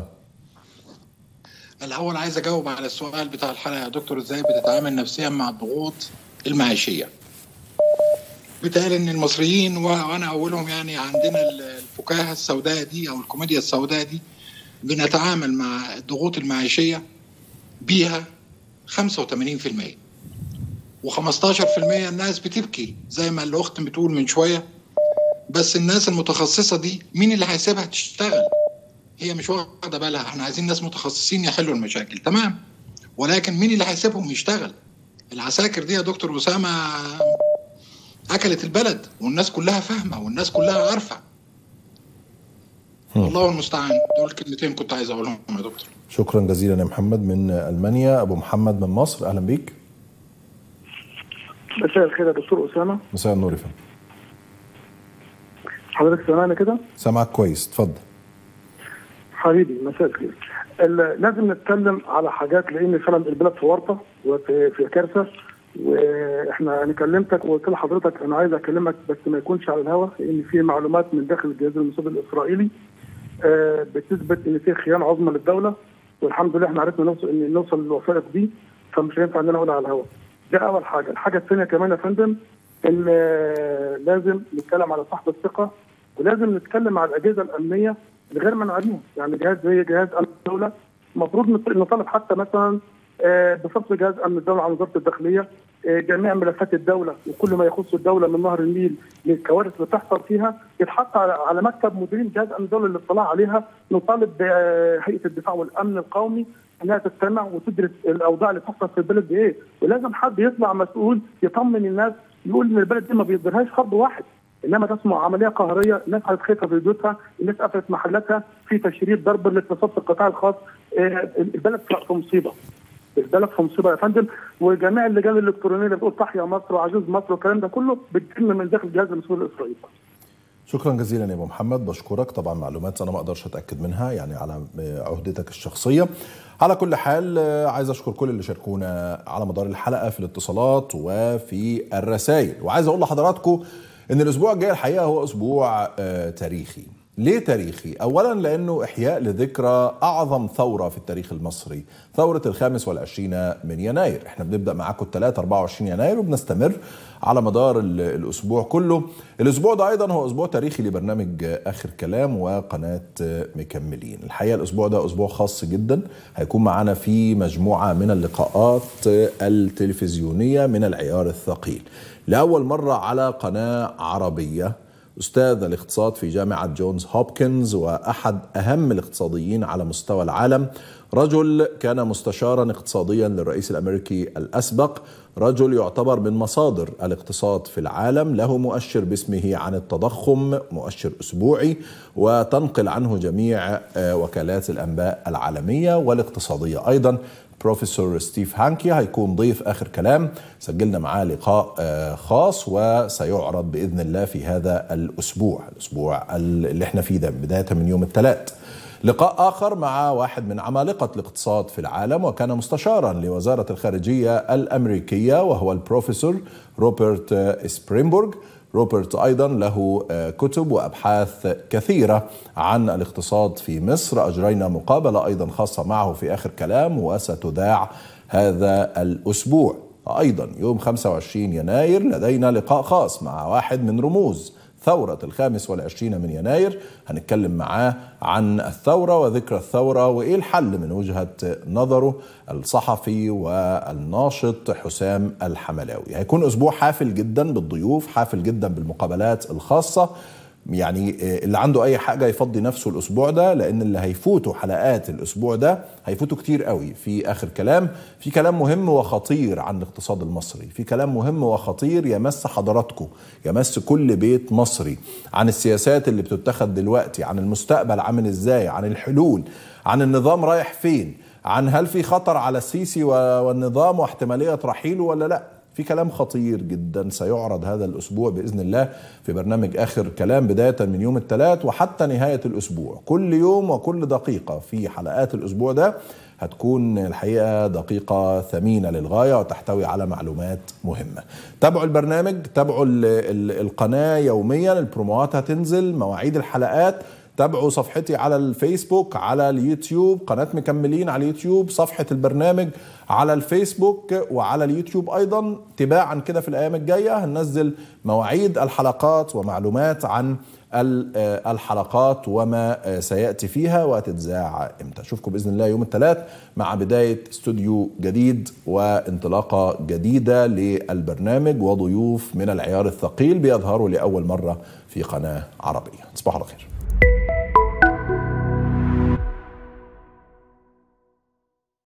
الاول عايز اجاوب على السؤال بتاع الحلقه يا دكتور ازاي بتتعامل نفسيا مع الضغوط المعيشيه بيتهيألي ان المصريين و- وانا اولهم يعني عندنا ال- الفكاهه السوداء دي او الكوميديا السوداء دي بنتعامل مع الضغوط المعيشيه بيها 85% و15% الناس بتبكي زي ما الاخت بتقول من شويه بس الناس المتخصصه دي مين اللي هيسيبها تشتغل هي مش واخده بالها احنا عايزين ناس متخصصين يحلوا المشاكل تمام ولكن مين اللي هيسيبهم يشتغل العساكر دي يا دكتور اسامه اكلت البلد والناس كلها فاهمه والناس كلها عارفه الله المستعان دول كلمتين كنت عايز اقولهم يا دكتور شكرا جزيلا يا محمد من المانيا ابو محمد من مصر اهلا بيك مساء الخير يا دكتور اسامه مساء النور يا فندم حضرتك سامعني كده سامعك كويس اتفضل حبيبي مساء الخير ال- لازم نتكلم على حاجات لان فعلا البلد في ورطه وفي في كارثه واحنا انا كلمتك وقلت لحضرتك انا عايز اكلمك بس ما يكونش على الهواء لان في معلومات من داخل الجهاز الموساد الاسرائيلي آه، بتثبت ان في خيانه عظمى للدوله والحمد لله احنا عرفنا نوصل ان نوصل للوثائق دي فمش هينفع ان انا اقولها على الهواء ده اول حاجه الحاجه الثانيه كمان يا فندم ان آه، لازم نتكلم على صاحب الثقه ولازم نتكلم على الاجهزه الامنيه الغير منعدمه يعني جهاز زي جهاز امن الدوله المفروض نط- نطالب حتى مثلا آه، بفصل جهاز امن الدوله عن وزاره الداخليه آه، جميع ملفات الدوله وكل ما يخص الدوله من نهر النيل للكوارث اللي بتحصل فيها يتحط على على مكتب مديرين جهاز امن الدوله للاطلاع عليها نطالب بهيئه الدفاع والامن القومي انها تستمع وتدرس الاوضاع اللي بتحصل في البلد دي ايه ولازم حد يطلع مسؤول يطمن الناس يقول ان البلد دي ما بيقدرهاش خط واحد انما تسمع عمليه قهريه الناس هتخاف في بيوتها الناس قفلت محلاتها في تشريد ضرب الاقتصاد في القطاع الخاص آه، البلد في مصيبه البلد في مصيبه يا فندم وجميع اللجان الالكترونيه اللي بتقول تحيا مصر وعزيز مصر والكلام ده كله بتتم من داخل جهاز المسؤول الاسرائيلي شكرا جزيلا يا ابو محمد بشكرك طبعا معلومات انا ما اقدرش اتاكد منها يعني على عهدتك الشخصيه على كل حال آه، عايز اشكر كل اللي شاركونا على مدار الحلقه في الاتصالات وفي الرسائل وعايز اقول لحضراتكم ان الاسبوع الجاي الحقيقه هو اسبوع آه، تاريخي ليه تاريخي؟ أولا لأنه إحياء لذكرى أعظم ثورة في التاريخ المصري ثورة الخامس والعشرين من يناير إحنا بنبدأ معاكم الثلاث 24 يناير وبنستمر على مدار ال- الأسبوع كله الأسبوع ده أيضا هو أسبوع تاريخي لبرنامج آخر كلام وقناة مكملين الحقيقة الأسبوع ده أسبوع خاص جدا هيكون معانا فيه مجموعة من اللقاءات التلفزيونية من العيار الثقيل لأول مرة على قناة عربية أستاذ الاقتصاد في جامعة جونز هوبكنز وأحد أهم الاقتصاديين على مستوى العالم رجل كان مستشارا اقتصاديا للرئيس الأمريكي الأسبق رجل يعتبر من مصادر الاقتصاد في العالم له مؤشر باسمه عن التضخم مؤشر أسبوعي وتنقل عنه جميع آه، وكالات الأنباء العالمية والاقتصادية أيضا بروفيسور ستيف هانكي هيكون ضيف اخر كلام سجلنا معاه لقاء آه، خاص وسيعرض باذن الله في هذا الاسبوع الاسبوع اللي احنا فيه ده بدايه من يوم الثلاث لقاء اخر مع واحد من عمالقه الاقتصاد في العالم وكان مستشارا لوزاره الخارجيه الامريكيه وهو البروفيسور روبرت آه، سبرينبورغ روبرت ايضا له آه، كتب وابحاث كثيره عن الاقتصاد في مصر اجرينا مقابله ايضا خاصه معه في اخر كلام وستذاع هذا الاسبوع ايضا يوم 25 يناير لدينا لقاء خاص مع واحد من رموز ثورة الخامس والعشرين من يناير هنتكلم معاه عن الثورة وذكرى الثورة وإيه الحل من وجهة نظره الصحفي والناشط حسام الحملاوي هيكون أسبوع حافل جدا بالضيوف حافل جدا بالمقابلات الخاصة يعني اللي عنده اي حاجه يفضي نفسه الاسبوع ده لان اللي هيفوتوا حلقات الاسبوع ده هيفوتوا كتير قوي في اخر كلام في كلام مهم وخطير عن الاقتصاد المصري في كلام مهم وخطير يمس حضراتكم يمس كل بيت مصري عن السياسات اللي بتتخذ دلوقتي عن المستقبل عامل ازاي عن الحلول عن النظام رايح فين عن هل في خطر على السيسي والنظام واحتماليه رحيله ولا لا في كلام خطير جدا سيعرض هذا الاسبوع باذن الله في برنامج اخر كلام بدايه من يوم الثلاث وحتى نهايه الاسبوع كل يوم وكل دقيقه في حلقات الاسبوع ده هتكون الحقيقه دقيقه ثمينه للغايه وتحتوي على معلومات مهمه. تابعوا البرنامج، تابعوا ال ال القناه يوميا، البروموات هتنزل، مواعيد الحلقات، تابعوا صفحتي على الفيسبوك على اليوتيوب قناة مكملين على اليوتيوب صفحة البرنامج على الفيسبوك وعلى اليوتيوب أيضا تباعا كده في الأيام الجاية هننزل مواعيد الحلقات ومعلومات عن الحلقات وما سياتي فيها وتتذاع امتى اشوفكم باذن الله يوم الثلاث مع بدايه استوديو جديد وانطلاقه جديده للبرنامج وضيوف من العيار الثقيل بيظهروا لاول مره في قناه عربيه تصبحوا على خير